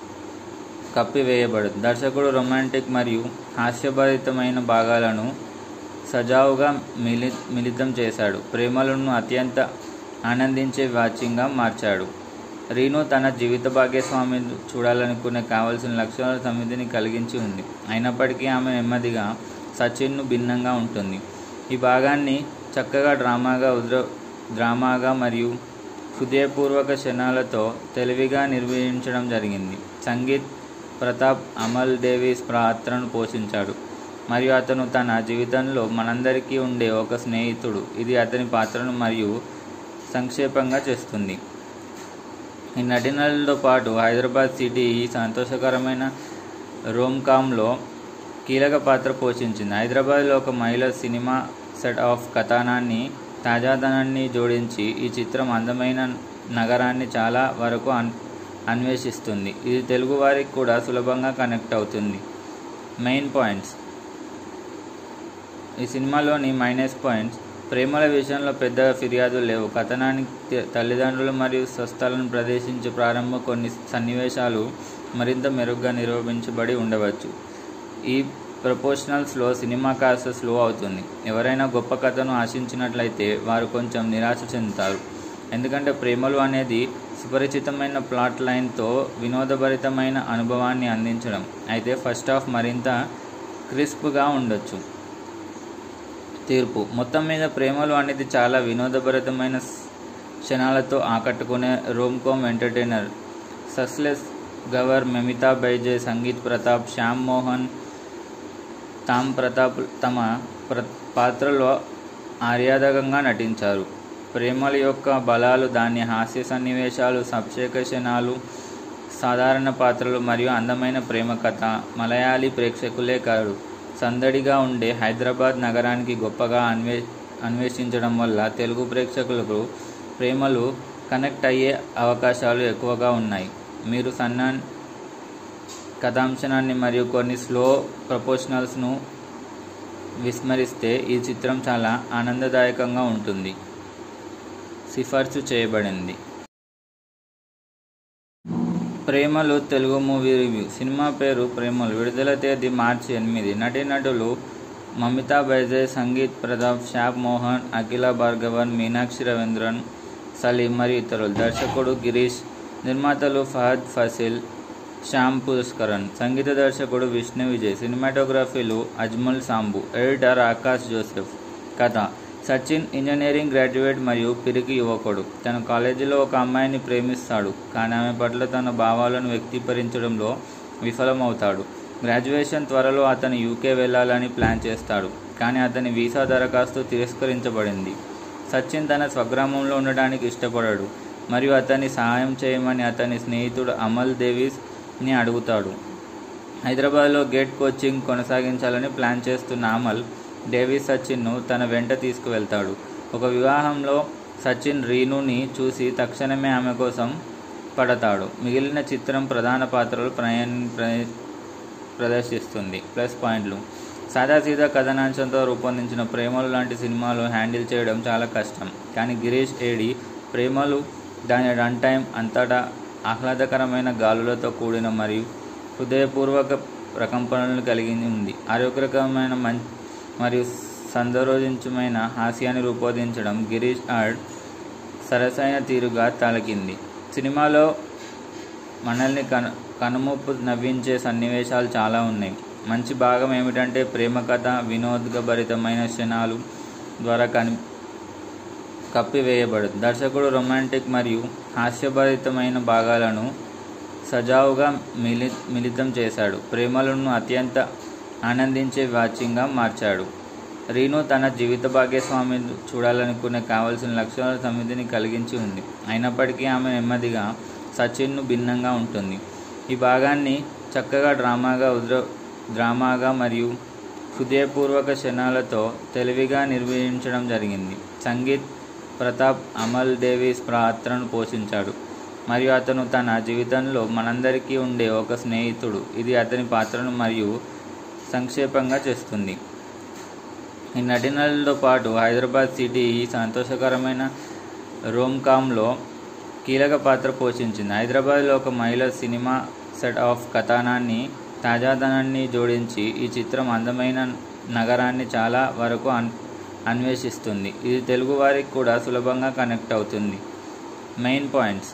కప్పివేయబడదు దర్శకుడు రొమాంటిక్ మరియు హాస్యభరితమైన భాగాలను సజావుగా మిలి మిళితం చేశాడు ప్రేమలను అత్యంత ఆనందించే వాచ్యంగా మార్చాడు రీను తన జీవిత భాగ్యస్వామి చూడాలనుకునే కావలసిన లక్షణాల సమితిని కలిగించి ఉంది అయినప్పటికీ ఆమె నెమ్మదిగా సచిన్ను భిన్నంగా ఉంటుంది ఈ భాగాన్ని చక్కగా డ్రామాగా ఉద్ర డ్రామాగా మరియు హృదయపూర్వక క్షణాలతో తెలివిగా నిర్వహించడం జరిగింది సంగీత్ ప్రతాప్ అమల్ డేవిస్ పాత్రను పోషించాడు మరియు అతను తన జీవితంలో మనందరికీ ఉండే ఒక స్నేహితుడు ఇది అతని పాత్రను మరియు సంక్షేపంగా చేస్తుంది ఈ నటినలతో పాటు హైదరాబాద్ సిటీ ఈ సంతోషకరమైన రోమ్కామ్లో కీలక పాత్ర పోషించింది హైదరాబాద్లో ఒక మహిళ సినిమా సెట్ ఆఫ్ కథనాన్ని తాజాదనాన్ని జోడించి ఈ చిత్రం అందమైన నగరాన్ని చాలా వరకు అన్ అన్వేషిస్తుంది ఇది తెలుగు వారికి కూడా సులభంగా కనెక్ట్ అవుతుంది మెయిన్ పాయింట్స్ ఈ సినిమాలోని మైనస్ పాయింట్స్ ప్రేమల విషయంలో పెద్ద ఫిర్యాదులు లేవు కథనానికి తల్లిదండ్రులు మరియు స్వస్థలను ప్రదర్శించే ప్రారంభ కొన్ని సన్నివేశాలు మరింత మెరుగ్గా నిరూపించబడి ఉండవచ్చు ఈ ప్రపోర్షనల్స్లో సినిమా కాస్త స్లో అవుతుంది ఎవరైనా గొప్ప కథను ఆశించినట్లయితే వారు కొంచెం నిరాశ చెందుతారు ఎందుకంటే ప్రేమలు అనేది సుపరిచితమైన ప్లాట్ లైన్తో వినోదభరితమైన అనుభవాన్ని అందించడం అయితే ఫస్ట్ హాఫ్ మరింత క్రిస్ప్గా ఉండొచ్చు తీర్పు మొత్తం మీద ప్రేమలు అనేది చాలా వినోదభరితమైన క్షణాలతో ఆకట్టుకునే రోమ్ కామ్ ఎంటర్టైనర్ సక్సెస్ గవర్ మెమితా బైజే సంగీత్ ప్రతాప్ శ్యామ్ మోహన్ తామ్ ప్రతాప్ తమ ప్ర పాత్రలో ఆర్యాదకంగా నటించారు ప్రేమల యొక్క బలాలు దాని హాస్య సన్నివేశాలు సబ్షేక క్షణాలు సాధారణ పాత్రలు మరియు అందమైన ప్రేమ కథ మలయాళీ ప్రేక్షకులే కాదు సందడిగా ఉండే హైదరాబాద్ నగరానికి గొప్పగా అన్వే అన్వేషించడం వల్ల తెలుగు ప్రేక్షకులకు ప్రేమలు కనెక్ట్ అయ్యే అవకాశాలు ఎక్కువగా ఉన్నాయి మీరు సన్నాన్ కథాంశనాన్ని మరియు కొన్ని స్లో ప్రపోర్షనల్స్ను విస్మరిస్తే ఈ చిత్రం చాలా ఆనందదాయకంగా ఉంటుంది సిఫార్సు చేయబడింది ప్రేమలు తెలుగు మూవీ రివ్యూ సినిమా పేరు ప్రేమలు విడుదల తేదీ మార్చి ఎనిమిది నటీనటులు మమితా బైజే సంగీత్ ప్రతాప్ షాప్ మోహన్ అఖిల భార్గవన్ మీనాక్షి రవీంద్రన్ సలీం మరియు ఇతరులు దర్శకుడు గిరీష్ నిర్మాతలు ఫహద్ ఫసిల్ శ్యామ్ పుష్కరన్ సంగీత దర్శకుడు విష్ణు విజయ్ సినిమాటోగ్రఫీలు అజ్మల్ సాంబు ఎడిటర్ ఆకాష్ జోసెఫ్ కథ సచిన్ ఇంజనీరింగ్ గ్రాడ్యుయేట్ మరియు పిరికి యువకుడు తన కాలేజీలో ఒక అమ్మాయిని ప్రేమిస్తాడు కానీ ఆమె పట్ల తన భావాలను వ్యక్తీకరించడంలో విఫలమవుతాడు గ్రాడ్యుయేషన్ త్వరలో అతను యూకే వెళ్ళాలని ప్లాన్ చేస్తాడు కానీ అతని వీసా దరఖాస్తు తిరస్కరించబడింది సచిన్ తన స్వగ్రామంలో ఉండడానికి ఇష్టపడాడు మరియు అతన్ని సహాయం చేయమని అతని స్నేహితుడు అమల్ దేవీస్ని అడుగుతాడు హైదరాబాద్లో గేట్ కోచింగ్ కొనసాగించాలని ప్లాన్ చేస్తున్న అమల్ డేవిస్ సచిన్ను తన వెంట తీసుకువెళ్తాడు ఒక వివాహంలో సచిన్ రీనుని చూసి తక్షణమే ఆమె కోసం పడతాడు మిగిలిన చిత్రం ప్రధాన పాత్రలు ప్రయాణ ప్రదర్శిస్తుంది ప్లస్ పాయింట్లు సాదాసీదా కథనాంశంతో రూపొందించిన ప్రేమలు లాంటి సినిమాలు హ్యాండిల్ చేయడం చాలా కష్టం కానీ గిరీష్ ఏడి ప్రేమలు దాని రన్ టైం అంతటా ఆహ్లాదకరమైన గాలులతో కూడిన మరియు హృదయపూర్వక ప్రకంపనలు కలిగి ఉంది ఆరోగ్యకరమైన మం మరియు సందరోజించమైన హాస్యాన్ని రూపొందించడం గిరీష్ ఆర్డ్ సరసైన తీరుగా తలకింది సినిమాలో మనల్ని కను కనుమూపు నవ్వించే సన్నివేశాలు చాలా ఉన్నాయి మంచి భాగం ఏమిటంటే ప్రేమ కథ వినోదభరితమైన క్షణాలు ద్వారా కని కప్పివేయబడదు దర్శకుడు రొమాంటిక్ మరియు హాస్యభరితమైన భాగాలను సజావుగా మిలి మిళితం చేశాడు ప్రేమలను అత్యంత ఆనందించే వాచ్యంగా మార్చాడు రీను తన జీవిత భాగ్యస్వామి చూడాలనుకునే కావలసిన లక్షణాల సమితిని కలిగించి ఉంది అయినప్పటికీ ఆమె నెమ్మదిగా సచిన్ను భిన్నంగా ఉంటుంది ఈ భాగాన్ని చక్కగా డ్రామాగా ఉద్ర డ్రామాగా మరియు హృదయపూర్వక క్షణాలతో తెలివిగా నిర్వహించడం జరిగింది సంగీత్ ప్రతాప్ అమల్ డేవిస్ పాత్రను పోషించాడు మరియు అతను తన జీవితంలో మనందరికీ ఉండే ఒక స్నేహితుడు ఇది అతని పాత్రను మరియు సంక్షేపంగా చేస్తుంది ఈ నటినలతో పాటు హైదరాబాద్ సిటీ ఈ సంతోషకరమైన రోమ్కామ్లో కీలక పాత్ర పోషించింది హైదరాబాద్లో ఒక మహిళ సినిమా సెట్ ఆఫ్ కథనాన్ని తాజాదనాన్ని జోడించి ఈ చిత్రం అందమైన నగరాన్ని చాలా వరకు అన్ అన్వేషిస్తుంది ఇది తెలుగు వారికి కూడా సులభంగా కనెక్ట్ అవుతుంది మెయిన్ పాయింట్స్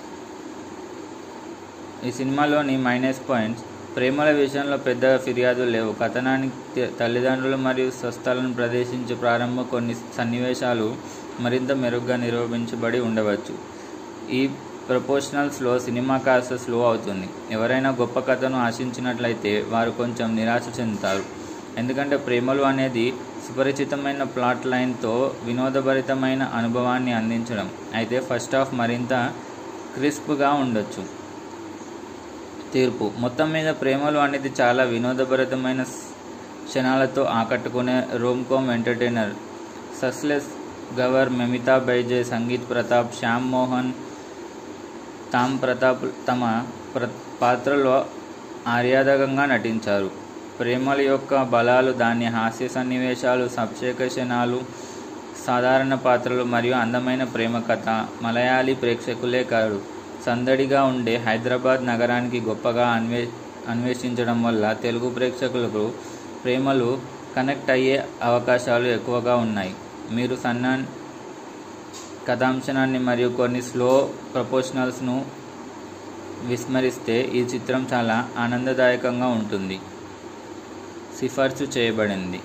ఈ సినిమాలోని మైనస్ పాయింట్స్ ప్రేమల విషయంలో పెద్ద ఫిర్యాదులు లేవు కథనానికి తల్లిదండ్రులు మరియు స్వస్థలను ప్రదర్శించే ప్రారంభ కొన్ని సన్నివేశాలు మరింత మెరుగ్గా నిరూపించబడి ఉండవచ్చు ఈ ప్రపోర్షనల్స్లో సినిమా కాస్త స్లో అవుతుంది ఎవరైనా గొప్ప కథను ఆశించినట్లయితే వారు కొంచెం నిరాశ చెందుతారు ఎందుకంటే ప్రేమలు అనేది సుపరిచితమైన ప్లాట్ లైన్తో వినోదభరితమైన అనుభవాన్ని అందించడం అయితే ఫస్ట్ హాఫ్ మరింత క్రిస్ప్గా ఉండొచ్చు తీర్పు మొత్తం మీద ప్రేమలు అనేది చాలా వినోదభరితమైన క్షణాలతో ఆకట్టుకునే రోమ్కోమ్ ఎంటర్టైనర్ సస్లెస్ గవర్ మెమితా బైజే సంగీత్ ప్రతాప్ శ్యామ్ మోహన్ తామ్ ప్రతాప్ తమ ప్ర పాత్రలో ఆర్యాదకంగా నటించారు ప్రేమల యొక్క బలాలు దాని హాస్య సన్నివేశాలు సబ్షేక క్షణాలు సాధారణ పాత్రలు మరియు అందమైన ప్రేమ కథ మలయాళీ ప్రేక్షకులే కాదు సందడిగా ఉండే హైదరాబాద్ నగరానికి గొప్పగా అన్వే అన్వేషించడం వల్ల తెలుగు ప్రేక్షకులకు ప్రేమలు కనెక్ట్ అయ్యే అవకాశాలు ఎక్కువగా ఉన్నాయి మీరు సన్నాన్ కథాంశనాన్ని మరియు కొన్ని స్లో ప్రపోర్షనల్స్ను విస్మరిస్తే ఈ చిత్రం చాలా ఆనందదాయకంగా ఉంటుంది సిఫార్సు చేయబడింది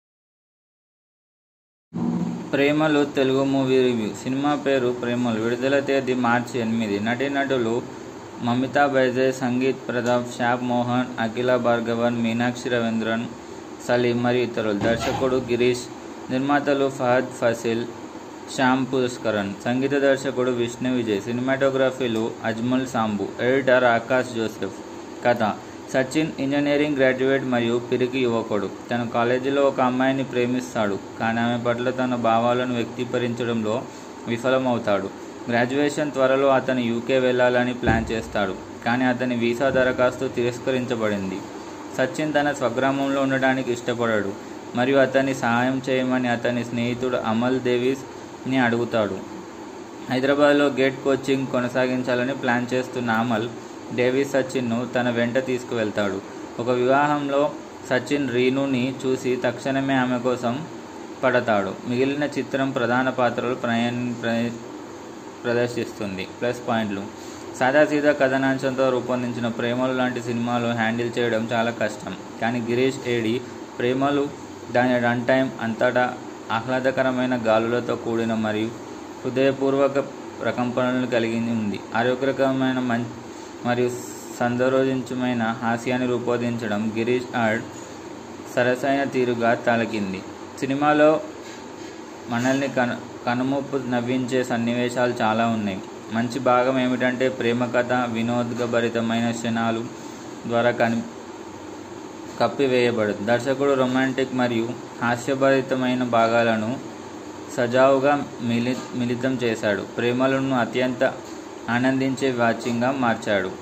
ప్రేమలు తెలుగు మూవీ రివ్యూ సినిమా పేరు ప్రేమలు విడుదల తేదీ మార్చి ఎనిమిది నటీనటులు మమితా బైజే సంగీత్ ప్రతాప్ షాప్ మోహన్ అఖిల భార్గవన్ మీనాక్షి రవీంద్రన్ సలీం మరియు ఇతరులు దర్శకుడు గిరీష్ నిర్మాతలు ఫహద్ ఫసిల్ శ్యామ్ పుష్కరన్ సంగీత దర్శకుడు విష్ణు విజయ్ సినిమాటోగ్రఫీలు అజ్మల్ సాంబు ఎడిటర్ ఆకాష్ జోసెఫ్ కథ సచిన్ ఇంజనీరింగ్ గ్రాడ్యుయేట్ మరియు పిరికి యువకుడు తన కాలేజీలో ఒక అమ్మాయిని ప్రేమిస్తాడు కానీ ఆమె పట్ల తన భావాలను వ్యక్తీకరించడంలో విఫలమవుతాడు గ్రాడ్యుయేషన్ త్వరలో అతను యూకే వెళ్ళాలని ప్లాన్ చేస్తాడు కానీ అతని వీసా దరఖాస్తు తిరస్కరించబడింది సచిన్ తన స్వగ్రామంలో ఉండడానికి ఇష్టపడాడు మరియు అతన్ని సహాయం చేయమని అతని స్నేహితుడు అమల్ దేవీస్ని అడుగుతాడు హైదరాబాద్లో గేట్ కోచింగ్ కొనసాగించాలని ప్లాన్ చేస్తున్న అమల్ డేవిస్ సచిన్ను తన వెంట తీసుకువెళ్తాడు ఒక వివాహంలో సచిన్ రీనుని చూసి తక్షణమే ఆమె కోసం పడతాడు మిగిలిన చిత్రం ప్రధాన పాత్రలు ప్రయాణ ప్రదర్శిస్తుంది ప్లస్ పాయింట్లు సాదాసీదా కథనాంశంతో రూపొందించిన ప్రేమలు లాంటి సినిమాలు హ్యాండిల్ చేయడం చాలా కష్టం కానీ గిరీష్ ఏడి ప్రేమలు దాని రన్ టైం అంతటా ఆహ్లాదకరమైన గాలులతో కూడిన మరియు హృదయపూర్వక ప్రకంపనలు కలిగి ఉంది ఆరోగ్యకరమైన మం మరియు సందరోజించమైన హాస్యాన్ని రూపొందించడం గిరీష్ ఆర్డ్ సరసైన తీరుగా తలకింది సినిమాలో మనల్ని కను కనుమూపు నవ్వించే సన్నివేశాలు చాలా ఉన్నాయి మంచి భాగం ఏమిటంటే ప్రేమ కథ వినోదభరితమైన క్షణాలు ద్వారా కని కప్పివేయబడదు దర్శకుడు రొమాంటిక్ మరియు హాస్యభరితమైన భాగాలను సజావుగా మిలి మిళితం చేశాడు ప్రేమలను అత్యంత ఆనందించే వాచ్యంగా మార్చాడు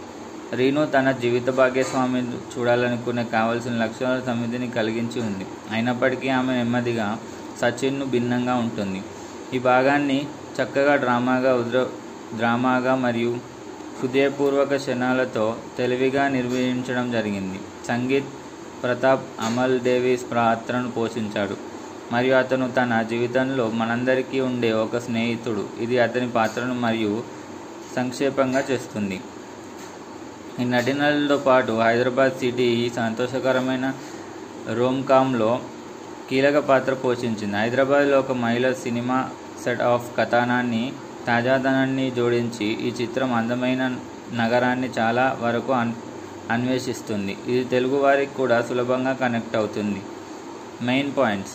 రీను తన జీవిత భాగ్యస్వామి చూడాలనుకునే కావలసిన లక్షణాల సమితిని కలిగించి ఉంది అయినప్పటికీ ఆమె నెమ్మదిగా సచిన్ను భిన్నంగా ఉంటుంది ఈ భాగాన్ని చక్కగా డ్రామాగా ఉద్ర డ్రామాగా మరియు హృదయపూర్వక క్షణాలతో తెలివిగా నిర్వహించడం జరిగింది సంగీత్ ప్రతాప్ అమల్ డేవిస్ పాత్రను పోషించాడు మరియు అతను తన జీవితంలో మనందరికీ ఉండే ఒక స్నేహితుడు ఇది అతని పాత్రను మరియు సంక్షేపంగా చేస్తుంది ఈ నటీనటులతో పాటు హైదరాబాద్ సిటీ ఈ సంతోషకరమైన రోమ్కామ్లో కీలక పాత్ర పోషించింది హైదరాబాద్లో ఒక మహిళ సినిమా సెట్ ఆఫ్ కథనాన్ని తాజాదనాన్ని జోడించి ఈ చిత్రం అందమైన నగరాన్ని చాలా వరకు అన్ అన్వేషిస్తుంది ఇది తెలుగు వారికి కూడా సులభంగా కనెక్ట్ అవుతుంది మెయిన్ పాయింట్స్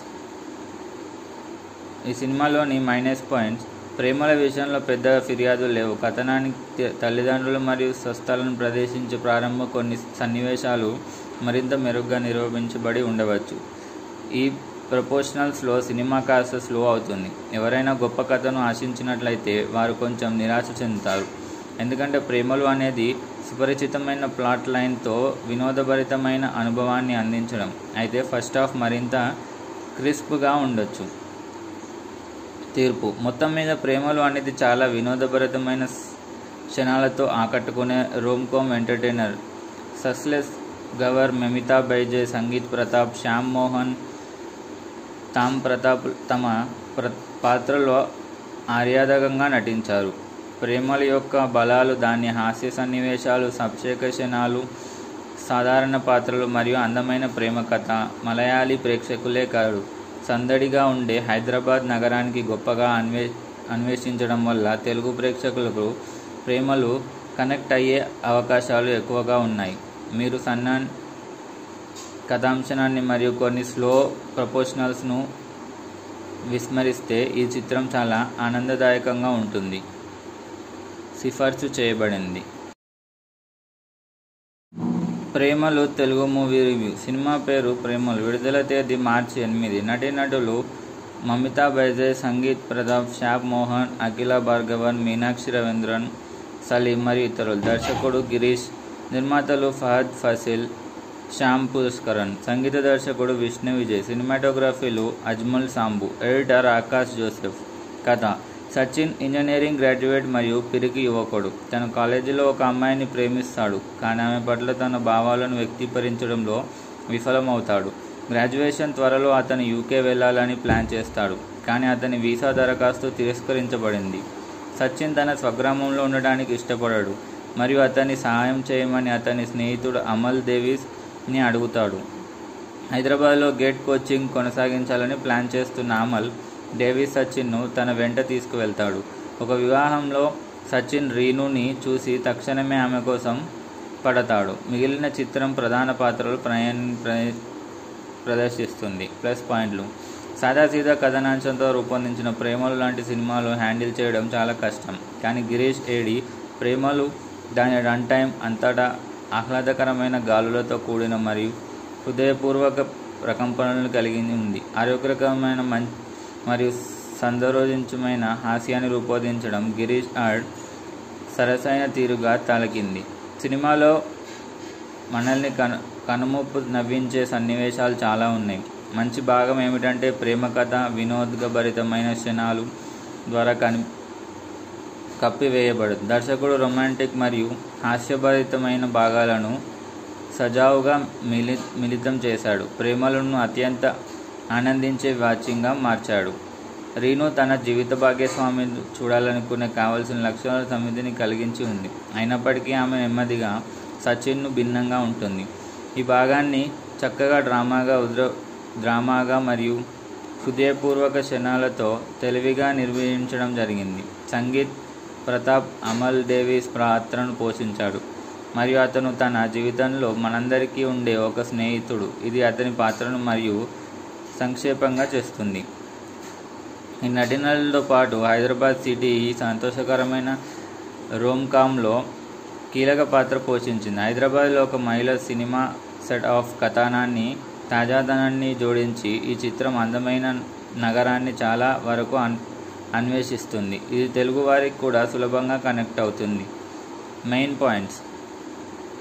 ఈ సినిమాలోని మైనస్ పాయింట్స్ ప్రేమల విషయంలో పెద్ద ఫిర్యాదులు లేవు కథనానికి త- తల్లిదండ్రులు మరియు స్వస్థలను ప్రదర్శించే ప్రారంభ కొన్ని సన్నివేశాలు మరింత మెరుగ్గా నిరూపించబడి ఉండవచ్చు ఈ ప్రపోర్షనల్స్లో సినిమా కాస్త స్లో అవుతుంది ఎవరైనా గొప్ప కథను ఆశించినట్లయితే వారు కొంచెం నిరాశ చెందుతారు ఎందుకంటే ప్రేమలు అనేది సుపరిచితమైన ప్లాట్ లైన్తో వినోదభరితమైన అనుభవాన్ని అందించడం అయితే ఫస్ట్ హాఫ్ మరింత క్రిస్ప్గా ఉండొచ్చు తీర్పు మొత్తం మీద ప్రేమలు అనేది చాలా వినోదభరితమైన స్- క్షణాలతో ఆకట్టుకునే Rome com entertainer సస్లెస్ గవర్ Mamitha Baiju Sangeeth Prathap Shyam Mohan తామ్ ప్రతాప్ తమ ప్ర పాత్రలో ఆర్యాదకంగా నటించారు ప్రేమల యొక్క బలాలు దాని హాస్య సన్నివేశాలు సబ్షేక క్షణాలు సాధారణ పాత్రలు మరియు అందమైన ప్రేమ కథ మలయాళీ ప్రేక్షకులే కాదు సందడిగా ఉండే హైదరాబాద్ నగరానికి గొప్పగా అన్వే అన్వేషించడం వల్ల తెలుగు ప్రేక్షకులకు ప్రేమలు కనెక్ట్ అయ్యే అవకాశాలు ఎక్కువగా ఉన్నాయి మీరు సన్నాన్ కథాంశనాన్ని మరియు కొన్ని స్లో ప్రపోర్షనల్స్ను విస్మరిస్తే ఈ చిత్రం చాలా ఆనందదాయకంగా ఉంటుంది సిఫార్సు చేయబడింది ప్రేమలు తెలుగు మూవీ రివ్యూ సినిమా పేరు ప్రేమలు విడుదల తేదీ మార్చి ఎనిమిది నటీనటులు మమితా బైజే సంగీత్ ప్రతాప్ షాప్ మోహన్ అఖిల భార్గవన్ మీనాక్షి రవీంద్రన్ సలీం మరియు ఇతరులు దర్శకుడు గిరీష్ నిర్మాతలు ఫహద్ ఫసిల్ శ్యామ్ పుష్కరన్ సంగీత దర్శకుడు విష్ణు విజయ్ సినిమాటోగ్రఫీలు అజ్మల్ సాంబు ఎడిటర్ ఆకాష్ జోసెఫ్ కథ సచిన్ ఇంజనీరింగ్ గ్రాడ్యుయేట్ మరియు పిరికి యువకుడు తన కాలేజీలో ఒక అమ్మాయిని ప్రేమిస్తాడు కానీ ఆమె పట్ల తన భావాలను వ్యక్తీకరించడంలో విఫలమవుతాడు గ్రాడ్యుయేషన్ త్వరలో అతను యూకే వెళ్ళాలని ప్లాన్ చేస్తాడు కానీ అతని వీసా దరఖాస్తు తిరస్కరించబడింది సచిన్ తన స్వగ్రామంలో ఉండడానికి ఇష్టపడాడు మరియు అతన్ని సహాయం చేయమని అతని స్నేహితుడు అమల్ దేవిస్ని అడుగుతాడు హైదరాబాద్లో గేట్ కోచింగ్ కొనసాగించాలని ప్లాన్ చేస్తున్న అమల్ డేవిస్ సచిన్ను తన వెంట తీసుకువెళ్తాడు ఒక వివాహంలో సచిన్ రీనుని చూసి తక్షణమే ఆమె కోసం పడతాడు మిగిలిన చిత్రం ప్రధాన పాత్రలు ప్రయాణ ప్ర- ప్రదర్శిస్తుంది ప్లస్ పాయింట్లు సాదాసీదా కథనాంశంతో రూపొందించిన ప్రేమలు లాంటి సినిమాలు హ్యాండిల్ చేయడం చాలా కష్టం కానీ గిరీష్ ఏడి ప్రేమలు దాని రన్ టైం అంతటా ఆహ్లాదకరమైన గాలులతో కూడిన మరియు హృదయపూర్వక ప్రకంపనలను కలిగి ఉంది ఆరోగ్యకరమైన మం మరియు సందరోజించమైన హాస్యాన్ని రూపొందించడం గిరీష్ ఆర్డ్ సరసైన తీరుగా తలకింది సినిమాలో మనల్ని కను కనుమూపు నవ్వించే సన్నివేశాలు చాలా ఉన్నాయి మంచి భాగం ఏమిటంటే ప్రేమ కథ వినోదభరితమైన క్షణాలు ద్వారా కని కప్పివేయబడదు దర్శకుడు రొమాంటిక్ మరియు హాస్యభరితమైన భాగాలను సజావుగా మిలి మిళితం చేశాడు ప్రేమలను అత్యంత ఆనందించే వాచ్యంగా మార్చాడు రీను తన జీవిత భాగ్యస్వామి చూడాలనుకునే కావలసిన లక్షణాల సమితిని కలిగించి ఉంది అయినప్పటికీ ఆమె నెమ్మదిగా సచిన్ను భిన్నంగా ఉంటుంది ఈ భాగాన్ని చక్కగా డ్రామాగా ఉద్ర డ్రామాగా మరియు హృదయపూర్వక క్షణాలతో తెలివిగా నిర్వహించడం జరిగింది సంగీత్ ప్రతాప్ అమల్ డేవిస్ పాత్రను పోషించాడు మరియు అతను తన జీవితంలో మనందరికీ ఉండే ఒక స్నేహితుడు ఇది అతని పాత్రను మరియు సంక్షేపంగా చేస్తుంది ఈ నటీనటులతో పాటు హైదరాబాద్ సిటీ ఈ సంతోషకరమైన రోమ్కామ్లో కీలక పాత్ర పోషించింది హైదరాబాద్లో ఒక మహిళ సినిమా సెట్ ఆఫ్ కథనాన్ని తాజాదనాన్ని జోడించి ఈ చిత్రం అందమైన నగరాన్ని చాలా వరకు అన్ అన్వేషిస్తుంది ఇది తెలుగు వారికి కూడా సులభంగా కనెక్ట్ అవుతుంది మెయిన్ పాయింట్స్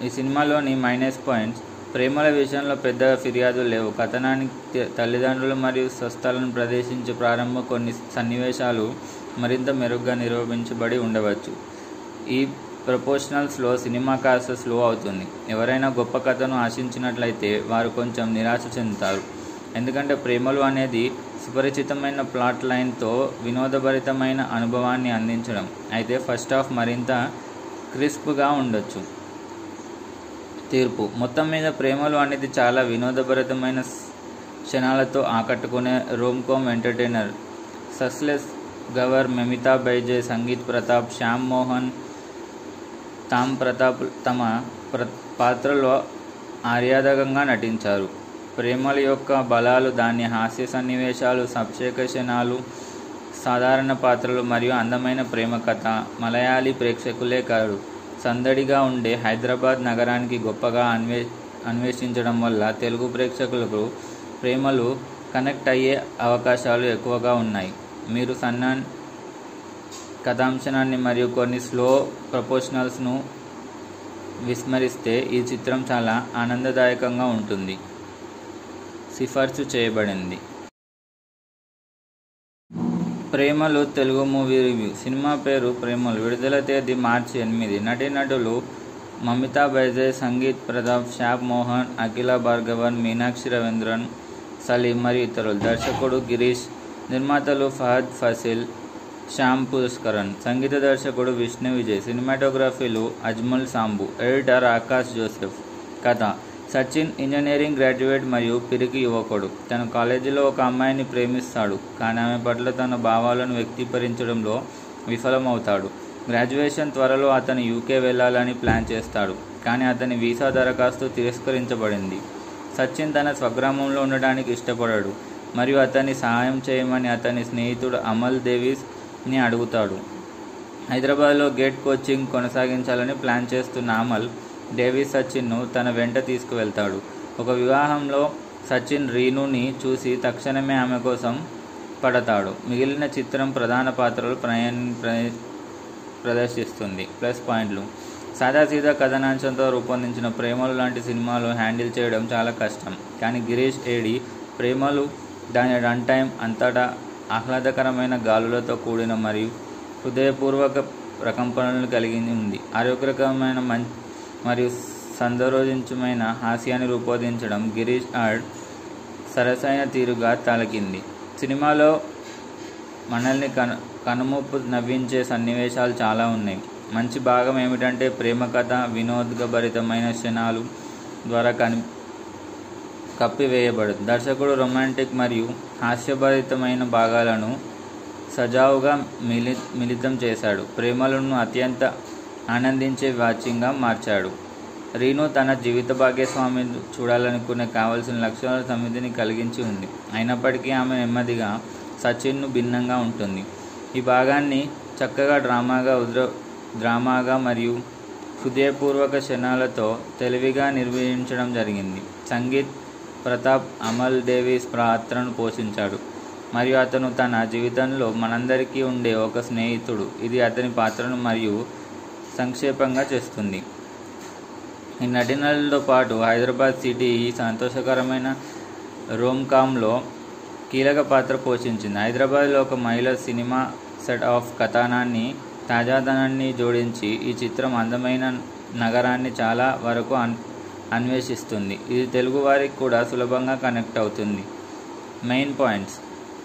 ఈ సినిమాలోని మైనస్ పాయింట్స్ ప్రేమల విషయంలో పెద్దగా ఫిర్యాదులు లేవు కథనానికి త- తల్లిదండ్రులు మరియు స్వస్థలను ప్రదర్శించే ప్రారంభ కొన్ని సన్నివేశాలు మరింత మెరుగ్గా నిరూపించబడి ఉండవచ్చు ఈ ప్రపోర్షనల్స్లో సినిమా కాస్త స్లో అవుతుంది ఎవరైనా గొప్ప కథను ఆశించినట్లయితే వారు కొంచెం నిరాశ చెందుతారు ఎందుకంటే ప్రేమలు అనేది సుపరిచితమైన ప్లాట్ లైన్తో వినోదభరితమైన అనుభవాన్ని అందించడం అయితే ఫస్ట్ హాఫ్ మరింత క్రిస్ప్గా ఉండొచ్చు తీర్పు మొత్తం మీద ప్రేమలు అనేది చాలా వినోదభరితమైన స్- క్షణాలతో ఆకట్టుకునే Rome com entertainer సస్లెస్ గవర్ Mamitha Baiju Sangeeth Prathap Shyam Mohan తామ్ ప్రతాప్ తమ ప్ర పాత్రలో ఆర్యాదకంగా నటించారు ప్రేమల యొక్క బలాలు దాని హాస్య సన్నివేశాలు సబ్షేక క్షణాలు సాధారణ పాత్రలు మరియు అందమైన ప్రేమ కథ మలయాళీ ప్రేక్షకులే కాదు సందడిగా ఉండే హైదరాబాద్ నగరానికి గొప్పగా అన్వే అన్వేషించడం వల్ల తెలుగు ప్రేక్షకులకు ప్రేమలు కనెక్ట్ అయ్యే అవకాశాలు ఎక్కువగా ఉన్నాయి మీరు సన్నాన్ కథాంశనాన్ని మరియు కొన్ని స్లో ప్రపోర్షనల్స్ను విస్మరిస్తే ఈ చిత్రం చాలా ఆనందదాయకంగా ఉంటుంది సిఫార్సు చేయబడింది ప్రేమలు తెలుగు మూవీ రివ్యూ సినిమా పేరు ప్రేమలు విడుదల తేదీ మార్చి ఎనిమిది నటీనటులు మమితా బైజే సంగీత్ ప్రతాప్ షాప్ మోహన్ అఖిల భార్గవన్ మీనాక్షి రవీంద్రన్ సలీం మరియు ఇతరులు దర్శకుడు గిరీష్ నిర్మాతలు ఫహద్ ఫసిల్ శ్యామ్ పుష్కరన్ సంగీత దర్శకుడు విష్ణు విజయ్ సినిమాటోగ్రఫీలు అజ్మల్ సాంబు ఎడిటర్ ఆకాష్ జోసెఫ్ కథ సచిన్ ఇంజనీరింగ్ గ్రాడ్యుయేట్ మరియు పిరికి యువకుడు తన కాలేజీలో ఒక అమ్మాయిని ప్రేమిస్తాడు కానీ ఆమె పట్ల తన భావాలను వ్యక్తీకరించడంలో విఫలమవుతాడు గ్రాడ్యుయేషన్ త్వరలో అతను యూకే వెళ్ళాలని ప్లాన్ చేస్తాడు కానీ అతని వీసా దరఖాస్తు తిరస్కరించబడింది సచిన్ తన స్వగ్రామంలో ఉండడానికి ఇష్టపడాడు మరియు అతన్ని సహాయం చేయమని అతని స్నేహితుడు అమల్ దేవీస్ని అడుగుతాడు హైదరాబాద్లో గేట్ కోచింగ్ కొనసాగించాలని ప్లాన్ చేస్తున్న అమల్ డేవిస్ సచిన్ను తన వెంట తీసుకువెళ్తాడు ఒక వివాహంలో సచిన్ రీనుని చూసి తక్షణమే ఆమె కోసం పడతాడు మిగిలిన చిత్రం ప్రధాన పాత్రలు ప్రయాణ ప్ర- ప్రదర్శిస్తుంది ప్లస్ పాయింట్లు సాదాసీదా కథనాంశంతో రూపొందించిన ప్రేమలు లాంటి సినిమాలు హ్యాండిల్ చేయడం చాలా కష్టం కానీ గిరీష్ ఏడి ప్రేమలు దాని రన్ టైం అంతటా ఆహ్లాదకరమైన గాలులతో కూడిన మరియు హృదయపూర్వక ప్రకంపనలు కలిగి ఉంది ఆరోగ్యకరమైన మం మరియు సందరోజించమైన హాస్యాన్ని రూపొందించడం గిరీష్ ఆర్డ్ సరసైన తీరుగా తలకింది సినిమాలో మనల్ని కను కనుమూపు నవ్వించే సన్నివేశాలు చాలా ఉన్నాయి మంచి భాగం ఏమిటంటే ప్రేమ కథ వినోదభరితమైన క్షణాలు ద్వారా కని కప్పివేయబడదు దర్శకుడు రొమాంటిక్ మరియు హాస్యభరితమైన భాగాలను సజావుగా మిలి మిళితం చేశాడు ప్రేమలను అత్యంత ఆనందించే వాచ్యంగా మార్చాడు రీను తన జీవిత భాగ్యస్వామి చూడాలనుకునే కావలసిన లక్షణాల సమితిని కలిగించి ఉంది అయినప్పటికీ ఆమె నెమ్మదిగా సచిన్ను భిన్నంగా ఉంటుంది ఈ భాగాన్ని చక్కగా డ్రామాగా ఉద్ర డ్రామాగా మరియు హృదయపూర్వక క్షణాలతో తెలివిగా నిర్వహించడం జరిగింది సంగీత్ ప్రతాప్ అమల్ డేవిస్ పాత్రను పోషించాడు మరియు అతను తన జీవితంలో మనందరికీ ఉండే ఒక స్నేహితుడు ఇది అతని పాత్రను మరియు సంక్షేపంగా చేస్తుంది ఈ నటీనటులతో పాటు హైదరాబాద్ సిటీ ఈ సంతోషకరమైన రోమ్కామ్లో కీలక పాత్ర పోషించింది హైదరాబాద్లో ఒక మహిళ సినిమా సెట్ ఆఫ్ కథనాన్ని తాజాదనాన్ని జోడించి ఈ చిత్రం అందమైన నగరాన్ని చాలా వరకు అన్ అన్వేషిస్తుంది ఇది తెలుగు వారికి కూడా సులభంగా కనెక్ట్ అవుతుంది మెయిన్ పాయింట్స్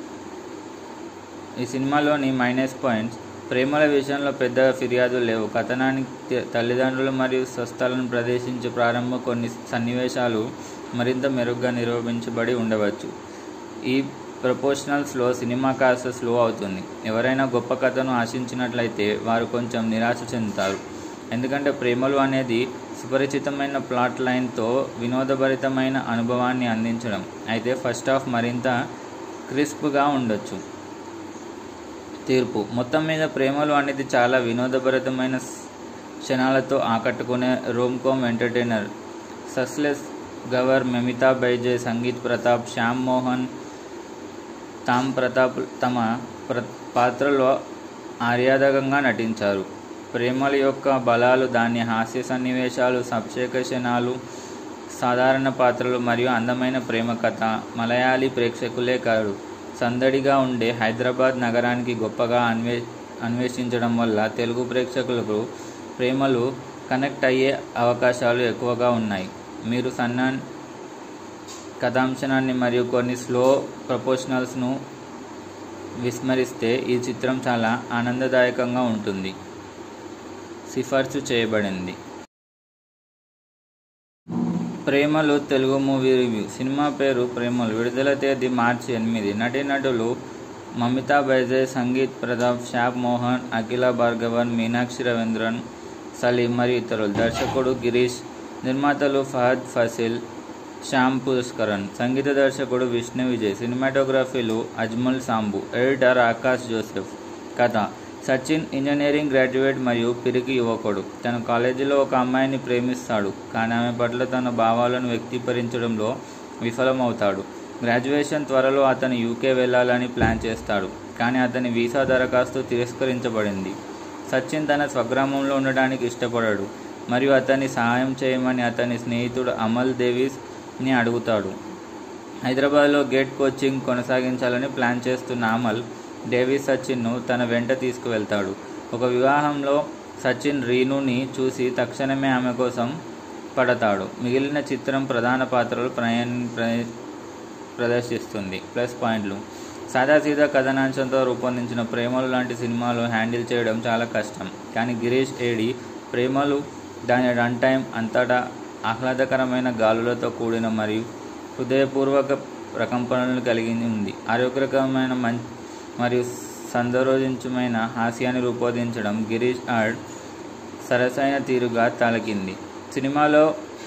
ఈ సినిమాలోని మైనస్ పాయింట్స్ ప్రేమల విషయంలో పెద్దగా ఫిర్యాదులు లేవు కథనానికి త- తల్లిదండ్రులు మరియు స్వస్థలను ప్రదర్శించే ప్రారంభ కొన్ని సన్నివేశాలు మరింత మెరుగ్గా నిరూపించబడి ఉండవచ్చు ఈ ప్రపోర్షనల్స్లో సినిమా కాస్త స్లో అవుతుంది ఎవరైనా గొప్ప కథను ఆశించినట్లయితే వారు కొంచెం నిరాశ చెందుతారు ఎందుకంటే ప్రేమలు అనేది సుపరిచితమైన ప్లాట్ లైన్తో వినోదభరితమైన అనుభవాన్ని అందించడం అయితే ఫస్ట్ హాఫ్ మరింత క్రిస్ప్గా ఉండొచ్చు తీర్పు మొత్తం మీద ప్రేమలు అనేది చాలా వినోదభరితమైన స్- క్షణాలతో ఆకట్టుకునే Rome com entertainer సస్లెస్ గవర్ Mamitha Baiju Sangeeth Prathap Shyam Mohan తామ్ ప్రతాప్ తమ ప్ర పాత్రలో ఆర్యాదకంగా నటించారు ప్రేమల యొక్క బలాలు దాని హాస్య సన్నివేశాలు సబ్చేక క్షణాలు సాధారణ పాత్రలు మరియు అందమైన ప్రేమ కథ మలయాళీ ప్రేక్షకులే కాదు సందడిగా ఉండే హైదరాబాద్ నగరానికి గొప్పగా అన్వే అన్వేషించడం వల్ల తెలుగు ప్రేక్షకులకు ప్రేమలు కనెక్ట్ అయ్యే అవకాశాలు ఎక్కువగా ఉన్నాయి మీరు సన్నాన్ కథాంశనాన్ని మరియు కొన్ని స్లో ప్రపోర్షనల్స్ను విస్మరిస్తే ఈ చిత్రం చాలా ఆనందదాయకంగా ఉంటుంది సిఫార్సు చేయబడింది ప్రేమలు తెలుగు మూవీ రివ్యూ సినిమా పేరు ప్రేమలు విడుదల తేదీ మార్చి ఎనిమిది నటీనటులు మమితా బైజయ్ సంగీత్ ప్రతాప్ షాప్ మోహన్ అఖిల భార్గవన్ మీనాక్షి రవీంద్రన్ సలీం మరియు ఇతరులు దర్శకుడు గిరీష్ నిర్మాతలు ఫహద్ ఫసిల్ శ్యామ్ పుష్కరన్ సంగీత దర్శకుడు విష్ణు విజయ్ సినిమాటోగ్రఫీలు అజ్మల్ సాంబు ఎడిటర్ ఆకాష్ జోసెఫ్ కథ సచిన్ ఇంజనీరింగ్ గ్రాడ్యుయేట్ మరియు పిరికి యువకుడు తన కాలేజీలో ఒక అమ్మాయిని ప్రేమిస్తాడు కానీ ఆమె పట్ల తన భావాలను వ్యక్తీకరించడంలో విఫలమవుతాడు గ్రాడ్యుయేషన్ త్వరలో అతను యూకే వెళ్ళాలని ప్లాన్ చేస్తాడు కానీ అతని వీసా దరఖాస్తు తిరస్కరించబడింది సచిన్ తన స్వగ్రామంలో ఉండడానికి ఇష్టపడాడు మరియు అతన్ని సహాయం చేయమని అతని స్నేహితుడు అమల్ దేవీస్ని అడుగుతాడు హైదరాబాద్లో గేట్ కోచింగ్ కొనసాగించాలని ప్లాన్ చేస్తున్న అమల్ డేవిస్ సచిన్ను తన వెంట తీసుకువెళ్తాడు ఒక వివాహంలో సచిన్ రీనుని చూసి తక్షణమే ఆమె కోసం పడతాడు మిగిలిన చిత్రం ప్రధాన పాత్రలు ప్రయాణ ప్రదర్శిస్తుంది ప్లస్ పాయింట్లు సాదాసీదా కథనాంశంతో రూపొందించిన ప్రేమలు లాంటి సినిమాలు హ్యాండిల్ చేయడం చాలా కష్టం కానీ గిరీష్ ఏడి ప్రేమలు దాని రన్ టైం అంతటా ఆహ్లాదకరమైన గాలులతో కూడిన మరియు హృదయపూర్వక ప్రకంపనలు కలిగి ఉంది ఆరోగ్యకరమైన మం మరియు సందరోజించమైన హాస్యాన్ని రూపొందించడం గిరీష్ ఆర్డ్ సరసైన తీరుగా తలకింది సినిమాలో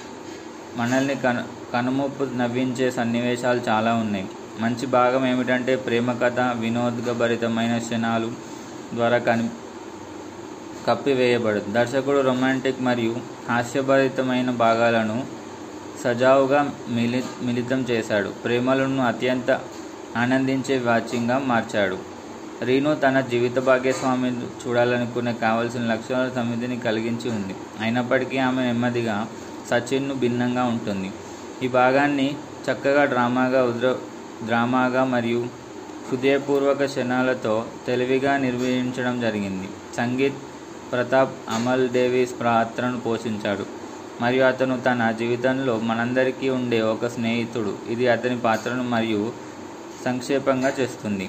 మనల్ని కను కనుమూపు నవ్వించే సన్నివేశాలు చాలా ఉన్నాయి మంచి భాగం ఏమిటంటే ప్రేమ కథ వినోదభరితమైన క్షణాలు ద్వారా కని కప్పివేయబడదు దర్శకుడు రొమాంటిక్ మరియు హాస్యభరితమైన భాగాలను సజావుగా మిలి మిళితం చేశాడు ప్రేమలను అత్యంత ఆనందించే వాచ్యంగా మార్చాడు రీను తన జీవిత భాగ్యస్వామి చూడాలనుకునే కావలసిన లక్షణాల సమితిని కలిగించి ఉంది అయినప్పటికీ ఆమె నెమ్మదిగా సచిన్ను భిన్నంగా ఉంటుంది ఈ భాగాన్ని చక్కగా డ్రామాగా ఉద్ర డ్రామాగా మరియు హృదయపూర్వక క్షణాలతో తెలివిగా నిర్వహించడం జరిగింది సంగీత్ ప్రతాప్ అమల్ డేవిస్ పాత్రను పోషించాడు మరియు అతను తన జీవితంలో మనందరికీ ఉండే ఒక స్నేహితుడు ఇది అతని పాత్రను మరియు సంక్షేపంగా చేస్తుంది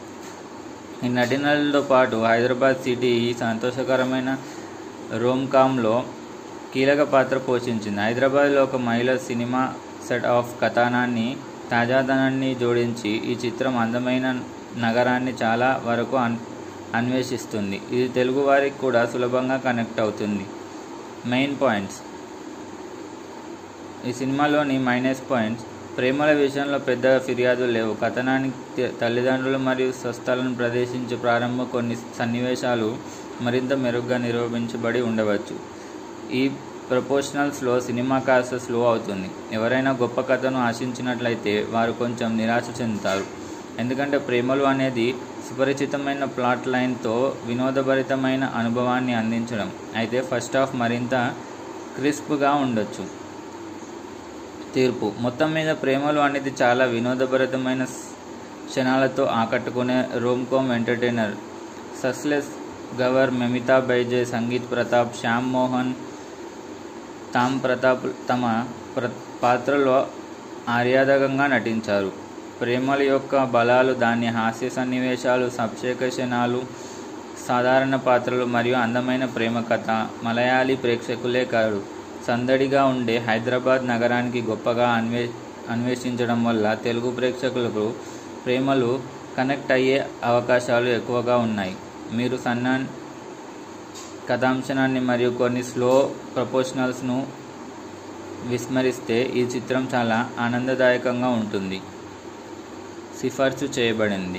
ఈ నటీనటులతో పాటు హైదరాబాద్ సిటీ ఈ సంతోషకరమైన రోమ్కామ్లో కీలక పాత్ర పోషించింది హైదరాబాద్లో ఒక మహిళ సినిమా సెట్ ఆఫ్ కథనాన్ని తాజాదనాన్ని జోడించి ఈ చిత్రం అందమైన నగరాన్ని చాలా వరకు అన్ అన్వేషిస్తుంది ఇది తెలుగు వారికి కూడా సులభంగా కనెక్ట్ అవుతుంది మెయిన్ పాయింట్స్ ఈ సినిమాలోని మైనస్ పాయింట్స్ ప్రేమల విషయంలో పెద్ద ఫిర్యాదులు లేవు కథనానికి తల్లిదండ్రులు మరియు స్వస్థలను ప్రదర్శించే ప్రారంభ కొన్ని సన్నివేశాలు మరింత మెరుగ్గా నిరూపించబడి ఉండవచ్చు ఈ ప్రపోర్షనల్స్లో సినిమా కాస్త స్లో అవుతుంది ఎవరైనా గొప్ప కథను ఆశించినట్లయితే వారు కొంచెం నిరాశ చెందుతారు ఎందుకంటే ప్రేమలు అనేది సుపరిచితమైన ప్లాట్ లైన్తో వినోదభరితమైన అనుభవాన్ని అందించడం అయితే ఫస్ట్ హాఫ్ మరింత క్రిస్ప్గా ఉండొచ్చు తీర్పు మొత్తం మీద ప్రేమలు అనేది చాలా వినోదభరితమైన క్షణాలతో ఆకట్టుకునే Rome com entertainer సస్లెస్ గవర్ Mamitha Baiju Sangeeth Prathap Shyam Mohan తామ్ ప్రతాప్ తమ ప్ర పాత్రలో ఆర్యాదకంగా నటించారు ప్రేమల యొక్క బలాలు దాని హాస్య సన్నివేశాలు సబ్చేక క్షణాలు సాధారణ పాత్రలు మరియు అందమైన ప్రేమ కథ మలయాళీ ప్రేక్షకులే కాదు సందడిగా ఉండే హైదరాబాద్ నగరానికి గొప్పగా అన్వే అన్వేషించడం వల్ల తెలుగు ప్రేక్షకులకు ప్రేమలు కనెక్ట్ అయ్యే అవకాశాలు ఎక్కువగా ఉన్నాయి మీరు సన్నాన్ కథాంశనాన్ని మరియు కొన్ని స్లో ప్రపోర్షనల్స్ను విస్మరిస్తే ఈ చిత్రం చాలా ఆనందదాయకంగా ఉంటుంది సిఫార్సు చేయబడింది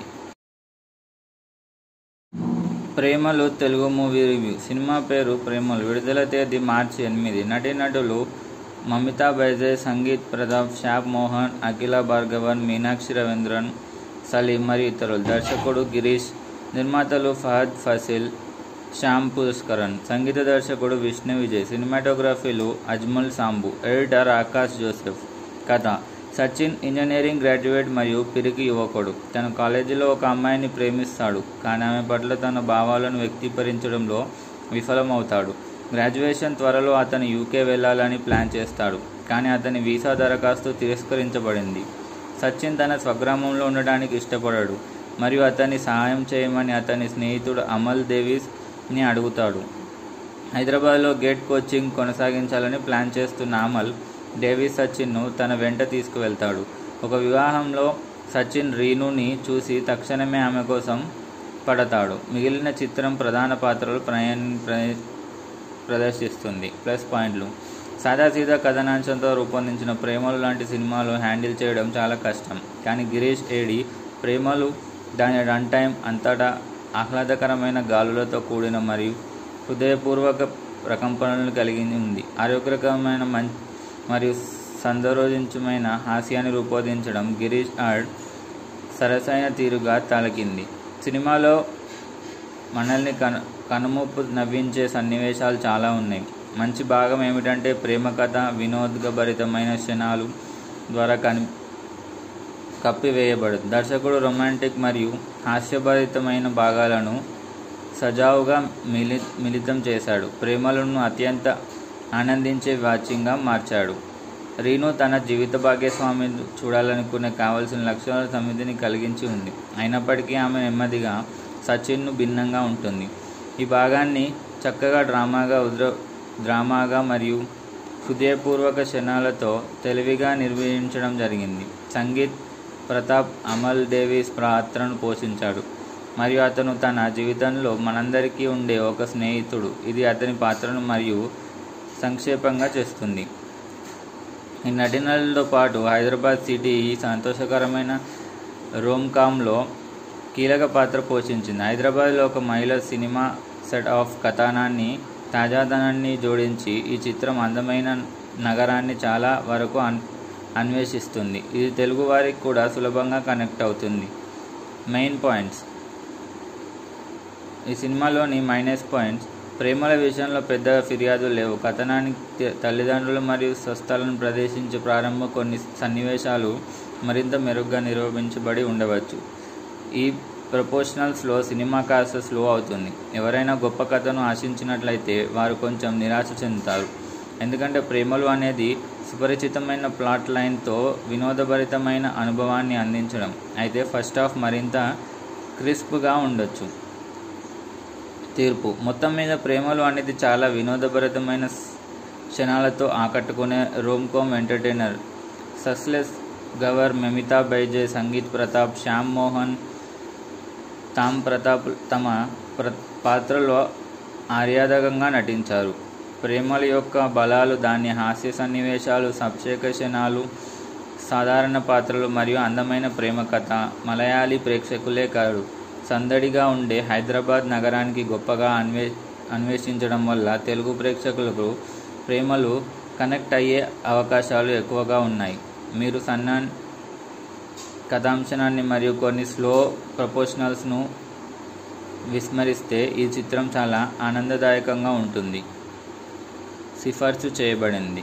ప్రేమలు తెలుగు మూవీ రివ్యూ సినిమా పేరు ప్రేమలు విడుదల తేదీ మార్చి ఎనిమిది నటీనటులు మమితా బైజయ్ సంగీత్ ప్రతాప్ షాప్ మోహన్ అఖిల భార్గవన్ మీనాక్షి రవీంద్రన్ సలీం మరియు ఇతరులు దర్శకుడు గిరీష్ నిర్మాతలు ఫహద్ ఫసిల్ శ్యామ్ పుష్కరన్ సంగీత దర్శకుడు విష్ణు విజయ్ సినిమాటోగ్రఫీలు అజ్మల్ సాంబు ఎడిటర్ ఆకాష్ జోసెఫ్ కథ సచిన్ ఇంజనీరింగ్ గ్రాడ్యుయేట్ మరియు పిరికి యువకుడు తన కాలేజీలో ఒక అమ్మాయిని ప్రేమిస్తాడు కానీ ఆమె పట్ల తన భావాలను వ్యక్తీకరించడంలో విఫలమవుతాడు గ్రాడ్యుయేషన్ త్వరలో అతను యూకే వెళ్ళాలని ప్లాన్ చేస్తాడు కానీ అతని వీసా దరఖాస్తు తిరస్కరించబడింది సచిన్ తన స్వగ్రామంలో ఉండడానికి ఇష్టపడాడు మరియు అతన్ని సహాయం చేయమని అతని స్నేహితుడు అమల్ దేవీస్ని అడుగుతాడు హైదరాబాద్లో గేట్ కోచింగ్ కొనసాగించాలని ప్లాన్ చేస్తున్న అమల్ డేవిస్ సచిన్ను తన వెంట తీసుకువెళ్తాడు ఒక వివాహంలో సచిన్ రీనుని చూసి తక్షణమే ఆమె కోసం పడతాడు మిగిలిన చిత్రం ప్రధాన పాత్రలు ప్రయాణ ప్ర- ప్రదర్శిస్తుంది ప్లస్ పాయింట్లు సాదాసీదా కథనాంశంతో రూపొందించిన ప్రేమలు లాంటి సినిమాలు హ్యాండిల్ చేయడం చాలా కష్టం కానీ గిరీష్ ఏడి ప్రేమలు దాని రన్ టైం అంతటా ఆహ్లాదకరమైన గాలులతో కూడిన మరియు హృదయపూర్వక ప్రకంపనలను కలిగి ఉంది ఆరోగ్యకరమైన మం మరియు సందరోజించమైన హాస్యాన్ని రూపొందించడం గిరీష్ ఆర్డ్ సరసైన తీరుగా తలకింది సినిమాలో మనల్ని కను కనుమూపు నవ్వించే సన్నివేశాలు చాలా ఉన్నాయి మంచి భాగం ఏమిటంటే ప్రేమ కథ వినోదభరితమైన క్షణాలు ద్వారా కని కప్పివేయబడదు దర్శకుడు రొమాంటిక్ మరియు హాస్యభరితమైన భాగాలను సజావుగా మిలి మిళితం చేశాడు ప్రేమలను అత్యంత ఆనందించే వాచ్యంగా మార్చాడు రీను తన జీవిత భాగ్యస్వామి చూడాలనుకునే కావలసిన లక్షణాల సమితిని కలిగించి ఉంది అయినప్పటికీ ఆమె నెమ్మదిగా సచిన్ను భిన్నంగా ఉంటుంది ఈ భాగాన్ని చక్కగా డ్రామాగా ఉద్ర డ్రామాగా మరియు హృదయపూర్వక క్షణాలతో తెలివిగా నిర్వహించడం జరిగింది సంగీత్ ప్రతాప్ అమల్ డేవిస్ పాత్రను పోషించాడు మరియు అతను తన జీవితంలో మనందరికీ ఉండే ఒక స్నేహితుడు ఇది అతని పాత్రను మరియు సంక్షేపంగా చేస్తుంది ఈ నటీనటులతో పాటు హైదరాబాద్ సిటీ ఈ సంతోషకరమైన రోమ్కామ్లో కీలక పాత్ర పోషించింది హైదరాబాద్లో ఒక మహిళ సినిమా సెట్ ఆఫ్ కథనాన్ని తాజాదనాన్ని జోడించి ఈ చిత్రం అందమైన నగరాన్ని చాలా వరకు అన్ అన్వేషిస్తుంది ఇది తెలుగు వారికి కూడా సులభంగా కనెక్ట్ అవుతుంది మెయిన్ పాయింట్స్ ఈ సినిమాలోని మైనస్ పాయింట్స్ ప్రేమల విషయంలో పెద్ద ఫిర్యాదులు లేవు కథనానికి త- తల్లిదండ్రులు మరియు స్వస్థలను ప్రదర్శించే ప్రారంభ కొన్ని సన్నివేశాలు మరింత మెరుగ్గా నిరూపించబడి ఉండవచ్చు ఈ ప్రపోర్షనల్స్లో సినిమా కాస్త స్లో అవుతుంది ఎవరైనా గొప్ప కథను ఆశించినట్లయితే వారు కొంచెం నిరాశ చెందుతారు ఎందుకంటే ప్రేమలు అనేది సుపరిచితమైన ప్లాట్ లైన్తో వినోదభరితమైన అనుభవాన్ని అందించడం అయితే ఫస్ట్ హాఫ్ మరింత క్రిస్ప్గా ఉండొచ్చు తీర్పు మొత్తం మీద ప్రేమలు అనేది చాలా వినోదభరితమైన స్- క్షణాలతో ఆకట్టుకునే Rome com entertainer సస్లెస్ గవర్ Mamitha Baiju Sangeeth Prathap Shyam Mohan తామ్ ప్రతాప్ తమ ప్ర పాత్రలో ఆర్యాదకంగా నటించారు ప్రేమల యొక్క బలాలు దాని హాస్య సన్నివేశాలు సంక్షేక క్షణాలు సాధారణ పాత్రలు మరియు అందమైన ప్రేమ కథ మలయాళీ ప్రేక్షకులే కాదు సందడిగా ఉండే హైదరాబాద్ నగరానికి గొప్పగా అన్వే అన్వేషించడం వల్ల తెలుగు ప్రేక్షకులకు ప్రేమలు కనెక్ట్ అయ్యే అవకాశాలు ఎక్కువగా ఉన్నాయి మీరు సన్నా కథాంశనాన్ని మరియు కొన్ని స్లో ప్రపోర్షనల్స్ను విస్మరిస్తే ఈ చిత్రం చాలా ఆనందదాయకంగా ఉంటుంది సిఫార్సు చేయబడింది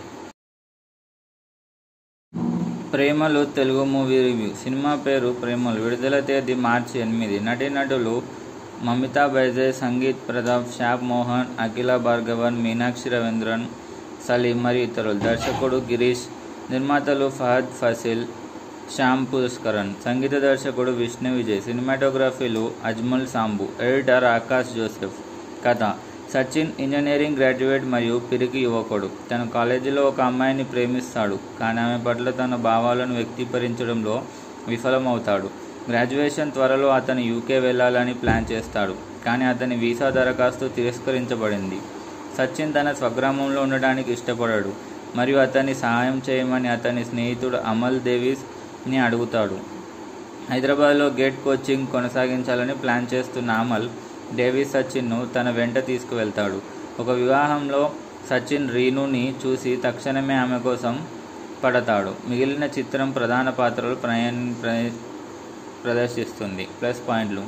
ప్రేమలు తెలుగు మూవీ రివ్యూ సినిమా పేరు ప్రేమలు విడుదల తేదీ మార్చి ఎనిమిది నటీనటులు మమితా బైజే సంగీత్ ప్రతాప్ షాప్ మోహన్ అఖిల భార్గవన్ మీనాక్షి రవీంద్రన్ సలీం మరియు ఇతరులు దర్శకుడు గిరీష్ నిర్మాతలు ఫహద్ ఫసిల్ శ్యామ్ పుష్కరన్ సంగీత దర్శకుడు విష్ణు విజయ్ సినిమాటోగ్రఫీలు అజ్మల్ సాంబు ఎడిటర్ ఆకాష్ జోసెఫ్ కథ సచిన్ ఇంజనీరింగ్ గ్రాడ్యుయేట్ మరియు పిరికి యువకుడు తన కాలేజీలో ఒక అమ్మాయిని ప్రేమిస్తాడు కానీ ఆమె పట్ల తన భావాలను వ్యక్తీకరించడంలో విఫలమవుతాడు గ్రాడ్యుయేషన్ త్వరలో అతను యూకే వెళ్ళాలని ప్లాన్ చేస్తాడు కానీ అతని వీసా దరఖాస్తు తిరస్కరించబడింది సచిన్ తన స్వగ్రామంలో ఉండడానికి ఇష్టపడాడు మరియు అతన్ని సహాయం చేయమని అతని స్నేహితుడు అమల్ దేవీస్ని అడుగుతాడు హైదరాబాద్లో గేట్ కోచింగ్ కొనసాగించాలని ప్లాన్ చేస్తున్న అమల్ డేవిస్ సచిన్ను తన వెంట తీసుకువెళ్తాడు ఒక వివాహంలో సచిన్ రీనుని చూసి తక్షణమే ఆమె కోసం పడతాడు మిగిలిన చిత్రం ప్రధాన పాత్రలు ప్రయాణ ప్ర- ప్రదర్శిస్తుంది ప్లస్ పాయింట్లు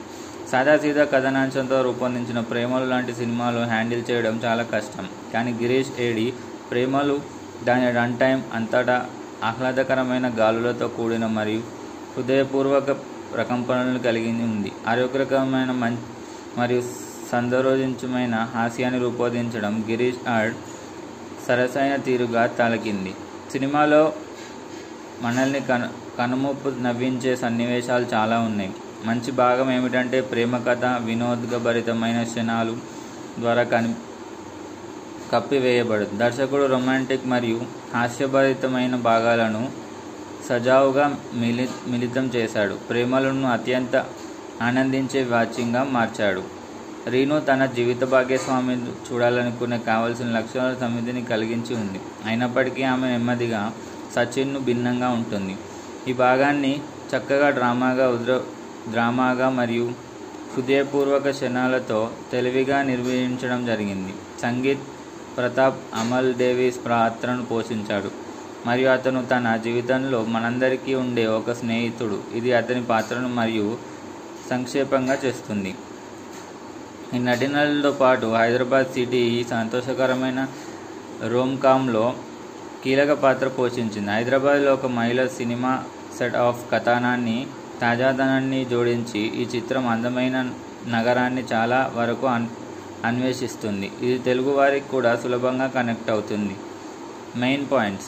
సాదాసీదా కథనాంశంతో రూపొందించిన ప్రేమలు లాంటి సినిమాలు హ్యాండిల్ చేయడం చాలా కష్టం కానీ గిరీష్ ఏడి ప్రేమలు దాని రన్ టైం అంతటా ఆహ్లాదకరమైన గాలులతో కూడిన మరియు హృదయపూర్వక ప్రకంపనలు కలిగి ఉంది ఆరోగ్యకరమైన మం మరియు సందరోజించమైన హాస్యాన్ని రూపొందించడం గిరీష్ ఆర్డ్ సరసైన తీరుగా తలకింది సినిమాలో మనల్ని కను కనుమూపు నవ్వించే సన్నివేశాలు చాలా ఉన్నాయి మంచి భాగం ఏమిటంటే ప్రేమ కథ వినోదభరితమైన క్షణాలు ద్వారా కని కప్పివేయబడదు దర్శకుడు రొమాంటిక్ మరియు హాస్యభరితమైన భాగాలను సజావుగా మిలి మిళితం చేశాడు ప్రేమలను అత్యంత ఆనందించే వాచ్యంగా మార్చాడు రీను తన జీవిత భాగ్యస్వామి చూడాలనుకునే కావలసిన లక్షణాల సమితిని కలిగించి ఉంది అయినప్పటికీ ఆమె నెమ్మదిగా సచిన్ను భిన్నంగా ఉంటుంది ఈ భాగాన్ని చక్కగా డ్రామాగా ఉద్ర డ్రామాగా మరియు హృదయపూర్వక క్షణాలతో తెలివిగా నిర్వహించడం జరిగింది సంగీత్ ప్రతాప్ అమల్ డేవిస్ పాత్రను పోషించాడు మరియు అతను తన జీవితంలో మనందరికీ ఉండే ఒక స్నేహితుడు ఇది అతని పాత్రను మరియు సంక్షేపంగా చేస్తుంది ఈ నటినలతో పాటు హైదరాబాద్ సిటీ ఈ సంతోషకరమైన రోమ్కామ్లో కీలక పాత్ర పోషించింది హైదరాబాద్లో ఒక మహిళ సినిమా సెట్ ఆఫ్ కథనాన్ని తాజాదనాన్ని జోడించి ఈ చిత్రం అందమైన నగరాన్ని చాలా వరకు అన్ అన్వేషిస్తుంది ఇది తెలుగు వారికి కూడా సులభంగా కనెక్ట్ అవుతుంది మెయిన్ పాయింట్స్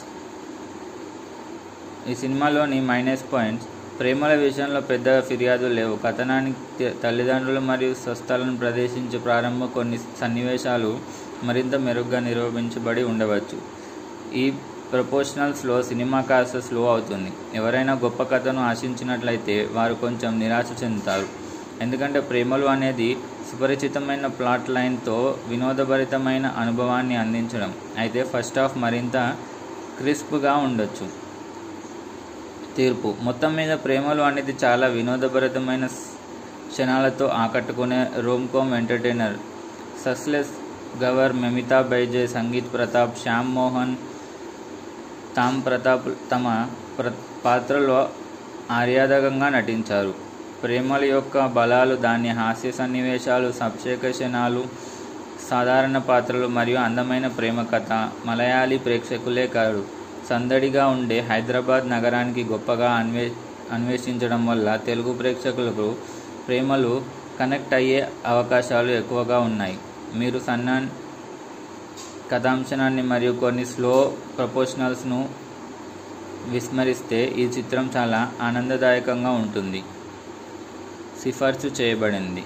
ఈ సినిమాలోని మైనస్ పాయింట్స్ ప్రేమల విషయంలో పెద్ద ఫిర్యాదులు లేవు కథనానికి తల్లిదండ్రులు మరియు స్వస్థలను ప్రదర్శించే ప్రారంభ కొన్ని సన్నివేశాలు మరింత మెరుగ్గా నిరూపించబడి ఉండవచ్చు ఈ ప్రపోర్షనల్స్లో సినిమా కాస్త స్లో అవుతుంది ఎవరైనా గొప్ప కథను ఆశించినట్లయితే వారు కొంచెం నిరాశ చెందుతారు ఎందుకంటే ప్రేమలు అనేది సుపరిచితమైన ప్లాట్ లైన్తో వినోదభరితమైన అనుభవాన్ని అందించడం అయితే ఫస్ట్ హాఫ్ మరింత క్రిస్ప్గా ఉండొచ్చు తీర్పు మొత్తం మీద ప్రేమలు అనేది చాలా వినోదభరితమైన క్షణాలతో ఆకట్టుకునే రోమ్కోమ్ ఎంటర్టైనర్ సస్లెస్ గవర్ మెమితా బైజే సంగీత్ ప్రతాప్ శ్యామ్ మోహన్ తామ్ ప్రతాప్ తమ ప్ర పాత్రలో ఆర్యాదకంగా నటించారు ప్రేమల యొక్క బలాలు దాని హాస్య సన్నివేశాలు సబ్షేక క్షణాలు సాధారణ పాత్రలు మరియు అందమైన ప్రేమ కథ మలయాళీ ప్రేక్షకులే కాదు సందడిగా ఉండే హైదరాబాద్ నగరానికి గొప్పగా అన్వే అన్వేషించడం వల్ల తెలుగు ప్రేక్షకులకు ప్రేమలు కనెక్ట్ అయ్యే అవకాశాలు ఎక్కువగా ఉన్నాయి మీరు సన్నాన్ కథాంశనాన్ని మరియు కొన్ని స్లో ప్రపోర్షనల్స్ను విస్మరిస్తే ఈ చిత్రం చాలా ఆనందదాయకంగా ఉంటుంది సిఫార్సు చేయబడింది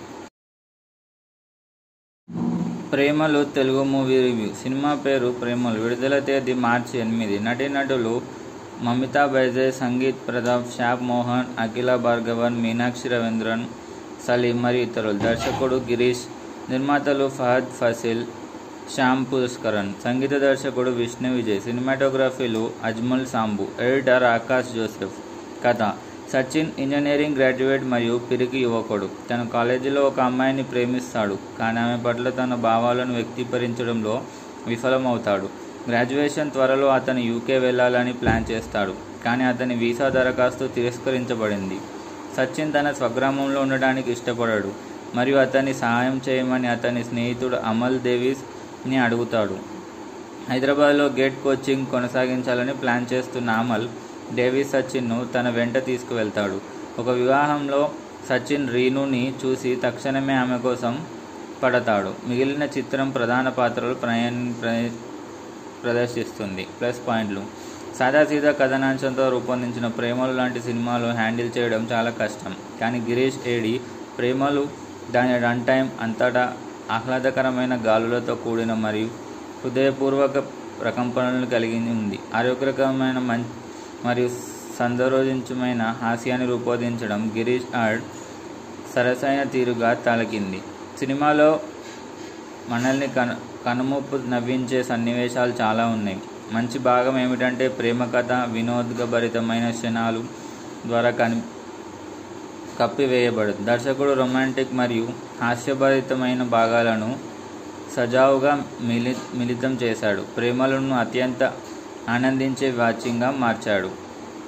ప్రేమలు తెలుగు మూవీ రివ్యూ సినిమా పేరు ప్రేమలు విడుదల తేదీ మార్చి ఎనిమిది నటీనటులు మమితా బైజే సంగీత్ ప్రతాప్ షాప్ మోహన్ అఖిల భార్గవన్ మీనాక్షి రవీంద్రన్ సలీం మరియు ఇతరులు దర్శకుడు గిరీష్ నిర్మాతలు ఫహద్ ఫసిల్ శ్యామ్ పుష్కరన్ సంగీత దర్శకుడు విష్ణు విజయ్ సినిమాటోగ్రఫీలు అజ్మల్ సాంబు ఎడిటర్ ఆకాష్ జోసెఫ్ కథ సచిన్ ఇంజనీరింగ్ గ్రాడ్యుయేట్ మరియు పిరికి యువకుడు తన కాలేజీలో ఒక అమ్మాయిని ప్రేమిస్తాడు కానీ ఆమె పట్ల తన భావాలను వ్యక్తీకరించడంలో విఫలమవుతాడు గ్రాడ్యుయేషన్ త్వరలో అతను యూకే వెళ్ళాలని ప్లాన్ చేస్తాడు కానీ అతని వీసా దరఖాస్తు తిరస్కరించబడింది సచిన్ తన స్వగ్రామంలో ఉండడానికి ఇష్టపడాడు మరియు అతన్ని సహాయం చేయమని అతని స్నేహితుడు అమల్ దేవిస్ని అడుగుతాడు హైదరాబాద్లో గేట్ కోచింగ్ కొనసాగించాలని ప్లాన్ చేస్తున్న అమల్ డేవిస్ సచిన్ను తన వెంట తీసుకువెళ్తాడు ఒక వివాహంలో సచిన్ రీనుని చూసి తక్షణమే ఆమె కోసం పడతాడు మిగిలిన చిత్రం ప్రధాన పాత్రలు ప్రయాణ ప్రదర్శిస్తుంది ప్లస్ పాయింట్లు సాదాసీదా కథనాంశంతో రూపొందించిన ప్రేమలు లాంటి సినిమాలు హ్యాండిల్ చేయడం చాలా కష్టం కానీ గిరీష్ ఏడి ప్రేమలు దాని రన్ టైం అంతటా ఆహ్లాదకరమైన గాలులతో కూడిన మరియు హృదయపూర్వక ప్రకంపనలు కలిగి ఉంది ఆరోగ్యకరమైన మం మరియు సందరోజించమైన హాస్యాన్ని రూపొందించడం గిరీష్ ఆర్డ్ సరసైన తీరుగా తలకింది సినిమాలో మనల్ని కను కనుమూపు నవ్వించే సన్నివేశాలు చాలా ఉన్నాయి మంచి భాగం ఏమిటంటే ప్రేమ కథ వినోదభరితమైన క్షణాలు ద్వారా కని కప్పివేయబడదు దర్శకుడు రొమాంటిక్ మరియు హాస్యభరితమైన భాగాలను సజావుగా మిలి మిళితం చేశాడు ప్రేమలను అత్యంత ఆనందించే వాచ్యంగా మార్చాడు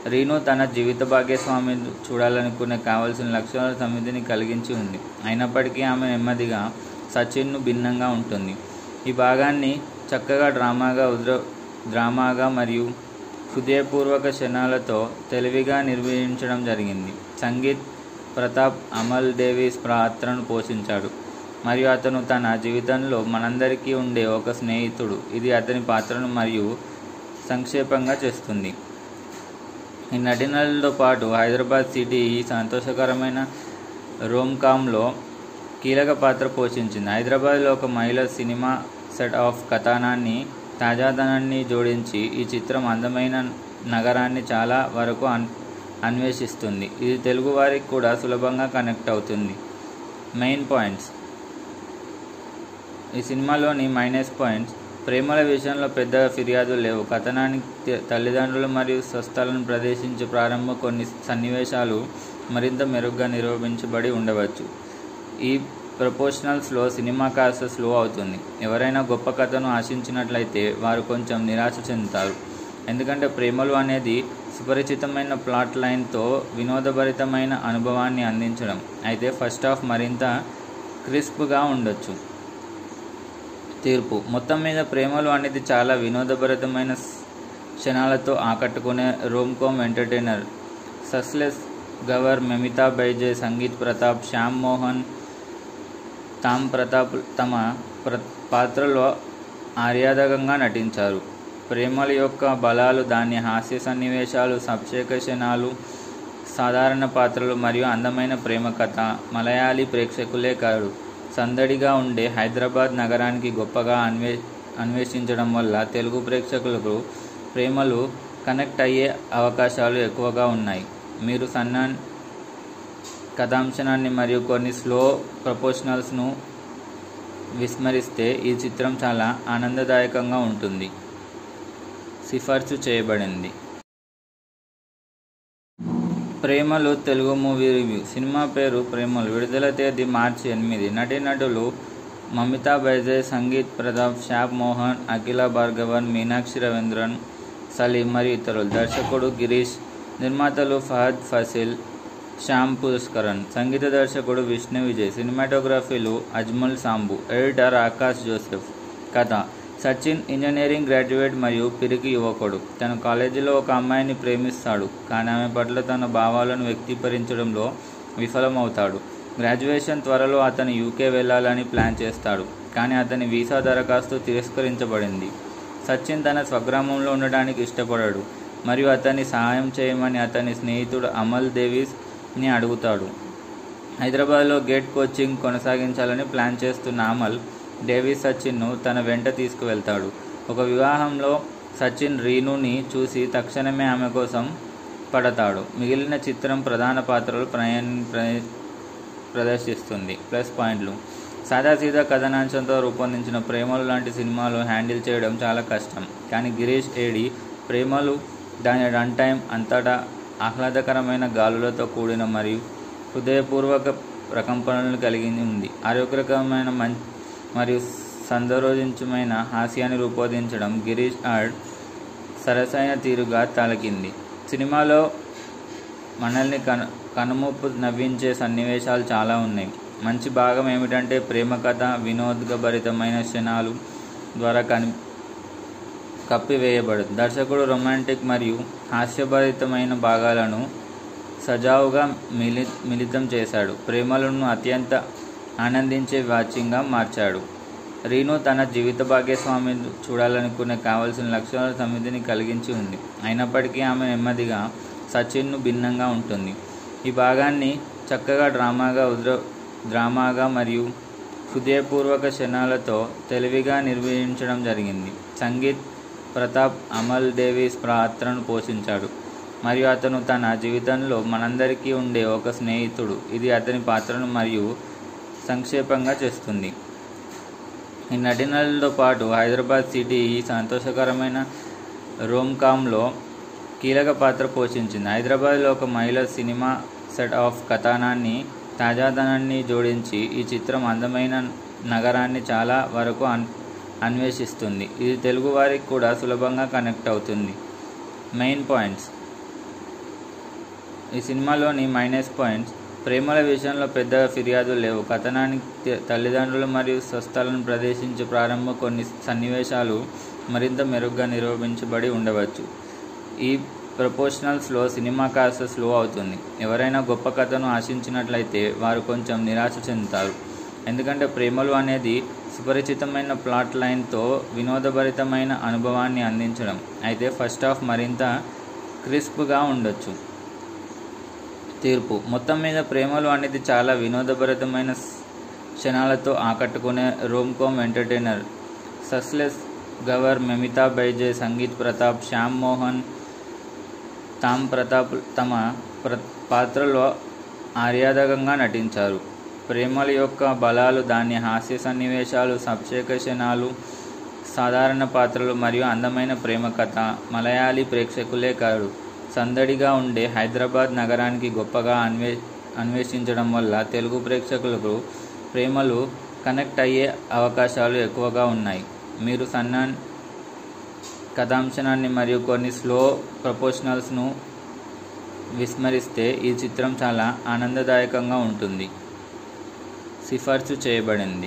రీను తన జీవిత భాగ్యస్వామి చూడాలనుకునే కావలసిన లక్షణాల సమితిని కలిగించి ఉంది అయినప్పటికీ ఆమె నెమ్మదిగా సచిన్ను భిన్నంగా ఉంటుంది ఈ భాగాన్ని చక్కగా డ్రామాగా ఉద్ర డ్రామాగా మరియు హృదయపూర్వక క్షణాలతో తెలివిగా నిర్వహించడం జరిగింది సంగీత్ ప్రతాప్ అమల్ డేవిస్ పాత్రను పోషించాడు మరియు అతను తన జీవితంలో మనందరికీ ఉండే ఒక స్నేహితుడు ఇది అతని పాత్రను మరియు సంక్షేపంగా చేస్తుంది ఈ నటీనటులతో పాటు హైదరాబాద్ సిటీ ఈ సంతోషకరమైన రోమ్కామ్లో కీలక పాత్ర పోషించింది హైదరాబాద్లో ఒక మహిళ సినిమా సెట్ ఆఫ్ కథనాన్ని తాజాదనాన్ని జోడించి ఈ చిత్రం అందమైన నగరాన్ని చాలా వరకు అన్ అన్వేషిస్తుంది ఇది తెలుగు వారికి కూడా సులభంగా కనెక్ట్ అవుతుంది మెయిన్ పాయింట్స్ ఈ సినిమాలోని మైనస్ పాయింట్స్ ప్రేమల విషయంలో పెద్ద ఫిర్యాదులు లేవు కథనానికి త- తల్లిదండ్రులు మరియు స్వస్థలను ప్రదర్శించే ప్రారంభ కొన్ని సన్నివేశాలు మరింత మెరుగ్గా నిరూపించబడి ఉండవచ్చు ఈ ప్రపోర్షనల్స్లో సినిమా కాస్త స్లో అవుతుంది ఎవరైనా గొప్ప కథను ఆశించినట్లయితే వారు కొంచెం నిరాశ చెందుతారు ఎందుకంటే ప్రేమలు అనేది సుపరిచితమైన ప్లాట్ లైన్తో వినోదభరితమైన అనుభవాన్ని అందించడం అయితే ఫస్ట్ హాఫ్ మరింత క్రిస్ప్గా ఉండొచ్చు తీర్పు మొత్తం మీద ప్రేమలు అనేది చాలా వినోదభరితమైన స్- క్షణాలతో ఆకట్టుకునే Rome com entertainer సస్లెస్ గవర్ Mamitha Baiju Sangeeth Prathap Shyam Mohan తామ్ ప్రతాప్ తమ ప్ర పాత్రలో ఆర్యాదకంగా నటించారు ప్రేమల యొక్క బలాలు దాని హాస్య సన్నివేశాలు సబ్షేక క్షణాలు సాధారణ పాత్రలు మరియు అందమైన ప్రేమ కథ మలయాళీ ప్రేక్షకులే కాదు సందడిగా ఉండే హైదరాబాద్ నగరానికి గొప్పగా అన్వే అన్వేషించడం వల్ల తెలుగు ప్రేక్షకులకు ప్రేమలు కనెక్ట్ అయ్యే అవకాశాలు ఎక్కువగా ఉన్నాయి మీరు సన్నా కథాంశనాన్ని మరియు కొన్ని స్లో ప్రపోర్షనల్స్ను విస్మరిస్తే ఈ చిత్రం చాలా ఆనందదాయకంగా ఉంటుంది సిఫార్సు చేయబడింది ప్రేమలు తెలుగు మూవీ రివ్యూ సినిమా పేరు ప్రేమలు విడుదల తేదీ మార్చి ఎనిమిది నటీనటులు మమితా బైజే సంగీత్ ప్రతాప్ షాప్ మోహన్ అఖిల భార్గవన్ మీనాక్షి రవీంద్రన్ సలీం మరియు ఇతరులు దర్శకుడు గిరీష్ నిర్మాతలు ఫహద్ ఫసిల్ శ్యామ్ పుష్కరన్ సంగీత దర్శకుడు విష్ణు విజయ్ సినిమాటోగ్రఫీలు అజ్మల్ సాంబు ఎడిటర్ ఆకాష్ జోసెఫ్ కథ సచిన్ ఇంజనీరింగ్ గ్రాడ్యుయేట్ మరియు పిరికి యువకుడు తన కాలేజీలో ఒక అమ్మాయిని ప్రేమిస్తాడు కానీ ఆమె పట్ల తన భావాలను వ్యక్తీకరించడంలో విఫలమవుతాడు గ్రాడ్యుయేషన్ త్వరలో అతను యూకే వెళ్ళాలని ప్లాన్ చేస్తాడు కానీ అతని వీసా దరఖాస్తు తిరస్కరించబడింది సచిన్ తన స్వగ్రామంలో ఉండడానికి ఇష్టపడాడు మరియు అతన్ని సహాయం చేయమని అతని స్నేహితుడు అమల్ దేవిస్ని అడుగుతాడు హైదరాబాద్లో గేట్ కోచింగ్ కొనసాగించాలని ప్లాన్ చేస్తున్న అమల్ డేవిస్ సచిన్ను తన వెంట తీసుకువెళ్తాడు ఒక వివాహంలో సచిన్ రీనుని చూసి తక్షణమే ఆమె కోసం పడతాడు మిగిలిన చిత్రం ప్రధాన పాత్రలు ప్రయాణ ప్ర- ప్రదర్శిస్తుంది ప్లస్ పాయింట్లు సాదాసీదా కథనాంశంతో రూపొందించిన ప్రేమలు లాంటి సినిమాలు హ్యాండిల్ చేయడం చాలా కష్టం కానీ గిరీష్ ఏడి ప్రేమలు దాని రన్ టైం అంతటా ఆహ్లాదకరమైన గాలులతో కూడిన మరియు హృదయపూర్వక ప్రకంపనలు కలిగి ఉంది ఆరోగ్యకరమైన మం మరియు సందరోజించమైన హాస్యాన్ని రూపొందించడం గిరీష్ ఆర్డ్ సరసైన తీరుగా తలకింది సినిమాలో మనల్ని కను కనుమూపు నవ్వించే సన్నివేశాలు చాలా ఉన్నాయి మంచి భాగం ఏమిటంటే ప్రేమ కథ వినోదభరితమైన క్షణాలు ద్వారా కని కప్పివేయబడదు దర్శకుడు రొమాంటిక్ మరియు హాస్యభరితమైన భాగాలను సజావుగా మిలి మిళితం చేశాడు ప్రేమలను అత్యంత ఆనందించే వాచ్యంగా మార్చాడు రీను తన జీవిత భాగ్యస్వామి చూడాలనుకునే కావలసిన లక్షణాల సమితిని కలిగించి ఉంది అయినప్పటికీ ఆమె నెమ్మదిగా సచిన్ను భిన్నంగా ఉంటుంది ఈ భాగాన్ని చక్కగా డ్రామాగా ఉద్ర డ్రామాగా మరియు హృదయపూర్వక క్షణాలతో తెలివిగా నిర్వహించడం జరిగింది సంగీత్ ప్రతాప్ అమల్ డేవిస్ పాత్రను పోషించాడు మరియు అతను తన జీవితంలో మనందరికీ ఉండే ఒక స్నేహితుడు ఇది అతని పాత్రను మరియు సంక్షేపంగా చేస్తుంది ఈ నటీనటులతో పాటు హైదరాబాద్ సిటీ ఈ సంతోషకరమైన రోమ్కామ్లో కీలక పాత్ర పోషించింది హైదరాబాద్లో ఒక మహిళ సినిమా సెట్ ఆఫ్ కథనాన్ని తాజాదనాన్ని జోడించి ఈ చిత్రం అందమైన నగరాన్ని చాలా వరకు అన్ అన్వేషిస్తుంది ఇది తెలుగు వారికి కూడా సులభంగా కనెక్ట్ అవుతుంది మెయిన్ పాయింట్స్ ఈ సినిమాలోని మైనస్ పాయింట్స్ ప్రేమల విషయంలో పెద్దగా ఫిర్యాదులు లేవు కథనానికి త- తల్లిదండ్రులు మరియు స్వస్థలను ప్రదర్శించే ప్రారంభ కొన్ని సన్నివేశాలు మరింత మెరుగ్గా నిరూపించబడి ఉండవచ్చు ఈ ప్రపోర్షనల్ స్లో సినిమా కాస్త స్లో అవుతుంది ఎవరైనా గొప్ప కథను ఆశించినట్లయితే వారు కొంచెం నిరాశ చెందుతారు ఎందుకంటే ప్రేమలు అనేది సుపరిచితమైన ప్లాట్ లైన్తో వినోదభరితమైన అనుభవాన్ని అందించడం అయితే ఫస్ట్ హాఫ్ మరింత క్రిస్ప్గా ఉండొచ్చు తీర్పు మొత్తం మీద ప్రేమలు అనేది చాలా వినోదభరితమైన స్- క్షణాలతో ఆకట్టుకునే Rome com entertainer సస్లెస్ గవర్ Mamitha Baiju Sangeeth Prathap Shyam Mohan తామ్ ప్రతాప్ తమ ప్ర పాత్రలో ఆర్యాదకంగా నటించారు ప్రేమల యొక్క బలాలు దాని హాస్య సన్నివేశాలు సబ్షేక క్షణాలు సాధారణ పాత్రలు మరియు అందమైన ప్రేమ కథ మలయాళీ ప్రేక్షకులే కాదు సందడిగా ఉండే హైదరాబాద్ నగరానికి గొప్పగా అన్వే అన్వేషించడం వల్ల తెలుగు ప్రేక్షకులకు ప్రేమలు కనెక్ట్ అయ్యే అవకాశాలు ఎక్కువగా ఉన్నాయి మీరు సన్నాన్ కథాంశనాన్ని మరియు కొన్ని స్లో ప్రపోర్షనల్స్ను విస్మరిస్తే ఈ చిత్రం చాలా ఆనందదాయకంగా ఉంటుంది సిఫార్సు చేయబడింది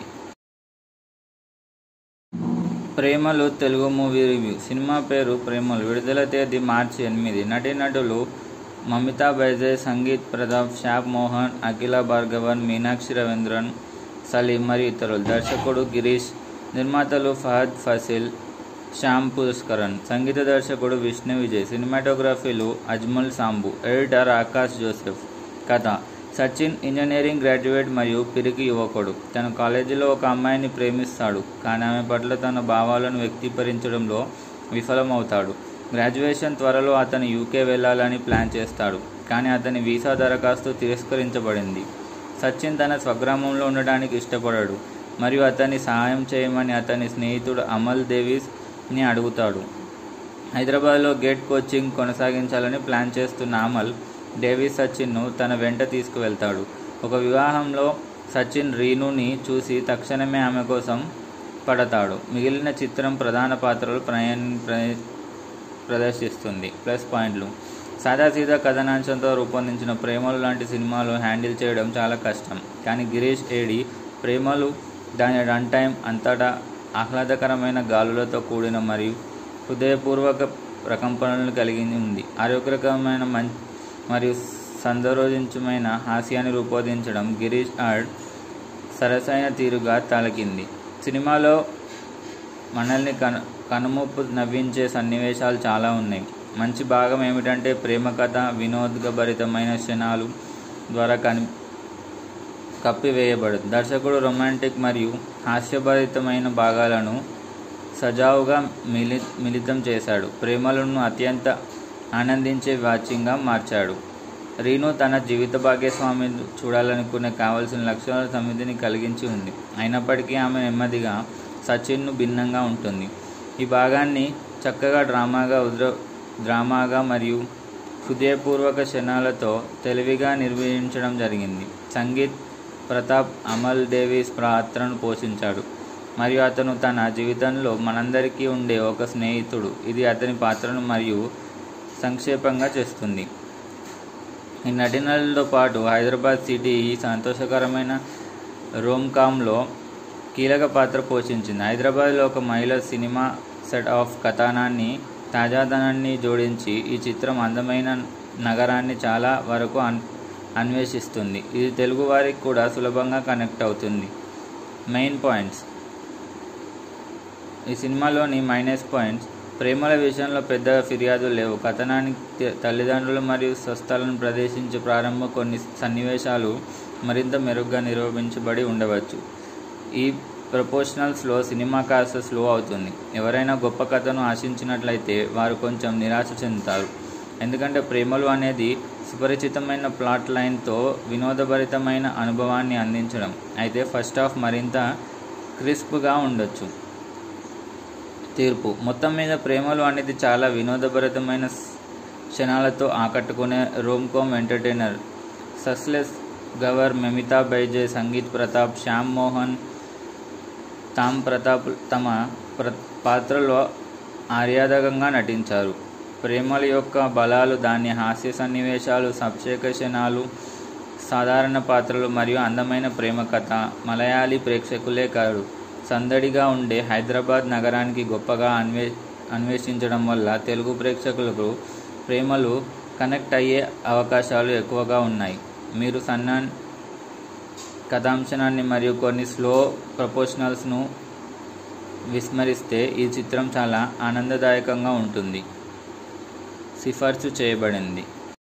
ప్రేమలు తెలుగు మూవీ రివ్యూ సినిమా పేరు ప్రేమలు విడుదల తేదీ మార్చి ఎనిమిది నటీనటులు మమితా బైజే సంగీత్ ప్రతాప్ షాప్ మోహన్ అఖిల భార్గవన్ మీనాక్షి రవీంద్రన్ సలీం మరియు ఇతరులు దర్శకుడు గిరీష్ నిర్మాతలు ఫహద్ ఫసిల్ శ్యామ్ పుష్కరన్ సంగీత దర్శకుడు విష్ణు విజయ్ సినిమాటోగ్రఫీలు అజ్మల్ సాంబు ఎడిటర్ ఆకాష్ జోసెఫ్ కథ సచిన్ ఇంజనీరింగ్ గ్రాడ్యుయేట్ మరియు పిరికి యువకుడు తన కాలేజీలో ఒక అమ్మాయిని ప్రేమిస్తాడు కానీ ఆమె పట్ల తన భావాలను వ్యక్తీకరించడంలో విఫలమవుతాడు గ్రాడ్యుయేషన్ త్వరలో అతను యూకే వెళ్ళాలని ప్లాన్ చేస్తాడు కానీ అతని వీసా దరఖాస్తు తిరస్కరించబడింది సచిన్ తన స్వగ్రామంలో ఉండడానికి ఇష్టపడాడు మరియు అతన్ని సహాయం చేయమని అతని స్నేహితుడు అమల్ దేవీస్ని అడుగుతాడు హైదరాబాద్లో గేట్ కోచింగ్ కొనసాగించాలని ప్లాన్ చేస్తున్న అమల్ డేవిస్ సచిన్ను తన వెంట తీసుకువెళ్తాడు ఒక వివాహంలో సచిన్ రీనుని చూసి తక్షణమే ఆమె కోసం పడతాడు మిగిలిన చిత్రం ప్రధాన పాత్రలు ప్రయాణ ప్ర- ప్రదర్శిస్తుంది ప్లస్ పాయింట్లు సాదాసీదా కథనాంశంతో రూపొందించిన ప్రేమలు లాంటి సినిమాలు హ్యాండిల్ చేయడం చాలా కష్టం కానీ గిరీష్ ఏడి ప్రేమలు దాని రన్ టైం అంతటా ఆహ్లాదకరమైన గాలులతో కూడిన మరియు హృదయపూర్వక ప్రకంపనలను కలిగి ఉంది ఆరోగ్యకరమైన మం మరియు సందరోజించమైన హాస్యాన్ని రూపొందించడం గిరీష్ ఆర్డ్ సరసైన తీరుగా తలకింది సినిమాలో మనల్ని కను కనుమూపు నవ్వించే సన్నివేశాలు చాలా ఉన్నాయి మంచి భాగం ఏమిటంటే ప్రేమ కథ వినోదభరితమైన క్షణాలు ద్వారా కని కప్పివేయబడదు దర్శకుడు రొమాంటిక్ మరియు హాస్యభరితమైన భాగాలను సజావుగా మిలి మిళితం చేశాడు ప్రేమలను అత్యంత ఆనందించే వాచ్యంగా మార్చాడు రీను తన జీవిత భాగ్యస్వామి చూడాలనుకునే కావలసిన లక్షణాల సమితిని కలిగించి ఉంది అయినప్పటికీ ఆమె నెమ్మదిగా సచిన్ను భిన్నంగా ఉంటుంది ఈ భాగాన్ని చక్కగా డ్రామాగా ఉద్ర డ్రామాగా మరియు హృదయపూర్వక క్షణాలతో తెలివిగా నిర్వహించడం జరిగింది సంగీత్ ప్రతాప్ అమల్ డేవిస్ పాత్రను పోషించాడు మరియు అతను తన జీవితంలో మనందరికీ ఉండే ఒక స్నేహితుడు ఇది అతని పాత్రను మరియు సంక్షేపంగా చేస్తుంది ఈ నటీనటులతో పాటు హైదరాబాద్ సిటీ ఈ సంతోషకరమైన రోమ్ కామ్లో కీలక పాత్ర పోషించింది హైదరాబాద్లో ఒక మహిళ సినిమా సెట్ ఆఫ్ కథనాన్ని తాజాదనాన్ని జోడించి ఈ చిత్రం అందమైన నగరాన్ని చాలా వరకు అన్ అన్వేషిస్తుంది ఇది తెలుగు వారికి కూడా సులభంగా కనెక్ట్ అవుతుంది మెయిన్ పాయింట్స్ ఈ సినిమాలోని మైనస్ పాయింట్స్ ప్రేమల విషయంలో పెద్దగా ఫిర్యాదులు లేవు కథనానికి త- తల్లిదండ్రులు మరియు స్వస్థలను ప్రదర్శించే ప్రారంభ కొన్ని సన్నివేశాలు మరింత మెరుగ్గా నిరూపించబడి ఉండవచ్చు ఈ ప్రపోర్షనల్ స్లో సినిమా కాస్త స్లో అవుతుంది ఎవరైనా గొప్ప కథను ఆశించినట్లయితే వారు కొంచెం నిరాశ చెందుతారు ఎందుకంటే ప్రేమలు అనేది సుపరిచితమైన ప్లాట్ లైన్తో వినోదభరితమైన అనుభవాన్ని అందించడం అయితే ఫస్ట్ హాఫ్ మరింత క్రిస్ప్గా ఉండొచ్చు తీర్పు మొత్తం మీద ప్రేమలు అనేది చాలా వినోదభరితమైన స్- క్షణాలతో ఆకట్టుకునే Rome com entertainer సస్లెస్ గవర్ Mamitha Baiju Sangeeth Prathap Shyam Mohan తామ్ ప్రతాప్ తమ ప్ర పాత్రలో ఆర్యాదకంగా నటించారు ప్రేమల యొక్క బలాలు దాని హాస్య సన్నివేశాలు సబ్చేక క్షణాలు సాధారణ పాత్రలు మరియు అందమైన ప్రేమ కథ మలయాళీ ప్రేక్షకులే కాదు సందడిగా ఉండే హైదరాబాద్ నగరానికి గొప్పగా అన్వే అన్వేషించడం వల్ల తెలుగు ప్రేక్షకులకు ప్రేమలు కనెక్ట్ అయ్యే అవకాశాలు ఎక్కువగా ఉన్నాయి మీరు సన్నాన్ కథాంశనాన్ని మరియు కొన్ని స్లో ప్రపోర్షనల్స్ను విస్మరిస్తే ఈ చిత్రం చాలా ఆనందదాయకంగా ఉంటుంది సిఫార్సు చేయబడింది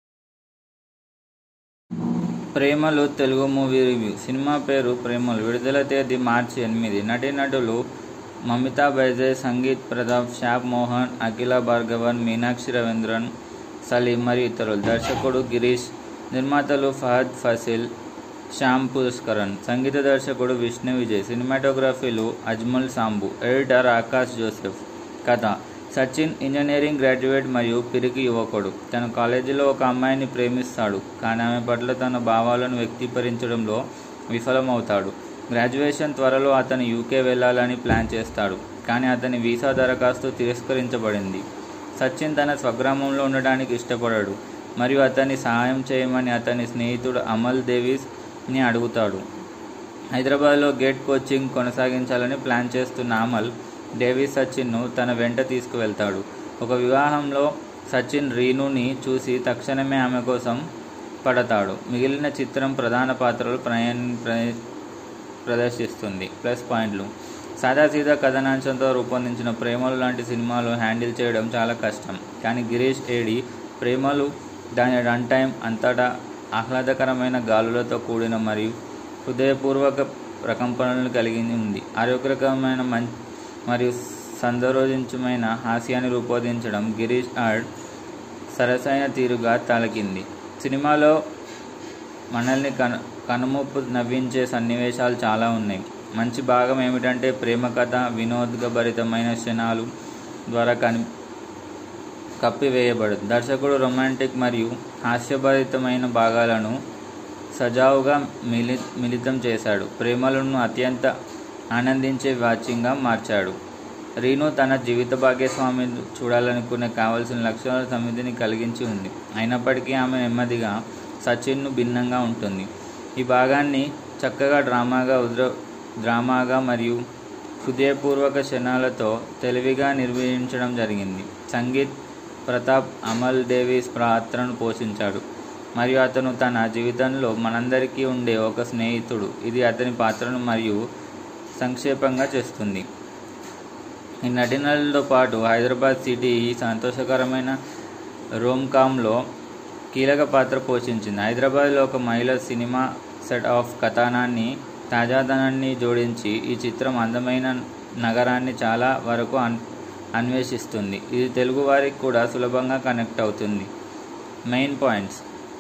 ప్రేమలు తెలుగు మూవీ రివ్యూ సినిమా పేరు ప్రేమలు విడుదల తేదీ మార్చి ఎనిమిది నటీనటులు మమితా బైజయ్ సంగీత్ ప్రతాప్ షాప్ మోహన్ అఖిల భార్గవన్ మీనాక్షి రవీంద్రన్ సలీం మరియు ఇతరులు దర్శకుడు గిరీష్ నిర్మాతలు ఫహద్ ఫసిల్ శ్యామ్ పుష్కరన్ సంగీత దర్శకుడు విష్ణు విజయ్ సినిమాటోగ్రఫీలు అజ్మల్ సాంబు ఎడిటర్ ఆకాష్ జోసెఫ్ కథ సచిన్ ఇంజనీరింగ్ గ్రాడ్యుయేట్ మరియు పిరికి యువకుడు తన కాలేజీలో ఒక అమ్మాయిని ప్రేమిస్తాడు కానీ ఆమె పట్ల తన భావాలను వ్యక్తీకరించడంలో విఫలమవుతాడు గ్రాడ్యుయేషన్ త్వరలో అతను యూకే వెళ్ళాలని ప్లాన్ చేస్తాడు కానీ అతని వీసా దరఖాస్తు తిరస్కరించబడింది సచిన్ తన స్వగ్రామంలో ఉండడానికి ఇష్టపడాడు మరియు అతన్ని సహాయం చేయమని అతని స్నేహితుడు అమల్ దేవీస్ని అడుగుతాడు హైదరాబాద్లో గేట్ కోచింగ్ కొనసాగించాలని ప్లాన్ చేస్తున్న అమల్ డేవిస్ సచిన్ను తన వెంట తీసుకువెళ్తాడు ఒక వివాహంలో సచిన్ రీనుని చూసి తక్షణమే ఆమె కోసం పడతాడు మిగిలిన చిత్రం ప్రధాన పాత్రలు ప్రయాణ ప్రదర్శిస్తుంది ప్లస్ పాయింట్లు సాదాసీదా కథనాంశంతో రూపొందించిన ప్రేమలు లాంటి సినిమాలు హ్యాండిల్ చేయడం చాలా కష్టం కానీ గిరీష్ ఏడి ప్రేమలు దాని రన్ టైం అంతటా ఆహ్లాదకరమైన గాలులతో కూడిన మరియు హృదయపూర్వక ప్రకంపనలు కలిగి ఉంది ఆరోగ్యకరమైన మం మరియు సందరోజించమైన హాస్యాన్ని రూపొందించడం గిరీష్ ఆర్డ్ సరసైన తీరుగా తలకింది సినిమాలో మనల్ని కను కనుమూపు నవ్వించే సన్నివేశాలు చాలా ఉన్నాయి మంచి భాగం ఏమిటంటే ప్రేమ కథ వినోదభరితమైన క్షణాలు ద్వారా కని కప్పివేయబడదు దర్శకుడు రొమాంటిక్ మరియు హాస్యభరితమైన భాగాలను సజావుగా మిలి మిళితం చేశాడు ప్రేమలను అత్యంత ఆనందించే వాచ్యంగా మార్చాడు రీను తన జీవిత భాగ్యస్వామి చూడాలనుకునే కావలసిన లక్షణాల సమితిని కలిగించి ఉంది అయినప్పటికీ ఆమె నెమ్మదిగా సచిన్ను భిన్నంగా ఉంటుంది ఈ భాగాన్ని చక్కగా డ్రామాగా ఉద్ర డ్రామాగా మరియు హృదయపూర్వక క్షణాలతో తెలివిగా నిర్వహించడం జరిగింది సంగీత్ ప్రతాప్ అమల్ డేవిస్ పాత్రను పోషించాడు మరియు అతను తన జీవితంలో మనందరికీ ఉండే ఒక స్నేహితుడు ఇది అతని పాత్రను మరియు సంక్షేపంగా చేస్తుంది ఈ నటీనటులతో పాటు హైదరాబాద్ సిటీ ఈ సంతోషకరమైన రోమ్కామ్లో కీలక పాత్ర పోషించింది హైదరాబాద్లో ఒక మహిళ సినిమా సెట్ ఆఫ్ కథనాన్ని తాజాదనాన్ని జోడించి ఈ చిత్రం అందమైన నగరాన్ని చాలా వరకు అన్ అన్వేషిస్తుంది ఇది తెలుగు వారికి కూడా సులభంగా కనెక్ట్ అవుతుంది మెయిన్ పాయింట్స్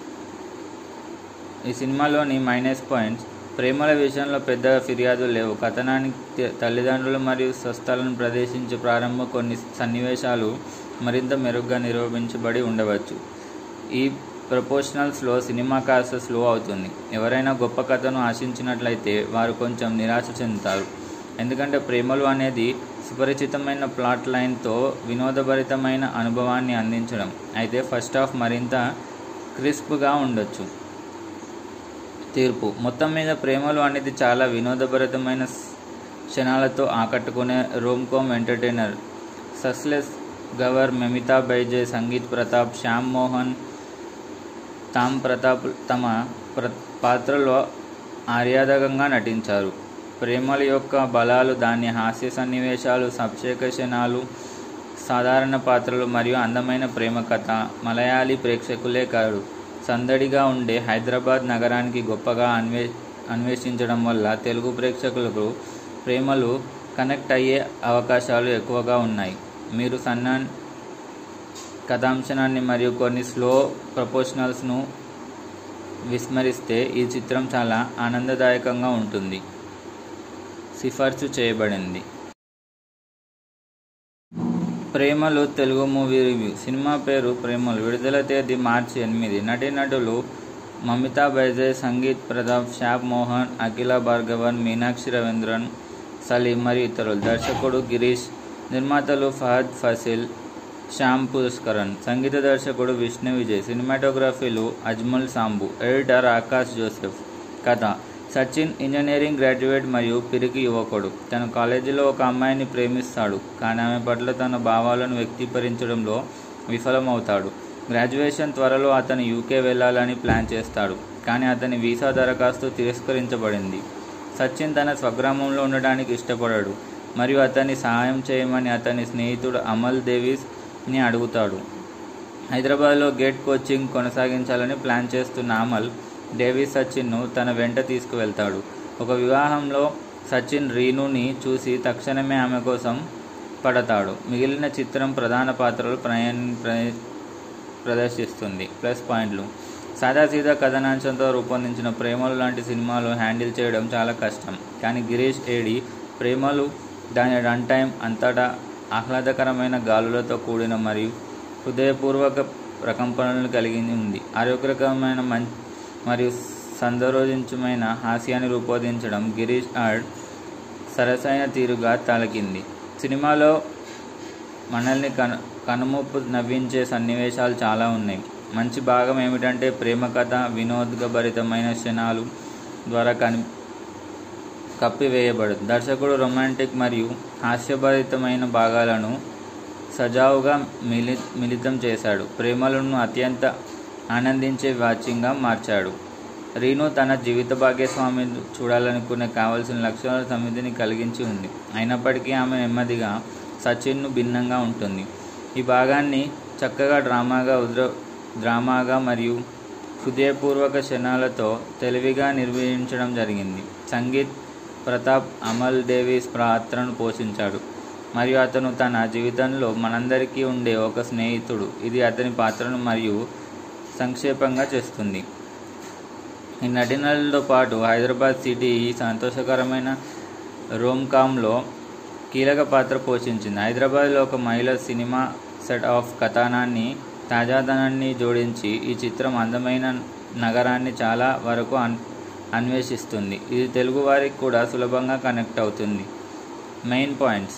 ఈ సినిమాలోని మైనస్ పాయింట్స్ ప్రేమల విషయంలో పెద్ద ఫిర్యాదులు లేవు కథనానికి తల్లిదండ్రులు మరియు స్వస్థలను ప్రదర్శించే ప్రారంభ కొన్ని సన్నివేశాలు మరింత మెరుగ్గా నిరూపించబడి ఉండవచ్చు ఈ ప్రపోర్షనల్స్లో సినిమా కాస్త స్లో అవుతుంది ఎవరైనా గొప్ప కథను ఆశించినట్లయితే వారు కొంచెం నిరాశ చెందుతారు ఎందుకంటే ప్రేమలు అనేది సుపరిచితమైన ప్లాట్ లైన్తో వినోదభరితమైన అనుభవాన్ని అందించడం అయితే ఫస్ట్ హాఫ్ మరింత క్రిస్ప్గా ఉండొచ్చు తీర్పు మొత్తం మీద ప్రేమలు అనేది చాలా వినోదభరితమైన క్షణాలతో ఆకట్టుకునే Rome com entertainer సస్లెస్ గవర్ Mamitha Baiju Sangeeth Prathap Shyam Mohan తామ్ ప్రతాప్ తమ ప్ర పాత్రలో ఆర్యాదకంగా నటించారు ప్రేమల యొక్క బలాలు దాని హాస్య సన్నివేశాలు సబ్చేక క్షణాలు సాధారణ పాత్రలు మరియు అందమైన ప్రేమ కథ మలయాళీ ప్రేక్షకులే కాదు సందడిగా ఉండే హైదరాబాద్ నగరానికి గొప్పగా అన్వే అన్వేషించడం వల్ల తెలుగు ప్రేక్షకులకు ప్రేమలు కనెక్ట్ అయ్యే అవకాశాలు ఎక్కువగా ఉన్నాయి మీరు సన్నాన్ కథాంశనాన్ని మరియు కొన్ని స్లో ప్రపోర్షనల్స్ను విస్మరిస్తే ఈ చిత్రం చాలా ఆనందదాయకంగా ఉంటుంది సిఫార్సు చేయబడింది ప్రేమలు తెలుగు మూవీ రివ్యూ సినిమా పేరు ప్రేమలు విడుదల తేదీ మార్చి ఎనిమిది నటీనటులు మమితా బైజయ్ సంగీత్ ప్రతాప్ షాప్ మోహన్ అఖిల భార్గవన్ మీనాక్షి రవీంద్రన్ సలీం మరియు ఇతరులు దర్శకుడు గిరీష్ నిర్మాతలు ఫహద్ ఫసిల్ శ్యామ్ పుష్కరన్ సంగీత దర్శకుడు విష్ణు విజయ్ సినిమాటోగ్రఫీలు అజ్మల్ సాంబు ఎడిటర్ ఆకాష్ జోసెఫ్ కథ సచిన్ ఇంజనీరింగ్ గ్రాడ్యుయేట్ మరియు పిరికి యువకుడు తన కాలేజీలో ఒక అమ్మాయిని ప్రేమిస్తాడు కానీ ఆమె పట్ల తన భావాలను వ్యక్తీకరించడంలో విఫలమవుతాడు గ్రాడ్యుయేషన్ త్వరలో అతను యూకే వెళ్ళాలని ప్లాన్ చేస్తాడు కానీ అతని వీసా దరఖాస్తు తిరస్కరించబడింది సచిన్ తన స్వగ్రామంలో ఉండడానికి ఇష్టపడాడు మరియు అతన్ని సహాయం చేయమని అతని స్నేహితుడు అమల్ దేవీస్ని అడుగుతాడు హైదరాబాద్లో గేట్ కోచింగ్ కొనసాగించాలని ప్లాన్ చేస్తున్న అమల్ డేవిస్ సచిన్ను తన వెంట తీసుకువెళ్తాడు ఒక వివాహంలో సచిన్ రీనుని చూసి తక్షణమే ఆమె కోసం పడతాడు మిగిలిన చిత్రం ప్రధాన పాత్రలు ప్రయాణ ప్రదర్శిస్తుంది ప్లస్ పాయింట్లు సాదాసీదా కథనాంశంతో రూపొందించిన ప్రేమలు లాంటి సినిమాలు హ్యాండిల్ చేయడం చాలా కష్టం కానీ గిరీష్ ఏడి ప్రేమలు దాని రన్ టైం అంతటా ఆహ్లాదకరమైన గాలులతో కూడిన మరియు హృదయపూర్వక ప్రకంపనలను కలిగి ఉంది ఆరోగ్యకరమైన మం మరియు సందరోజించమైన హాస్యాన్ని రూపొందించడం గిరీష్ ఆర్డ్ సరసైన తీరుగా తలకింది సినిమాలో మనల్ని కను కనుమూపు నవ్వించే సన్నివేశాలు చాలా ఉన్నాయి మంచి భాగం ఏమిటంటే ప్రేమ కథ వినోదభరితమైన క్షణాలు ద్వారా కని కప్పివేయబడదు దర్శకుడు రొమాంటిక్ మరియు హాస్యభరితమైన భాగాలను సజావుగా మిలి మిళితం చేశాడు ప్రేమలను అత్యంత ఆనందించే వాచ్యంగా మార్చాడు రీను తన జీవిత భాగ్యస్వామి చూడాలనుకునే కావలసిన లక్షణాల సమితిని కలిగించి ఉంది అయినప్పటికీ ఆమె నెమ్మదిగా సచిన్ను భిన్నంగా ఉంటుంది ఈ భాగాన్ని చక్కగా డ్రామాగా ఉద్ర డ్రామాగా మరియు హృదయపూర్వక క్షణాలతో తెలివిగా నిర్వహించడం జరిగింది సంగీత్ ప్రతాప్ అమల్ డేవిస్ పాత్రను పోషించాడు మరియు అతను తన జీవితంలో మనందరికీ ఉండే ఒక స్నేహితుడు ఇది అతని పాత్రను మరియు సంక్షేపంగా చేస్తుంది ఈ నటినలతో పాటు హైదరాబాద్ సిటీ ఈ సంతోషకరమైన రోమ్కామ్లో కీలక పాత్ర పోషించింది హైదరాబాద్లో ఒక మహిళ సినిమా సెట్ ఆఫ్ కథనాన్ని తాజాదనాన్ని జోడించి ఈ చిత్రం అందమైన నగరాన్ని చాలా వరకు అన్ అన్వేషిస్తుంది ఇది తెలుగు వారికి కూడా సులభంగా కనెక్ట్ అవుతుంది మెయిన్ పాయింట్స్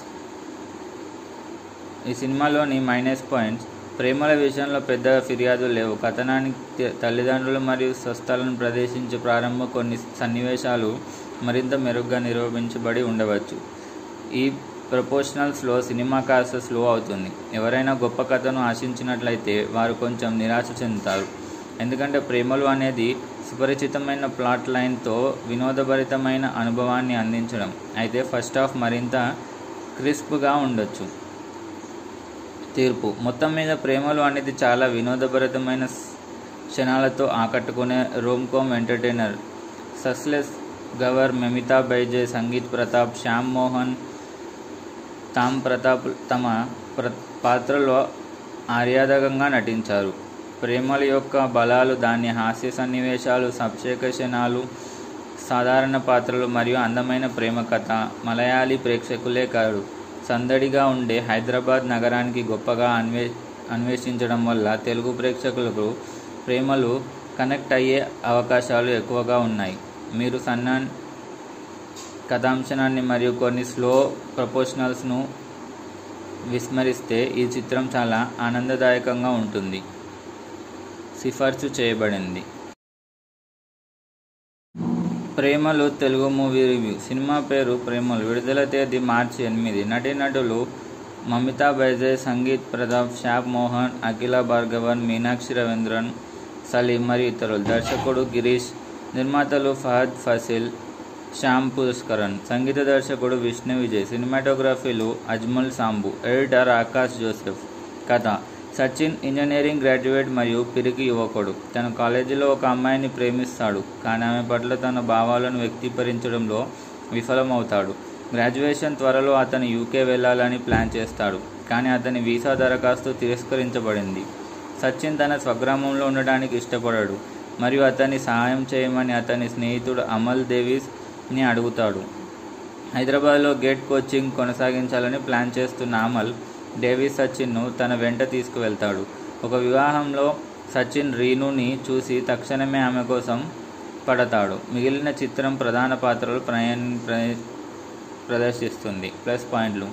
ఈ సినిమాలోని మైనస్ పాయింట్స్ ప్రేమల విషయంలో పెద్ద ఫిర్యాదులు లేవు కథనానికి తల్లిదండ్రులు మరియు స్వస్థలను ప్రదర్శించే ప్రారంభ కొన్ని సన్నివేశాలు మరింత మెరుగ్గా నిరూపించబడి ఉండవచ్చు ఈ ప్రపోర్షనల్స్లో సినిమా కాస్త స్లో అవుతుంది ఎవరైనా గొప్ప కథను ఆశించినట్లయితే వారు కొంచెం నిరాశ చెందుతారు ఎందుకంటే ప్రేమలు అనేది సుపరిచితమైన ప్లాట్ లైన్తో వినోదభరితమైన అనుభవాన్ని అందించడం అయితే ఫస్ట్ హాఫ్ మరింత క్రిస్ప్గా ఉండొచ్చు తీర్పు మొత్తం మీద ప్రేమలు అనేది చాలా వినోదభరితమైన క్షణాలతో ఆకట్టుకునే రోమ్కోమ్ ఎంటర్టైనర్ సస్లెస్ గవర్ మెమితా బైజే సంగీత్ ప్రతాప్ శ్యామ్ మోహన్ తామ్ ప్రతాప్ తమ ప్ర పాత్రలో ఆర్యాదకంగా నటించారు ప్రేమల యొక్క బలాలు దాని హాస్య సన్నివేశాలు సబ్షేక క్షణాలు సాధారణ పాత్రలు మరియు అందమైన ప్రేమ కథ మలయాళీ ప్రేక్షకులే కాదు సందడిగా ఉండే హైదరాబాద్ నగరానికి గొప్పగా అన్వే అన్వేషించడం వల్ల తెలుగు ప్రేక్షకులకు ప్రేమలు కనెక్ట్ అయ్యే అవకాశాలు ఎక్కువగా ఉన్నాయి మీరు సన్నాన్ కథాంశనాన్ని మరియు కొన్ని స్లో ప్రపోర్షనల్స్ను విస్మరిస్తే ఈ చిత్రం చాలా ఆనందదాయకంగా ఉంటుంది సిఫార్సు చేయబడింది ప్రేమలు తెలుగు మూవీ రివ్యూ సినిమా పేరు ప్రేమలు విడుదల తేదీ మార్చి ఎనిమిది నటీనటులు మమితా బైజే సంగీత్ ప్రతాప్ షాప్ మోహన్ అఖిల భార్గవన్ మీనాక్షి రవీంద్రన్ సలీం మరియు ఇతరులు దర్శకుడు గిరీష్ నిర్మాతలు ఫహద్ ఫసిల్ శ్యామ్ పుష్కరన్ సంగీత దర్శకుడు విష్ణు విజయ్ సినిమాటోగ్రఫీలు అజ్మల్ సాంబు ఎడిటర్ ఆకాష్ జోసెఫ్ కథ సచిన్ ఇంజనీరింగ్ గ్రాడ్యుయేట్ మరియు పిరికి యువకుడు తన కాలేజీలో ఒక అమ్మాయిని ప్రేమిస్తాడు కానీ ఆమె పట్ల తన భావాలను వ్యక్తీకరించడంలో విఫలమవుతాడు గ్రాడ్యుయేషన్ త్వరలో అతను యూకే వెళ్ళాలని ప్లాన్ చేస్తాడు కానీ అతని వీసా దరఖాస్తు తిరస్కరించబడింది సచిన్ తన స్వగ్రామంలో ఉండడానికి ఇష్టపడాడు మరియు అతన్ని సహాయం చేయమని అతని స్నేహితుడు అమల్ దేవీస్ని అడుగుతాడు హైదరాబాద్లో గేట్ కోచింగ్ కొనసాగించాలని ప్లాన్ చేస్తున్న అమల్ డేవిస్ సచిన్ను తన వెంట తీసుకువెళ్తాడు ఒక వివాహంలో సచిన్ రీనుని చూసి తక్షణమే ఆమె కోసం పడతాడు మిగిలిన చిత్రం ప్రధాన పాత్రలు ప్రయాణ ప్రదర్శిస్తుంది ప్లస్ పాయింట్లు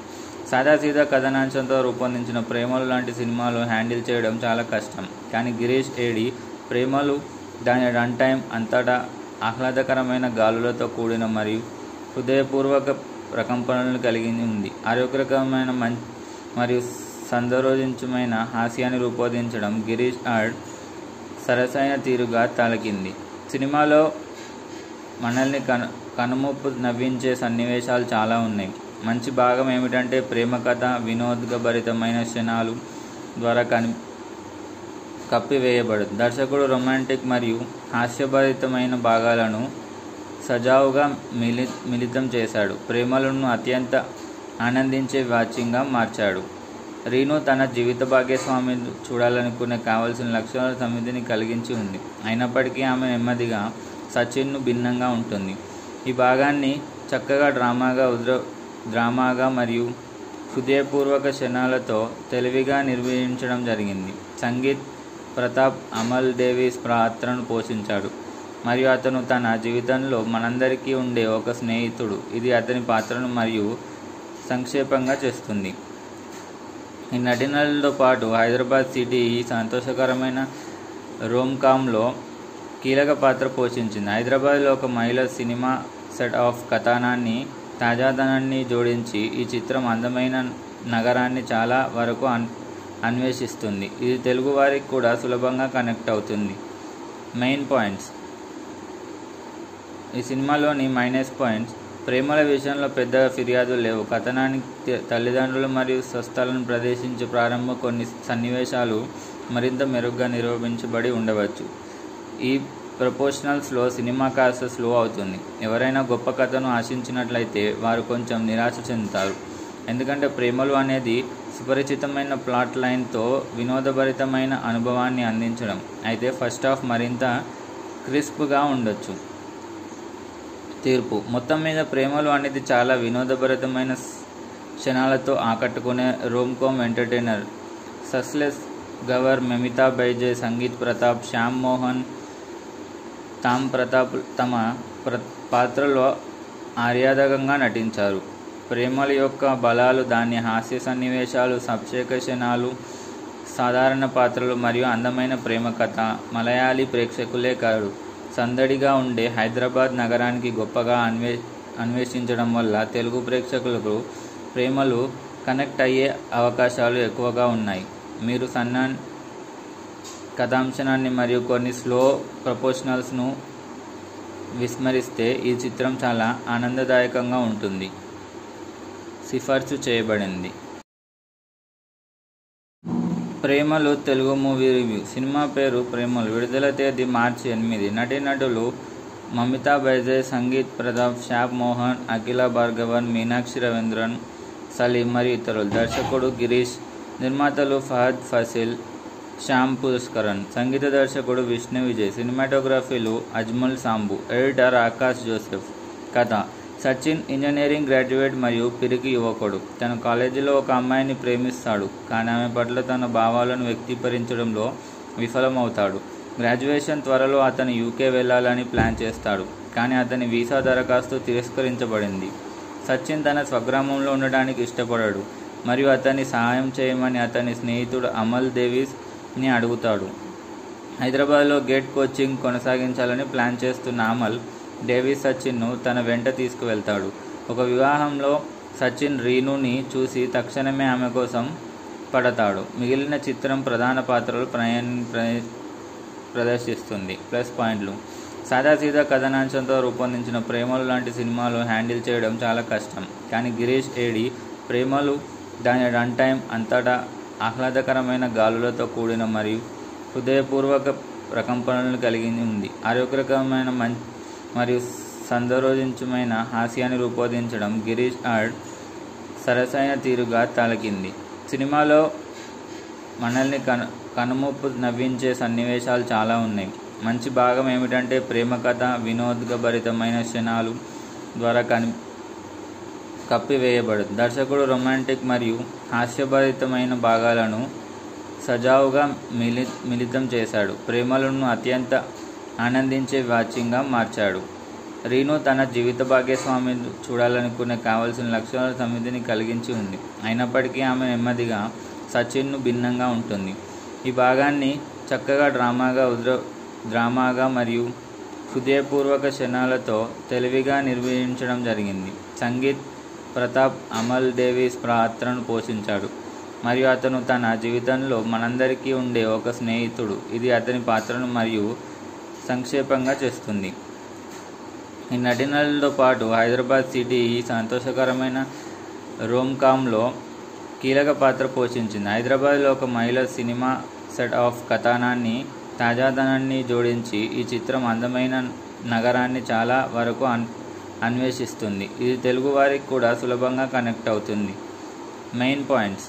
సాదాసీదా కథనాంశంతో రూపొందించిన ప్రేమలు లాంటి సినిమాలు హ్యాండిల్ చేయడం చాలా కష్టం కానీ గిరీష్ ఏడి ప్రేమలు దాని రన్ టైం అంతటా ఆహ్లాదకరమైన గాలులతో కూడిన మరియు హృదయపూర్వక ప్రకంపనలు కలిగి ఉంది ఆరోగ్యకరమైన మం మరియు సందరోజించమైన హాస్యాన్ని రూపొందించడం గిరీష్ ఆర్డ్ సరసైన తీరుగా తలకింది సినిమాలో మనల్ని కను కనుమూపు నవ్వించే సన్నివేశాలు చాలా ఉన్నాయి మంచి భాగం ఏమిటంటే ప్రేమ కథ వినోదభరితమైన క్షణాలు ద్వారా కని కప్పివేయబడదు దర్శకుడు రొమాంటిక్ మరియు హాస్యభరితమైన భాగాలను సజావుగా మిలి మిళితం చేశాడు ప్రేమలను అత్యంత ఆనందించే వాచ్యంగా మార్చాడు రీను తన జీవిత భాగ్యస్వామి చూడాలనుకునే కావలసిన లక్షణాల సమితిని కలిగించి ఉంది అయినప్పటికీ ఆమె నెమ్మదిగా సచిన్ను భిన్నంగా ఉంటుంది ఈ భాగాన్ని చక్కగా డ్రామాగా ఉద్ర డ్రామాగా మరియు హృదయపూర్వక క్షణాలతో తెలివిగా నిర్వహించడం జరిగింది సంగీత్ ప్రతాప్ అమల్ డేవిస్ పాత్రను పోషించాడు మరియు అతను తన జీవితంలో మనందరికీ ఉండే ఒక స్నేహితుడు ఇది అతని పాత్రను మరియు సంక్షేపంగా చేస్తుంది ఈ నటినలతో పాటు హైదరాబాద్ సిటీ ఈ సంతోషకరమైన రోమ్కామ్లో కీలక పాత్ర పోషించింది హైదరాబాద్లో ఒక మహిళ సినిమా సెట్ ఆఫ్ కథనాన్ని తాజాదనాన్ని జోడించి ఈ చిత్రం అందమైన నగరాన్ని చాలా వరకు అన్ అన్వేషిస్తుంది ఇది తెలుగు వారికి కూడా సులభంగా కనెక్ట్ అవుతుంది మెయిన్ పాయింట్స్ ఈ సినిమాలోని మైనస్ పాయింట్స్ ప్రేమల విషయంలో పెద్ద ఫిర్యాదులు లేవు కథనానికి తల్లిదండ్రులు మరియు స్వస్థలను ప్రదర్శించే ప్రారంభ కొన్ని సన్నివేశాలు మరింత మెరుగ్గా నిరూపించబడి ఉండవచ్చు ఈ ప్రపోర్షనల్స్లో సినిమా కాస్త స్లో అవుతుంది ఎవరైనా గొప్ప కథను ఆశించినట్లయితే వారు కొంచెం నిరాశ చెందుతారు ఎందుకంటే ప్రేమలు అనేది సుపరిచితమైన ప్లాట్ లైన్తో వినోదభరితమైన అనుభవాన్ని అందించడం అయితే ఫస్ట్ హాఫ్ మరింత క్రిస్ప్గా ఉండొచ్చు తీర్పు మొత్తం మీద ప్రేమలు అనేది చాలా వినోదభరితమైన క్షణాలతో ఆకట్టుకునే Rome com entertainer సస్లెస్ గవర్ Mamitha Baiju Sangeeth Prathap Shyam Mohan తామ్ ప్రతాప్ తమ ప్ర పాత్రలో ఆర్యాదకంగా నటించారు ప్రేమల యొక్క బలాలు దాని హాస్య సన్నివేశాలు సబ్షేక క్షణాలు సాధారణ పాత్రలు మరియు అందమైన ప్రేమ కథ మలయాళీ ప్రేక్షకులే కాదు సందడిగా ఉండే హైదరాబాద్ నగరానికి గొప్పగా అన్వే అన్వేషించడం వల్ల తెలుగు ప్రేక్షకులకు ప్రేమలు కనెక్ట్ అయ్యే అవకాశాలు ఎక్కువగా ఉన్నాయి మీరు సన్నాన్ కథాంశనాన్ని మరియు కొన్ని స్లో ప్రపోర్షనల్స్ను విస్మరిస్తే ఈ చిత్రం చాలా ఆనందదాయకంగా ఉంటుంది సిఫార్సు చేయబడింది ప్రేమలు తెలుగు మూవీ రివ్యూ సినిమా పేరు ప్రేమలు విడుదల తేదీ మార్చి ఎనిమిది నటీనటులు మమితా బైజే సంగీత్ ప్రతాప్ షాప్ మోహన్ అఖిల భార్గవన్ మీనాక్షి రవీంద్రన్ సలీం మరియు ఇతరులు దర్శకుడు గిరీష్ నిర్మాతలు ఫహద్ ఫసిల్ శ్యామ్ పుష్కరన్ సంగీత దర్శకుడు విష్ణు విజయ్ సినిమాటోగ్రఫీలు అజ్మల్ సాంబు ఎడిటర్ ఆకాష్ జోసెఫ్ కథ సచిన్ ఇంజనీరింగ్ గ్రాడ్యుయేట్ మరియు పిరికి యువకుడు తన కాలేజీలో ఒక అమ్మాయిని ప్రేమిస్తాడు కానీ ఆమె పట్ల తన భావాలను వ్యక్తీకరించడంలో విఫలమవుతాడు గ్రాడ్యుయేషన్ త్వరలో అతను యూకే వెళ్ళాలని ప్లాన్ చేస్తాడు కానీ అతని వీసా దరఖాస్తు తిరస్కరించబడింది సచిన్ తన స్వగ్రామంలో ఉండడానికి ఇష్టపడాడు మరియు అతన్ని సహాయం చేయమని అతని స్నేహితుడు అమల్ దేవిస్ని అడుగుతాడు హైదరాబాద్లో గేట్ కోచింగ్ కొనసాగించాలని ప్లాన్ చేస్తున్న అమల్ డేవిస్ సచిన్ను తన వెంట తీసుకువెళ్తాడు ఒక వివాహంలో సచిన్ రీనుని చూసి తక్షణమే ఆమె కోసం పడతాడు మిగిలిన చిత్రం ప్రధాన పాత్రలు ప్రయాణ ప్రదర్శిస్తుంది ప్లస్ పాయింట్లు సాదాసీదా కథనాంశంతో రూపొందించిన ప్రేమలు లాంటి సినిమాలు హ్యాండిల్ చేయడం చాలా కష్టం కానీ గిరీష్ ఏడి ప్రేమలు దాని రన్ టైం అంతటా ఆహ్లాదకరమైన గాలులతో కూడిన మరియు హృదయపూర్వక ప్రకంపనలు కలిగి ఉంది ఆరోగ్యకరమైన మం మరియు సందరోజించమైన హాస్యాన్ని రూపొందించడం గిరీష్ ఆర్డ్ సరసైన తీరుగా తలకింది సినిమాలో మనల్ని కను కనుమూపు నవ్వించే సన్నివేశాలు చాలా ఉన్నాయి మంచి భాగం ఏమిటంటే ప్రేమ కథ వినోదభరితమైన క్షణాలు ద్వారా కని కప్పివేయబడదు దర్శకుడు రొమాంటిక్ మరియు హాస్యభరితమైన భాగాలను సజావుగా మిలి మిళితం చేశాడు ప్రేమలను అత్యంత ఆనందించే వాచ్యంగా మార్చాడు రీను తన జీవిత భాగ్యస్వామి చూడాలనుకునే కావలసిన లక్షణాల సమితిని కలిగించి ఉంది అయినప్పటికీ ఆమె నెమ్మదిగా సచిన్ను భిన్నంగా ఉంటుంది ఈ భాగాన్ని చక్కగా డ్రామాగా ఉద్ర డ్రామాగా మరియు హృదయపూర్వక క్షణాలతో తెలివిగా నిర్వహించడం జరిగింది సంగీత్ ప్రతాప్ అమల్ డేవిస్ పాత్రను పోషించాడు మరియు అతను తన జీవితంలో మనందరికీ ఉండే ఒక స్నేహితుడు ఇది అతని పాత్రను మరియు సంక్షేపంగా చేస్తుంది ఈ నటీనటులతో పాటు హైదరాబాద్ సిటీ ఈ సంతోషకరమైన రోమ్కామ్లో కీలక పాత్ర పోషించింది హైదరాబాద్లో ఒక మహిళ సినిమా సెట్ ఆఫ్ కథనాన్ని తాజాదనాన్ని జోడించి ఈ చిత్రం అందమైన నగరాన్ని చాలా వరకు అన్ అన్వేషిస్తుంది ఇది తెలుగు వారికి కూడా సులభంగా కనెక్ట్ అవుతుంది మెయిన్ పాయింట్స్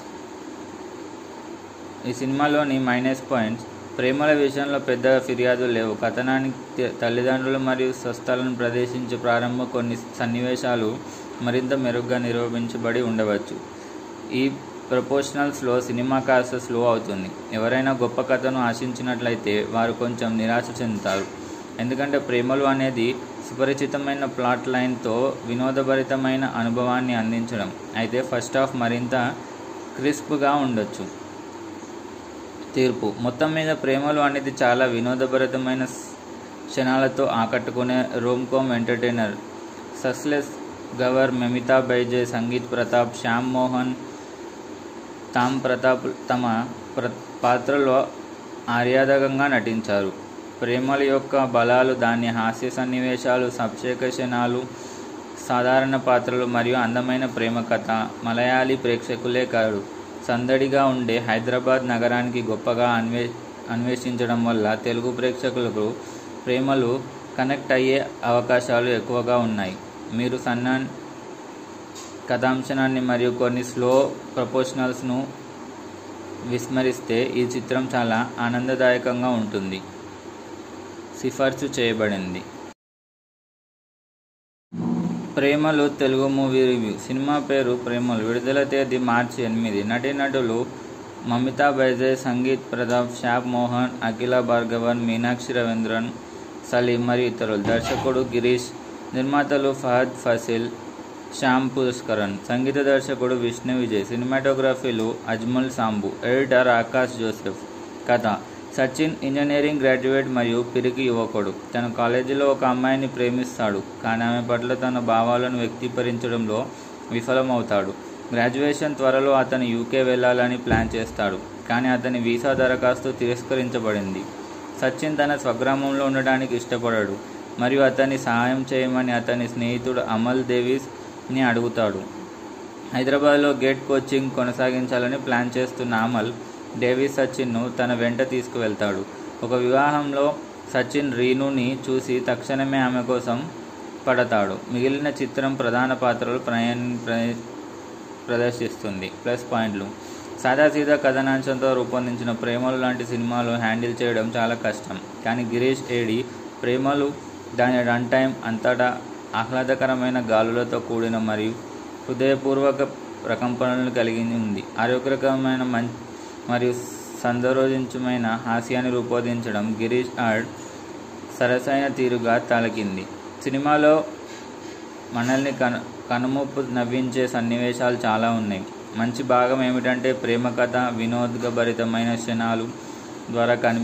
ఈ సినిమాలోని మైనస్ పాయింట్స్ ప్రేమల విషయంలో పెద్ద ఫిర్యాదులు లేవు కథనానికి తల్లిదండ్రులు మరియు స్వస్థలను ప్రదర్శించే ప్రారంభ కొన్ని సన్నివేశాలు మరింత మెరుగ్గా నిరూపించబడి ఉండవచ్చు ఈ ప్రపోర్షనల్స్లో సినిమా కాస్త స్లో అవుతుంది ఎవరైనా గొప్ప కథను ఆశించినట్లయితే వారు కొంచెం నిరాశ చెందుతారు ఎందుకంటే ప్రేమలు అనేది సుపరిచితమైన ప్లాట్ లైన్తో వినోదభరితమైన అనుభవాన్ని అందించడం అయితే ఫస్ట్ హాఫ్ మరింత క్రిస్ప్గా ఉండొచ్చు తీర్పు మొత్తం మీద ప్రేమలు అనేది చాలా వినోదభరితమైన క్షణాలతో ఆకట్టుకునే రోమ్కోమ్ ఎంటర్టైనర్ సస్లెస్ గవర్ మెమితా బైజే సంగీత్ ప్రతాప్ శ్యామ్ మోహన్ తామ్ ప్రతాప్ తమ ప్ర పాత్రలో ఆర్యాదకంగా నటించారు ప్రేమల యొక్క బలాలు దాని హాస్య సన్నివేశాలు సబ్సేకషణాలు సాధారణ పాత్రలు మరియు అందమైన ప్రేమ కథ మలయాళీ ప్రేక్షకులే కాదు సందడిగా ఉండే హైదరాబాద్ నగరానికి గొప్పగా అన్వే అన్వేషించడం వల్ల తెలుగు ప్రేక్షకులకు ప్రేమలు కనెక్ట్ అయ్యే అవకాశాలు ఎక్కువగా ఉన్నాయి మీరు సన్నాన్ కథాంశనాన్ని మరియు కొన్ని స్లో ప్రపోర్షనల్స్ను విస్మరిస్తే ఈ చిత్రం చాలా ఆనందదాయకంగా ఉంటుంది సిఫార్సు చేయబడింది ప్రేమలు తెలుగు మూవీ రివ్యూ సినిమా పేరు ప్రేమలు విడుదల తేదీ మార్చి ఎనిమిది నటీనటులు మమితా బైజే సంగీత్ ప్రతాప్ షాప్ మోహన్ అఖిల భార్గవన్ మీనాక్షి రవీంద్రన్ సలీం మరియు ఇతరులు దర్శకుడు గిరీష్ నిర్మాతలు ఫహద్ ఫసిల్ శ్యామ్ పుష్కరన్ సంగీత దర్శకుడు విష్ణు విజయ్ సినిమాటోగ్రఫీలు అజ్మల్ సాంబు ఎడిటర్ ఆకాష్ జోసెఫ్ కథ సచిన్ ఇంజనీరింగ్ గ్రాడ్యుయేట్ మరియు పిరికి యువకుడు తన కాలేజీలో ఒక అమ్మాయిని ప్రేమిస్తాడు కానీ ఆమె పట్ల తన భావాలను వ్యక్తీకరించడంలో విఫలమవుతాడు గ్రాడ్యుయేషన్ త్వరలో అతను యూకే వెళ్ళాలని ప్లాన్ చేస్తాడు కానీ అతని వీసా దరఖాస్తు తిరస్కరించబడింది సచిన్ తన స్వగ్రామంలో ఉండడానికి ఇష్టపడాడు మరియు అతన్ని సహాయం చేయమని అతని స్నేహితుడు అమల్ దేవిస్ని అడుగుతాడు హైదరాబాద్లో గేట్ కోచింగ్ కొనసాగించాలని ప్లాన్ చేస్తున్న అమల్ డేవిస్ సచిన్ను తన వెంట తీసుకువెళ్తాడు ఒక వివాహంలో సచిన్ రీనుని చూసి తక్షణమే ఆమె కోసం పడతాడు మిగిలిన చిత్రం ప్రధాన పాత్రలు ప్రయాణ ప్రదర్శిస్తుంది ప్లస్ పాయింట్లు సాదాసీదా కథనాంశంతో రూపొందించిన ప్రేమలు లాంటి సినిమాలు హ్యాండిల్ చేయడం చాలా కష్టం కానీ గిరీష్ ఏడి ప్రేమలు దాని రన్ టైం అంతటా ఆహ్లాదకరమైన గాలులతో కూడిన మరియు హృదయపూర్వక ప్రకంపనలను కలిగి ఉంది ఆరోగ్యకరమైన మం మరియు సందరోజించమైన హాస్యాన్ని రూపొందించడం గిరీష్ ఆర్డ్ సరసైన తీరుగా తలకింది సినిమాలో మనల్ని కను కనుమూపు నవ్వించే సన్నివేశాలు చాలా ఉన్నాయి మంచి భాగం ఏమిటంటే ప్రేమ కథ వినోదభరితమైన క్షణాలు ద్వారా కని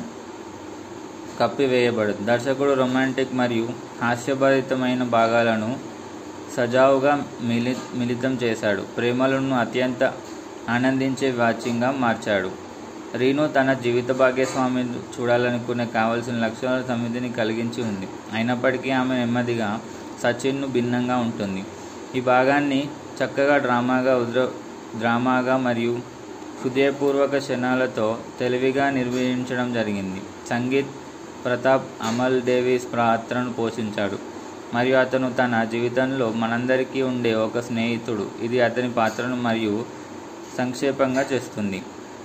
కప్పివేయబడదు దర్శకుడు రొమాంటిక్ మరియు హాస్యభరితమైన భాగాలను సజావుగా మిలి మిళితం చేశాడు ప్రేమలను అత్యంత ఆనందించే వాచ్యంగా మార్చాడు రీను తన జీవిత భాగ్యస్వామి చూడాలనుకునే కావలసిన లక్షణాల సమితిని కలిగించి ఉంది అయినప్పటికీ ఆమె నెమ్మదిగా సచిన్ను భిన్నంగా ఉంటుంది ఈ భాగాన్ని చక్కగా డ్రామాగా ఉద్ర డ్రామాగా మరియు హృదయపూర్వక క్షణాలతో తెలివిగా నిర్వహించడం జరిగింది సంగీత్ ప్రతాప్ అమల్ డేవిస్ పాత్రను పోషించాడు మరియు అతను తన జీవితంలో మనందరికీ ఉండే ఒక స్నేహితుడు ఇది అతని పాత్రను మరియు సంక్షేపంగా చేస్తుంది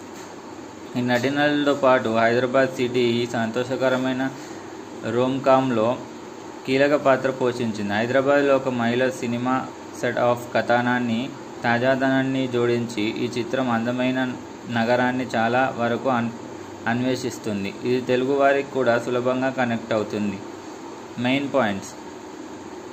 ఈ నటీనటులతో పాటు హైదరాబాద్ సిటీ ఈ సంతోషకరమైన రోమ్కామ్లో కీలక పాత్ర పోషించింది హైదరాబాద్లో ఒక మహిళ సినిమా సెట్ ఆఫ్ కథనాన్ని తాజాదనాన్ని జోడించి ఈ చిత్రం అందమైన నగరాన్ని చాలా వరకు అన్ అన్వేషిస్తుంది ఇది తెలుగు వారికి కూడా సులభంగా కనెక్ట్ అవుతుంది మెయిన్ పాయింట్స్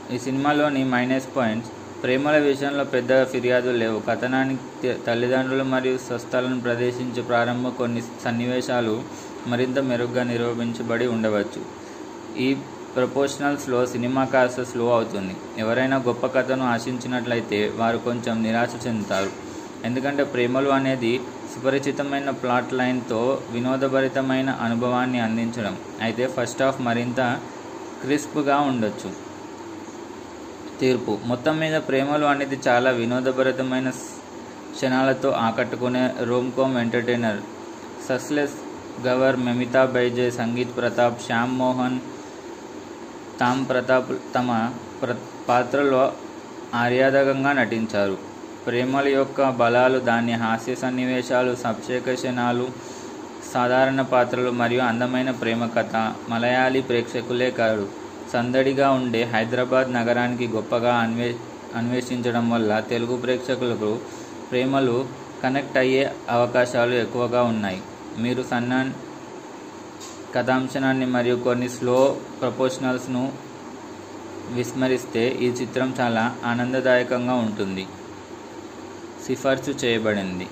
ఈ సినిమాలోని మైనస్ పాయింట్స్ ప్రేమల విషయంలో పెద్దగా ఫిర్యాదులు లేవు కథనానికి త- తల్లిదండ్రులు మరియు స్వస్థలను ప్రదర్శించే ప్రారంభ కొన్ని సన్నివేశాలు మరింత మెరుగ్గా నిరూపించబడి ఉండవచ్చు ఈ ప్రపోర్షనల్స్లో సినిమా కాస్త స్లో అవుతుంది ఎవరైనా గొప్ప కథను ఆశించినట్లయితే వారు కొంచెం నిరాశ చెందుతారు ఎందుకంటే ప్రేమలు అనేది సుపరిచితమైన ప్లాట్ లైన్తో వినోదభరితమైన అనుభవాన్ని అందించడం అయితే ఫస్ట్ హాఫ్ మరింత క్రిస్ప్గా ఉండొచ్చు తీర్పు మొత్తం మీద ప్రేమలు అనేది చాలా వినోదభరితమైన స్- క్షణాలతో ఆకట్టుకునే Rome com entertainer సస్లెస్ గవర్ Mamitha Baiju Sangeeth Prathap Shyam Mohan తామ్ ప్రతాప్ తమ ప్ర పాత్రలో ఆర్యాదకంగా నటించారు ప్రేమల యొక్క బలాలు దాని హాస్య సన్నివేశాలు సబ్షేక క్షణాలు సాధారణ పాత్రలు మరియు అందమైన ప్రేమ కథ మలయాళీ ప్రేక్షకులే కాదు సందడిగా ఉండే హైదరాబాద్ నగరానికి గొప్పగా అన్వే అన్వేషించడం వల్ల తెలుగు ప్రేక్షకులకు ప్రేమలు కనెక్ట్ అయ్యే అవకాశాలు ఎక్కువగా ఉన్నాయి మీరు సన్నాన్ కథాంశనాన్ని మరియు కొన్ని స్లో ప్రపోర్షనల్స్ను విస్మరిస్తే ఈ చిత్రం చాలా ఆనందదాయకంగా ఉంటుంది సిఫార్సు చేయబడింది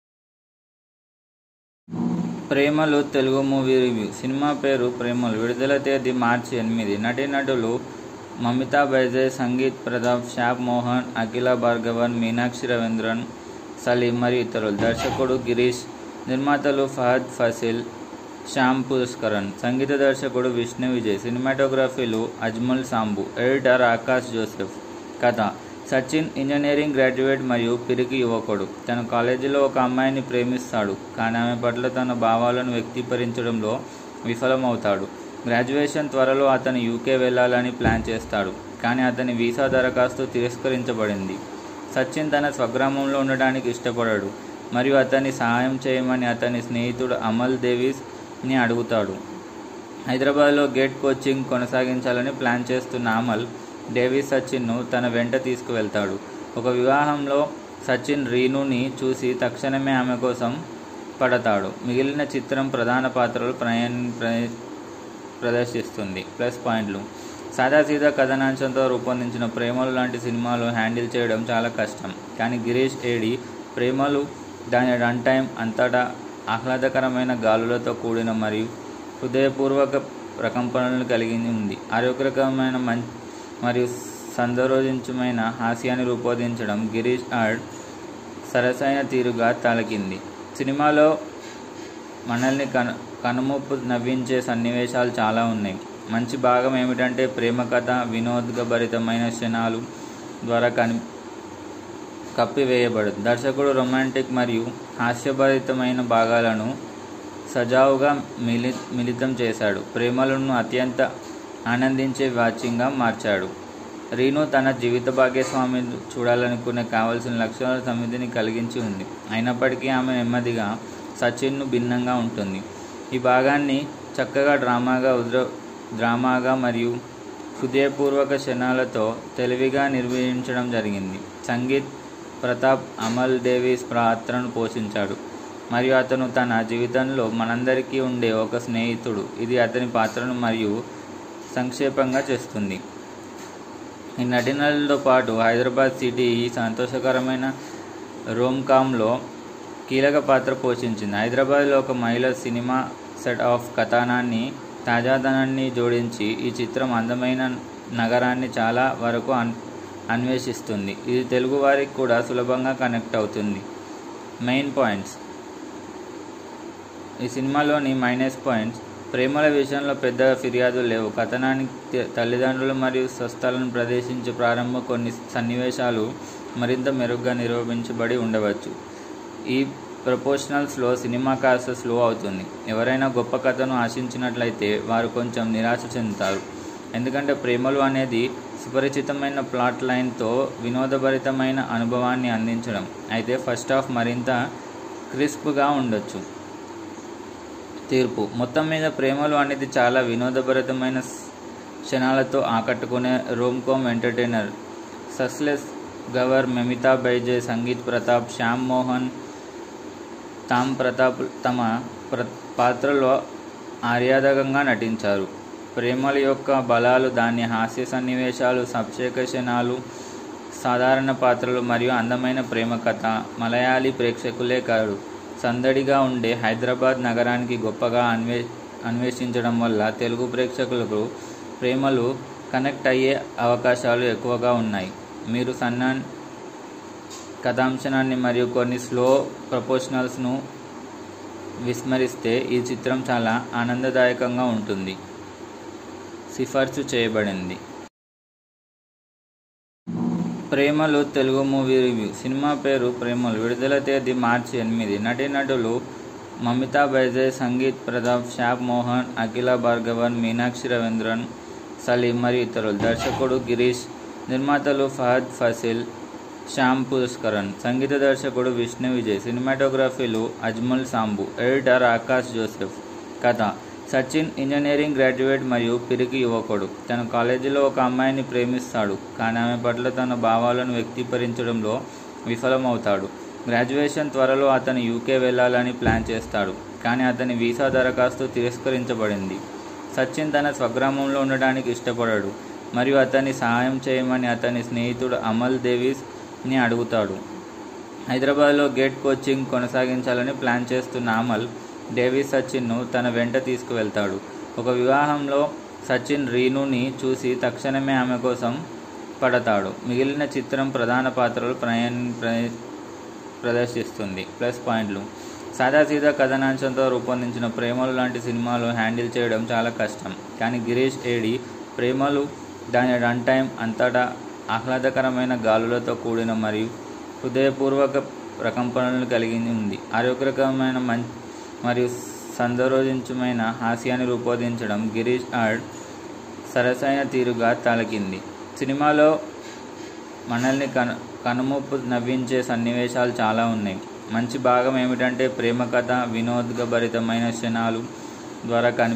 ప్రేమలు తెలుగు మూవీ రివ్యూ సినిమా పేరు ప్రేమలు విడుదల తేదీ మార్చి ఎనిమిది నటీనటులు మమితా బైజే సంగీత్ ప్రతాప్ షాప్ మోహన్ అఖిల భార్గవన్ మీనాక్షి రవీంద్రన్ సలీం మరియు ఇతరులు దర్శకుడు గిరీష్ నిర్మాతలు ఫహద్ ఫసిల్ శ్యామ్ పుష్కరన్ సంగీత దర్శకుడు విష్ణు విజయ్ సినిమాటోగ్రఫీలు అజ్మల్ సాంబు ఎడిటర్ ఆకాష్ జోసెఫ్ కథ సచిన్ ఇంజనీరింగ్ గ్రాడ్యుయేట్ మరియు పిరికి యువకుడు తన కాలేజీలో ఒక అమ్మాయిని ప్రేమిస్తాడు కానీ ఆమె పట్ల తన భావాలను వ్యక్తీకరించడంలో విఫలమవుతాడు గ్రాడ్యుయేషన్ త్వరలో అతను యూకే వెళ్ళాలని ప్లాన్ చేస్తాడు కానీ అతని వీసా దరఖాస్తు తిరస్కరించబడింది సచిన్ తన స్వగ్రామంలో ఉండడానికి ఇష్టపడాడు మరియు అతన్ని సహాయం చేయమని అతని స్నేహితుడు అమల్ దేవీస్ని అడుగుతాడు హైదరాబాద్లో గేట్ కోచింగ్ కొనసాగించాలని ప్లాన్ చేస్తున్న అమల్ డేవిస్ సచిన్ను తన వెంట తీసుకువెళ్తాడు ఒక వివాహంలో సచిన్ రీనుని చూసి తక్షణమే ఆమె కోసం పడతాడు మిగిలిన చిత్రం ప్రధాన పాత్రలు ప్రయాణ ప్ర- ప్రదర్శిస్తుంది ప్లస్ పాయింట్లు సాదాసీదా కథనాంశంతో రూపొందించిన ప్రేమలు లాంటి సినిమాలు హ్యాండిల్ చేయడం చాలా కష్టం కానీ గిరీష్ ఏడి ప్రేమలు దాని రన్ టైం అంతటా ఆహ్లాదకరమైన గాలులతో కూడిన మరియు హృదయపూర్వక ప్రకంపనలను కలిగి ఉంది ఆరోగ్యకరమైన మం మరియు సందరోజించమైన హాస్యాన్ని రూపొందించడం గిరీష్ ఆర్డ్ సరసైన తీరుగా తలకింది సినిమాలో మనల్ని కను కనుమూపు నవ్వించే సన్నివేశాలు చాలా ఉన్నాయి మంచి భాగం ఏమిటంటే ప్రేమ కథ వినోదభరితమైన క్షణాలు ద్వారా కని కప్పివేయబడదు దర్శకుడు రొమాంటిక్ మరియు హాస్యభరితమైన భాగాలను సజావుగా మిలి మిళితం చేశాడు ప్రేమలను అత్యంత ఆనందించే వాచ్యంగా మార్చాడు రీను తన జీవిత భాగ్యస్వామి చూడాలనుకునే కావలసిన లక్షణాల సమితిని కలిగించి ఉంది అయినప్పటికీ ఆమె నెమ్మదిగా సచిన్ను భిన్నంగా ఉంటుంది ఈ భాగాన్ని చక్కగా డ్రామాగా ఉద్ర డ్రామాగా మరియు హృదయపూర్వక క్షణాలతో తెలివిగా నిర్వహించడం జరిగింది సంగీత్ ప్రతాప్ అమల్ డేవిస్ పాత్రను పోషించాడు మరియు అతను తన జీవితంలో మనందరికీ ఉండే ఒక స్నేహితుడు ఇది అతని పాత్రను మరియు సంక్షేపంగా చేస్తుంది ఈ నటీనటులతో పాటు హైదరాబాద్ సిటీ ఈ సంతోషకరమైన రోమ్కామ్లో కీలక పాత్ర పోషించింది హైదరాబాద్లో ఒక మహిళ సినిమా సెట్ ఆఫ్ కథనాన్ని తాజాదనాన్ని జోడించి ఈ చిత్రం అందమైన నగరాన్ని చాలా వరకు అన్ అన్వేషిస్తుంది ఇది తెలుగు వారికి కూడా సులభంగా కనెక్ట్ అవుతుంది మెయిన్ పాయింట్స్ ఈ సినిమాలోని మైనస్ పాయింట్స్ ప్రేమల విషయంలో పెద్దగా ఫిర్యాదులు లేవు కథనానికి త- తల్లిదండ్రులు మరియు స్వస్థలను ప్రదర్శించే ప్రారంభ కొన్ని సన్నివేశాలు మరింత మెరుగ్గా నిరూపించబడి ఉండవచ్చు ఈ ప్రపోర్షనల్స్లో సినిమా కాస్త స్లో అవుతుంది ఎవరైనా గొప్ప కథను ఆశించినట్లయితే వారు కొంచెం నిరాశ చెందుతారు ఎందుకంటే ప్రేమలు అనేది సుపరిచితమైన ప్లాట్ లైన్తో వినోదభరితమైన అనుభవాన్ని అందించడం అయితే ఫస్ట్ హాఫ్ మరింత క్రిస్ప్గా ఉండొచ్చు తీర్పు మొత్తం మీద ప్రేమలు అనేది చాలా వినోదభరితమైన స్- క్షణాలతో ఆకట్టుకునే Rome com entertainer సస్లెస్ గవర్ Mamitha Baiju Sangeeth Prathap Shyam Mohan తామ్ ప్రతాప్ తమ ప్ర పాత్రలో ఆర్యాదకంగా నటించారు ప్రేమల యొక్క బలాలు దాని హాస్య సన్నివేశాలు సబ్సేకషణాలు సాధారణ పాత్రలు మరియు అందమైన ప్రేమ కథ మలయాళీ ప్రేక్షకులే కాదు సందడిగా ఉండే హైదరాబాద్ నగరానికి గొప్పగా అన్వే అన్వేషించడం వల్ల తెలుగు ప్రేక్షకులకు ప్రేమలు కనెక్ట్ అయ్యే అవకాశాలు ఎక్కువగా ఉన్నాయి మీరు సన్నాన్ కథాంశనాన్ని మరియు కొన్ని స్లో ప్రపోర్షనల్స్ను విస్మరిస్తే ఈ చిత్రం చాలా ఆనందదాయకంగా ఉంటుంది సిఫార్సు చేయబడింది ప్రేమలు తెలుగు మూవీ రివ్యూ సినిమా పేరు ప్రేమలు విడుదల తేదీ మార్చి ఎనిమిది నటీనటులు మమితా బైజయ్ సంగీత్ ప్రతాప్ షాప్ మోహన్ అఖిల భార్గవన్ మీనాక్షి రవీంద్రన్ సలీం మరియు ఇతరులు దర్శకుడు గిరీష్ నిర్మాతలు ఫహద్ ఫసిల్ శ్యామ్ పుష్కరన్ సంగీత దర్శకుడు విష్ణు విజయ్ సినిమాటోగ్రఫీలు అజ్మల్ సాంబు ఎడిటర్ ఆకాష్ జోసెఫ్ కథ సచిన్ ఇంజనీరింగ్ గ్రాడ్యుయేట్ మరియు పిరికి యువకుడు తన కాలేజీలో ఒక అమ్మాయిని ప్రేమిస్తాడు కానీ ఆమె పట్ల తన భావాలను వ్యక్తీకరించడంలో విఫలమవుతాడు గ్రాడ్యుయేషన్ త్వరలో అతను యూకే వెళ్ళాలని ప్లాన్ చేస్తాడు కానీ అతని వీసా దరఖాస్తు తిరస్కరించబడింది సచిన్ తన స్వగ్రామంలో ఉండడానికి ఇష్టపడాడు మరియు అతన్ని సహాయం చేయమని అతని స్నేహితుడు అమల్ దేవీస్ని అడుగుతాడు హైదరాబాద్లో గేట్ కోచింగ్ కొనసాగించాలని ప్లాన్ చేస్తున్న అమల్ డేవిస్ సచిన్ను తన వెంట తీసుకువెళ్తాడు ఒక వివాహంలో సచిన్ రీనుని చూసి తక్షణమే ఆమె కోసం పడతాడు మిగిలిన చిత్రం ప్రధాన పాత్రలు ప్రయాణ ప్రదర్శిస్తుంది ప్లస్ పాయింట్లు సాదాసీదా కథనాంశంతో రూపొందించిన ప్రేమలు లాంటి సినిమాలు హ్యాండిల్ చేయడం చాలా కష్టం కానీ గిరీష్ ఏడి ప్రేమలు దాని రన్ టైం అంతటా ఆహ్లాదకరమైన గాలులతో కూడిన మరియు హృదయపూర్వక ప్రకంపనలు కలిగి ఉంది ఆరోగ్యకరమైన మం మరియు సందరోజించమైన హాస్యాన్ని రూపొందించడం గిరీష్ ఆర్డ్ సరసైన తీరుగా తలకింది సినిమాలో మనల్ని కను కనుమూపు నవ్వించే సన్నివేశాలు చాలా ఉన్నాయి మంచి భాగం ఏమిటంటే ప్రేమ కథ వినోదభరితమైన క్షణాలు ద్వారా కని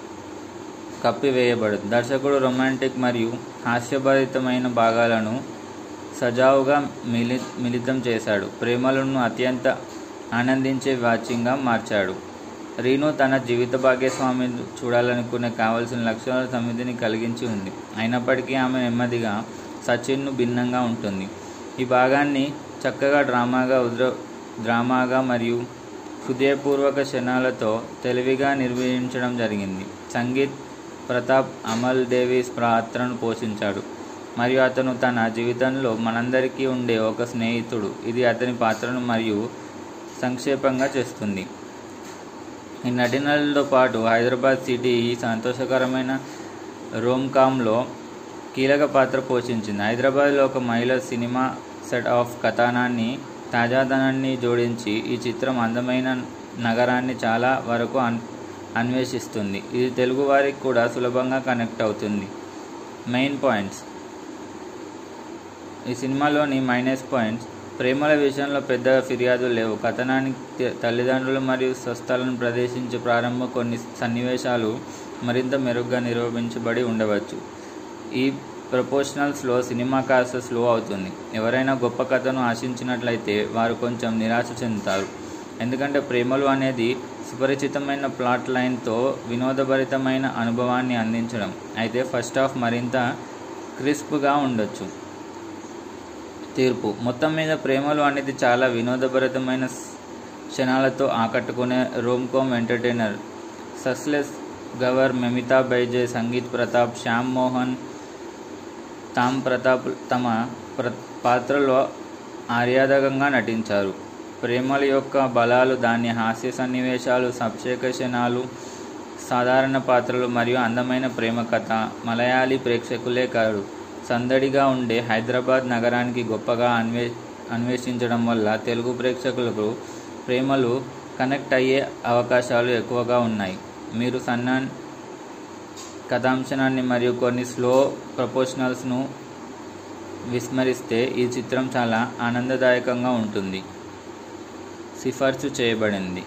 కప్పివేయబడదు దర్శకుడు రొమాంటిక్ మరియు హాస్యభరితమైన భాగాలను సజావుగా మిలి మిళితం చేశాడు ప్రేమలను అత్యంత ఆనందించే వాచ్యంగా మార్చాడు రీను తన జీవిత భాగ్యస్వామి చూడాలనుకునే కావలసిన లక్షణాల సమితిని కలిగించి ఉంది అయినప్పటికీ ఆమె నెమ్మదిగా సచిన్ను భిన్నంగా ఉంటుంది ఈ భాగాన్ని చక్కగా డ్రామాగా ఉద్ర డ్రామాగా మరియు హృదయపూర్వక క్షణాలతో తెలివిగా నిర్వహించడం జరిగింది సంగీత్ ప్రతాప్ అమల్ డేవిస్ పాత్రను పోషించాడు మరియు అతను తన జీవితంలో మనందరికీ ఉండే ఒక స్నేహితుడు ఇది అతని పాత్రను మరియు సంక్షేపంగా చేస్తుంది ఈ నటీనటులతో పాటు హైదరాబాద్ సిటీ ఈ సంతోషకరమైన రోమ్కామ్లో కీలక పాత్ర పోషించింది హైదరాబాద్లో ఒక మహిళ సినిమా సెట్ ఆఫ్ కథనాన్ని తాజాదనాన్ని జోడించి ఈ చిత్రం అందమైన నగరాన్ని చాలా వరకు అన్ అన్వేషిస్తుంది ఇది తెలుగు వారికి కూడా సులభంగా కనెక్ట్ అవుతుంది మెయిన్ పాయింట్స్ ఈ సినిమాలోని మైనస్ పాయింట్స్ ప్రేమల విషయంలో పెద్ద ఫిర్యాదులు లేవు కథనానికి తల్లిదండ్రులు మరియు స్వస్థలను ప్రదర్శించే ప్రారంభ కొన్ని సన్నివేశాలు మరింత మెరుగ్గా నిరూపించబడి ఉండవచ్చు ఈ ప్రపోర్షనల్స్లో సినిమా కాస్త స్లో అవుతుంది ఎవరైనా గొప్ప కథను ఆశించినట్లయితే వారు కొంచెం నిరాశ చెందుతారు ఎందుకంటే ప్రేమలు అనేది సుపరిచితమైన ప్లాట్ లైన్తో వినోదభరితమైన అనుభవాన్ని అందించడం అయితే ఫస్ట్ హాఫ్ మరింత క్రిస్ప్గా ఉండొచ్చు తీర్పు మొత్తం మీద ప్రేమలు అనేది చాలా వినోదభరితమైన క్షణాలతో ఆకట్టుకునే Rome com entertainer సస్లెస్ గవర్ Mamitha Baiju Sangeeth Prathap Shyam Mohan తామ్ ప్రతాప్ తమ ప్ర పాత్రలో ఆర్యాదకంగా నటించారు ప్రేమల యొక్క బలాలు దాని హాస్య సన్నివేశాలు సబ్సేకషణాలు సాధారణ పాత్రలు మరియు అందమైన ప్రేమ కథ మలయాళీ ప్రేక్షకులే కాదు సందడిగా ఉండే హైదరాబాద్ నగరానికి గొప్పగా అన్వే అన్వేషించడం వల్ల తెలుగు ప్రేక్షకులకు ప్రేమలు కనెక్ట్ అయ్యే అవకాశాలు ఎక్కువగా ఉన్నాయి మీరు సన్నాన్ కథాంశనాన్ని మరియు కొన్ని స్లో ప్రపోర్షనల్స్ను విస్మరిస్తే ఈ చిత్రం చాలా ఆనందదాయకంగా ఉంటుంది సిఫార్సు చేయబడింది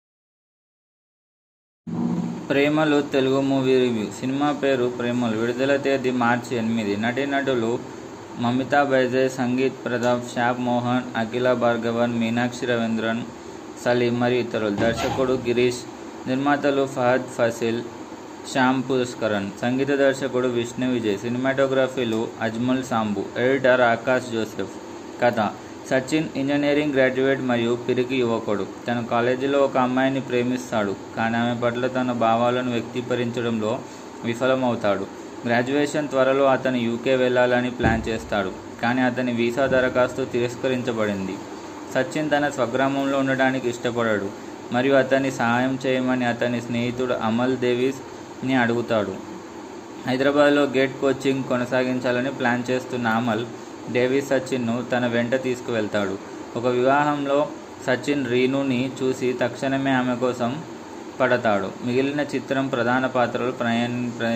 ప్రేమలు తెలుగు మూవీ రివ్యూ సినిమా పేరు ప్రేమలు విడుదల తేదీ మార్చి ఎనిమిది నటీనటులు మమితా బైజయ్ సంగీత్ ప్రతాప్ షాప్ మోహన్ అఖిల భార్గవన్ మీనాక్షి రవీంద్రన్ సలీం మరియు ఇతరులు దర్శకుడు గిరీష్ నిర్మాతలు ఫహద్ ఫసిల్ శ్యామ్ పుష్కరన్ సంగీత దర్శకుడు విష్ణు విజయ్ సినిమాటోగ్రఫీలు అజ్మల్ సాంబు ఎడిటర్ ఆకాష్ జోసెఫ్ కథ సచిన్ ఇంజనీరింగ్ గ్రాడ్యుయేట్ మరియు పిరికి యువకుడు తన కాలేజీలో ఒక అమ్మాయిని ప్రేమిస్తాడు కానీ ఆమె పట్ల తన భావాలను వ్యక్తీకరించడంలో విఫలమవుతాడు గ్రాడ్యుయేషన్ త్వరలో అతను యూకే వెళ్ళాలని ప్లాన్ చేస్తాడు కానీ అతని వీసా దరఖాస్తు తిరస్కరించబడింది సచిన్ తన స్వగ్రామంలో ఉండడానికి ఇష్టపడాడు మరియు అతన్ని సహాయం చేయమని అతని స్నేహితుడు అమల్ దేవీస్ని అడుగుతాడు హైదరాబాద్లో గేట్ కోచింగ్ కొనసాగించాలని ప్లాన్ చేస్తున్న అమల్ డేవిస్ సచిన్ను తన వెంట తీసుకువెళ్తాడు ఒక వివాహంలో సచిన్ రీనుని చూసి తక్షణమే ఆమె కోసం పడతాడు మిగిలిన చిత్రం ప్రధాన పాత్రలు ప్రయాణ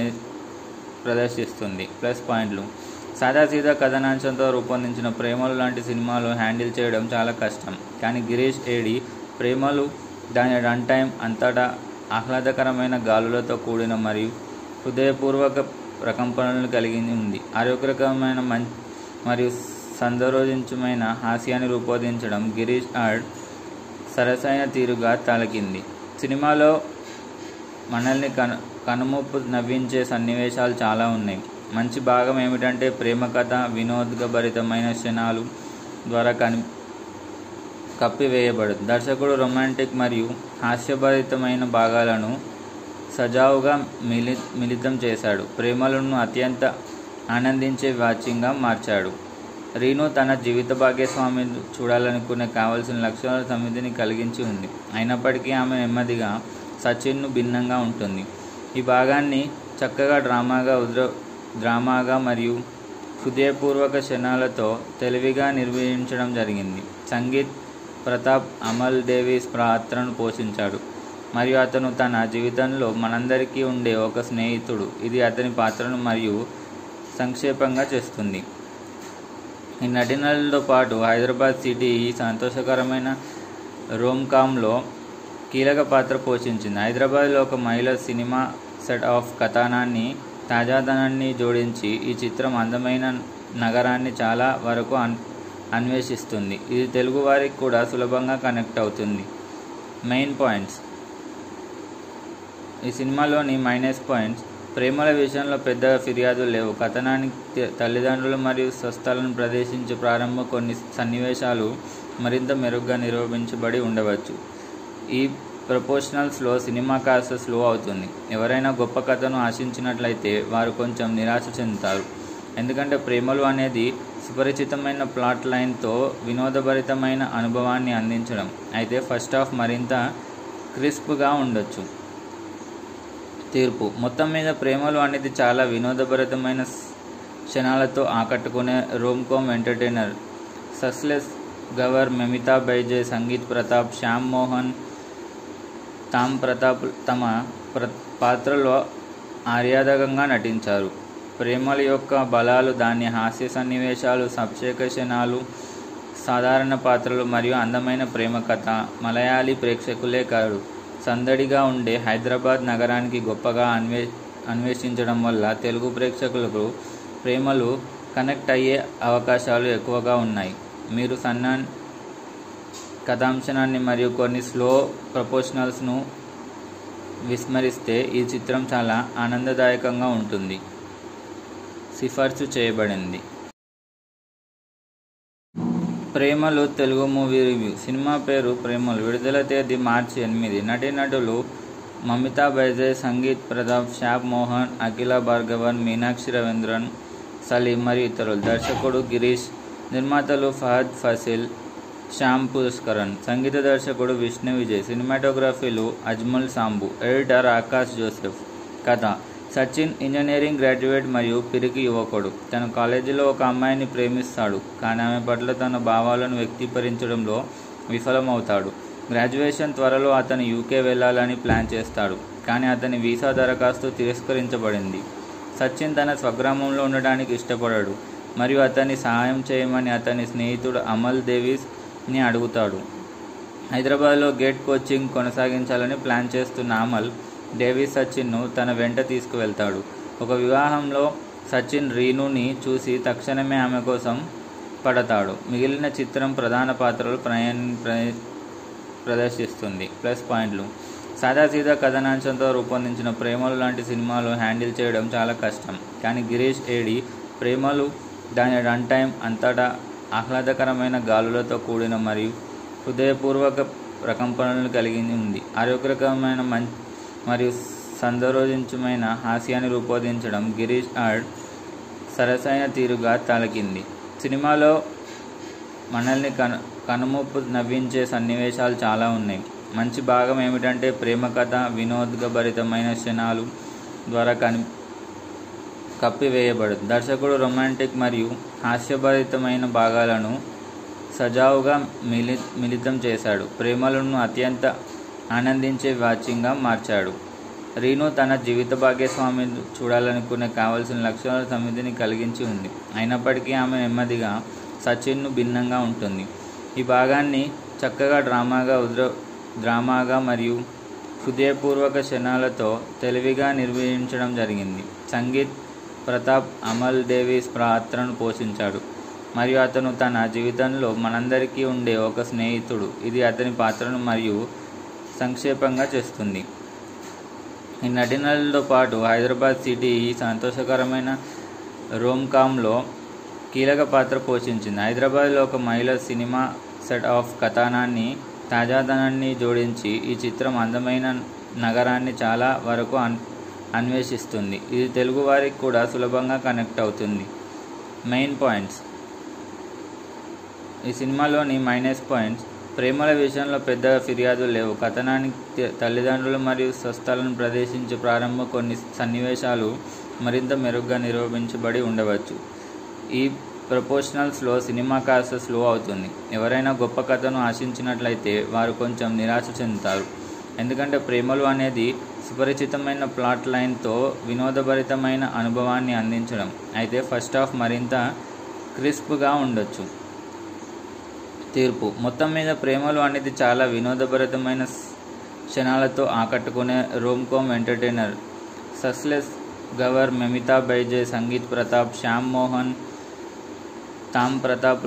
ప్రదర్శిస్తుంది ప్లస్ పాయింట్లు సాదాసీదా కథనాంశంతో రూపొందించిన ప్రేమలు లాంటి సినిమాలు హ్యాండిల్ చేయడం చాలా కష్టం కానీ గిరీష్ ఏడి ప్రేమలు దాని రన్ టైం అంతటా ఆహ్లాదకరమైన గాలులతో కూడిన మరియు హృదయపూర్వక ప్రకంపనలు కలిగి ఉంది ఆరోగ్యకరమైన మం మరియు సందరోజించమైన హాస్యాన్ని రూపొందించడం గిరీష్ ఆర్డ్ సరసైన తీరుగా తలకింది సినిమాలో మనల్ని కను కనుమూపు నవ్వించే సన్నివేశాలు చాలా ఉన్నాయి మంచి భాగం ఏమిటంటే ప్రేమ కథ వినోదభరితమైన క్షణాలు ద్వారా కని కప్పివేయబడదు దర్శకుడు రొమాంటిక్ మరియు హాస్యభరితమైన భాగాలను సజావుగా మిలి మిళితం చేశాడు ప్రేమలను అత్యంత ఆనందించే వాచ్యంగా మార్చాడు రీను తన జీవిత భాగ్యస్వామి చూడాలనుకునే కావలసిన లక్షణాల సమితిని కలిగించి ఉంది అయినప్పటికీ ఆమె నెమ్మదిగా సచిన్ను భిన్నంగా ఉంటుంది ఈ భాగాన్ని చక్కగా డ్రామాగా ఉద్ర డ్రామాగా మరియు హృదయపూర్వక క్షణాలతో తెలివిగా నిర్వహించడం జరిగింది సంగీత్ ప్రతాప్ అమల్ డేవిస్ పాత్రను పోషించాడు మరియు అతను తన జీవితంలో మనందరికీ ఉండే ఒక స్నేహితుడు ఇది అతని పాత్రను మరియు సంక్షేపంగా చేస్తుంది ఈ నటినలతో పాటు హైదరాబాద్ సిటీ ఈ సంతోషకరమైన రోమ్కామ్లో కీలక పాత్ర పోషించింది హైదరాబాద్లో ఒక మహిళ సినిమా సెట్ ఆఫ్ కథనాన్ని తాజాదనాన్ని జోడించి ఈ చిత్రం అందమైన నగరాన్ని చాలా వరకు అన్ అన్వేషిస్తుంది ఇది తెలుగు వారికి కూడా సులభంగా కనెక్ట్ అవుతుంది మెయిన్ పాయింట్స్ ఈ సినిమాలోని మైనస్ పాయింట్స్ ప్రేమల విషయంలో పెద్ద ఫిర్యాదులు లేవు కథనానికి తల్లిదండ్రులు మరియు స్వస్థలను ప్రదర్శించే ప్రారంభ కొన్ని సన్నివేశాలు మరింత మెరుగ్గా నిరూపించబడి ఉండవచ్చు ఈ ప్రపోర్షనల్స్లో సినిమా కాస్త స్లో అవుతుంది ఎవరైనా గొప్ప కథను ఆశించినట్లయితే వారు కొంచెం నిరాశ చెందుతారు ఎందుకంటే ప్రేమలు అనేది సుపరిచితమైన ప్లాట్ లైన్తో వినోదభరితమైన అనుభవాన్ని అందించడం అయితే ఫస్ట్ హాఫ్ మరింత క్రిస్ప్గా ఉండొచ్చు తీర్పు మొత్తం మీద ప్రేమలు అనేది చాలా వినోదభరితమైన క్షణాలతో ఆకట్టుకునే Rome com entertainer సస్లెస్ గవర్ Mamitha Baiju Sangeeth Prathap Shyam Mohan తామ్ ప్రతాప్ తమ ప్ర పాత్రలో ఆర్యాదకంగా నటించారు ప్రేమల యొక్క బలాలు దాని హాస్య సన్నివేశాలు సబ్షేక క్షణాలు సాధారణ పాత్రలు మరియు అందమైన ప్రేమ కథ మలయాళీ ప్రేక్షకులే కాదు సందడిగా ఉండే హైదరాబాద్ నగరానికి గొప్పగా అన్వే అన్వేషించడం వల్ల తెలుగు ప్రేక్షకులకు ప్రేమలు కనెక్ట్ అయ్యే అవకాశాలు ఎక్కువగా ఉన్నాయి మీరు సన్నాన్ కథాంశనాన్ని మరియు కొన్ని స్లో ప్రపోర్షనల్స్ను విస్మరిస్తే ఈ చిత్రం చాలా ఆనందదాయకంగా ఉంటుంది సిఫార్సు చేయబడింది ప్రేమలు తెలుగు మూవీ రివ్యూ సినిమా పేరు ప్రేమలు విడుదల తేదీ మార్చి ఎనిమిది నటీనటులు మమితా బైజే సంగీత్ ప్రతాప్ షాప్ మోహన్ అఖిల భార్గవన్ మీనాక్షి రవీంద్రన్ సలీం మరియు ఇతరులు దర్శకుడు గిరీష్ నిర్మాతలు ఫహద్ ఫసిల్ శ్యామ్ పుష్కరన్ సంగీత దర్శకుడు విష్ణు విజయ్ సినిమాటోగ్రఫీలు అజ్మల్ సాంబు ఎడిటర్ ఆకాష్ జోసెఫ్ కథ సచిన్ ఇంజనీరింగ్ గ్రాడ్యుయేట్ మరియు పిరికి యువకుడు తన కాలేజీలో ఒక అమ్మాయిని ప్రేమిస్తాడు కానీ ఆమె పట్ల తన భావాలను వ్యక్తీకరించడంలో విఫలమవుతాడు గ్రాడ్యుయేషన్ త్వరలో అతను యూకే వెళ్ళాలని ప్లాన్ చేస్తాడు కానీ అతని వీసా దరఖాస్తు తిరస్కరించబడింది సచిన్ తన స్వగ్రామంలో ఉండడానికి ఇష్టపడాడు మరియు అతన్ని సహాయం చేయమని అతని స్నేహితుడు అమల్ దేవీస్ని అడుగుతాడు హైదరాబాద్లో గేట్ కోచింగ్ కొనసాగించాలని ప్లాన్ చేస్తున్న అమల్ డేవిస్ సచిన్ను తన వెంట తీసుకువెళ్తాడు ఒక వివాహంలో సచిన్ రీనుని చూసి తక్షణమే ఆమె కోసం పడతాడు మిగిలిన చిత్రం ప్రధాన పాత్రలు ప్రయాణ ప్రదర్శిస్తుంది ప్లస్ పాయింట్లు సాదాసీదా కథనాంశంతో రూపొందించిన ప్రేమలు లాంటి సినిమాలు హ్యాండిల్ చేయడం చాలా కష్టం కానీ గిరీష్ ఏడి ప్రేమలు దాని రన్ టైం అంతటా ఆహ్లాదకరమైన గాలులతో కూడిన మరియు హృదయపూర్వక ప్రకంపనలు కలిగి ఉంది ఆరోగ్యకరమైన మం మరియు సందరోజించమైన హాస్యాన్ని రూపొందించడం గిరీష్ ఆర్డ్ సరసైన తీరుగా తలకింది సినిమాలో మనల్ని కను కనుమూపు నవ్వించే సన్నివేశాలు చాలా ఉన్నాయి మంచి భాగం ఏమిటంటే ప్రేమ కథ వినోదభరితమైన క్షణాలు ద్వారా కని కప్పివేయబడదు దర్శకుడు రొమాంటిక్ మరియు హాస్యభరితమైన భాగాలను సజావుగా మిలి మిళితం చేశాడు ప్రేమలను అత్యంత ఆనందించే వాచ్యంగా మార్చాడు రీను తన జీవిత భాగ్యస్వామి చూడాలనుకునే కావలసిన లక్షణాల సమితిని కలిగించి ఉంది అయినప్పటికీ ఆమె నెమ్మదిగా సచిన్ను భిన్నంగా ఉంటుంది ఈ భాగాన్ని చక్కగా డ్రామాగా ఉద్ర డ్రామాగా మరియు హృదయపూర్వక క్షణాలతో తెలివిగా నిర్వహించడం జరిగింది సంగీత్ ప్రతాప్ అమల్ డేవిస్ పాత్రను పోషించాడు మరియు అతను తన జీవితంలో మనందరికీ ఉండే ఒక స్నేహితుడు ఇది అతని పాత్రను మరియు సంక్షేపంగా చేస్తుంది ఈ నటినలతో పాటు హైదరాబాద్ సిటీ ఈ సంతోషకరమైన రోమ్కామ్లో కీలక పాత్ర పోషించింది హైదరాబాద్లో ఒక మహిళ సినిమా సెట్ ఆఫ్ కథనాన్ని తాజాదనాన్ని జోడించి ఈ చిత్రం అందమైన నగరాన్ని చాలా వరకు అన్ అన్వేషిస్తుంది ఇది తెలుగు వారికి కూడా సులభంగా కనెక్ట్ అవుతుంది మెయిన్ పాయింట్స్ ఈ సినిమాలోని మైనస్ పాయింట్స్ ప్రేమల విషయంలో పెద్ద ఫిర్యాదులు లేవు కథనానికి తల్లిదండ్రులు మరియు స్వస్థలను ప్రదర్శించే ప్రారంభ కొన్ని సన్నివేశాలు మరింత మెరుగ్గా నిరూపించబడి ఉండవచ్చు ఈ ప్రపోర్షనల్స్లో సినిమా కాస్త స్లో అవుతుంది ఎవరైనా గొప్ప కథను ఆశించినట్లయితే వారు కొంచెం నిరాశ చెందుతారు ఎందుకంటే ప్రేమలు అనేది సుపరిచితమైన ప్లాట్ లైన్తో వినోదభరితమైన అనుభవాన్ని అందించడం అయితే ఫస్ట్ హాఫ్ మరింత క్రిస్ప్గా ఉండొచ్చు తీర్పు మొత్తం మీద ప్రేమలు అనేది చాలా వినోదభరితమైన క్షణాలతో ఆకట్టుకునే Rome come entertainer సస్లెస్ గవర్ Mamitha Baiju Sangeeth Prathap Shyam Mohan తామ్ ప్రతాప్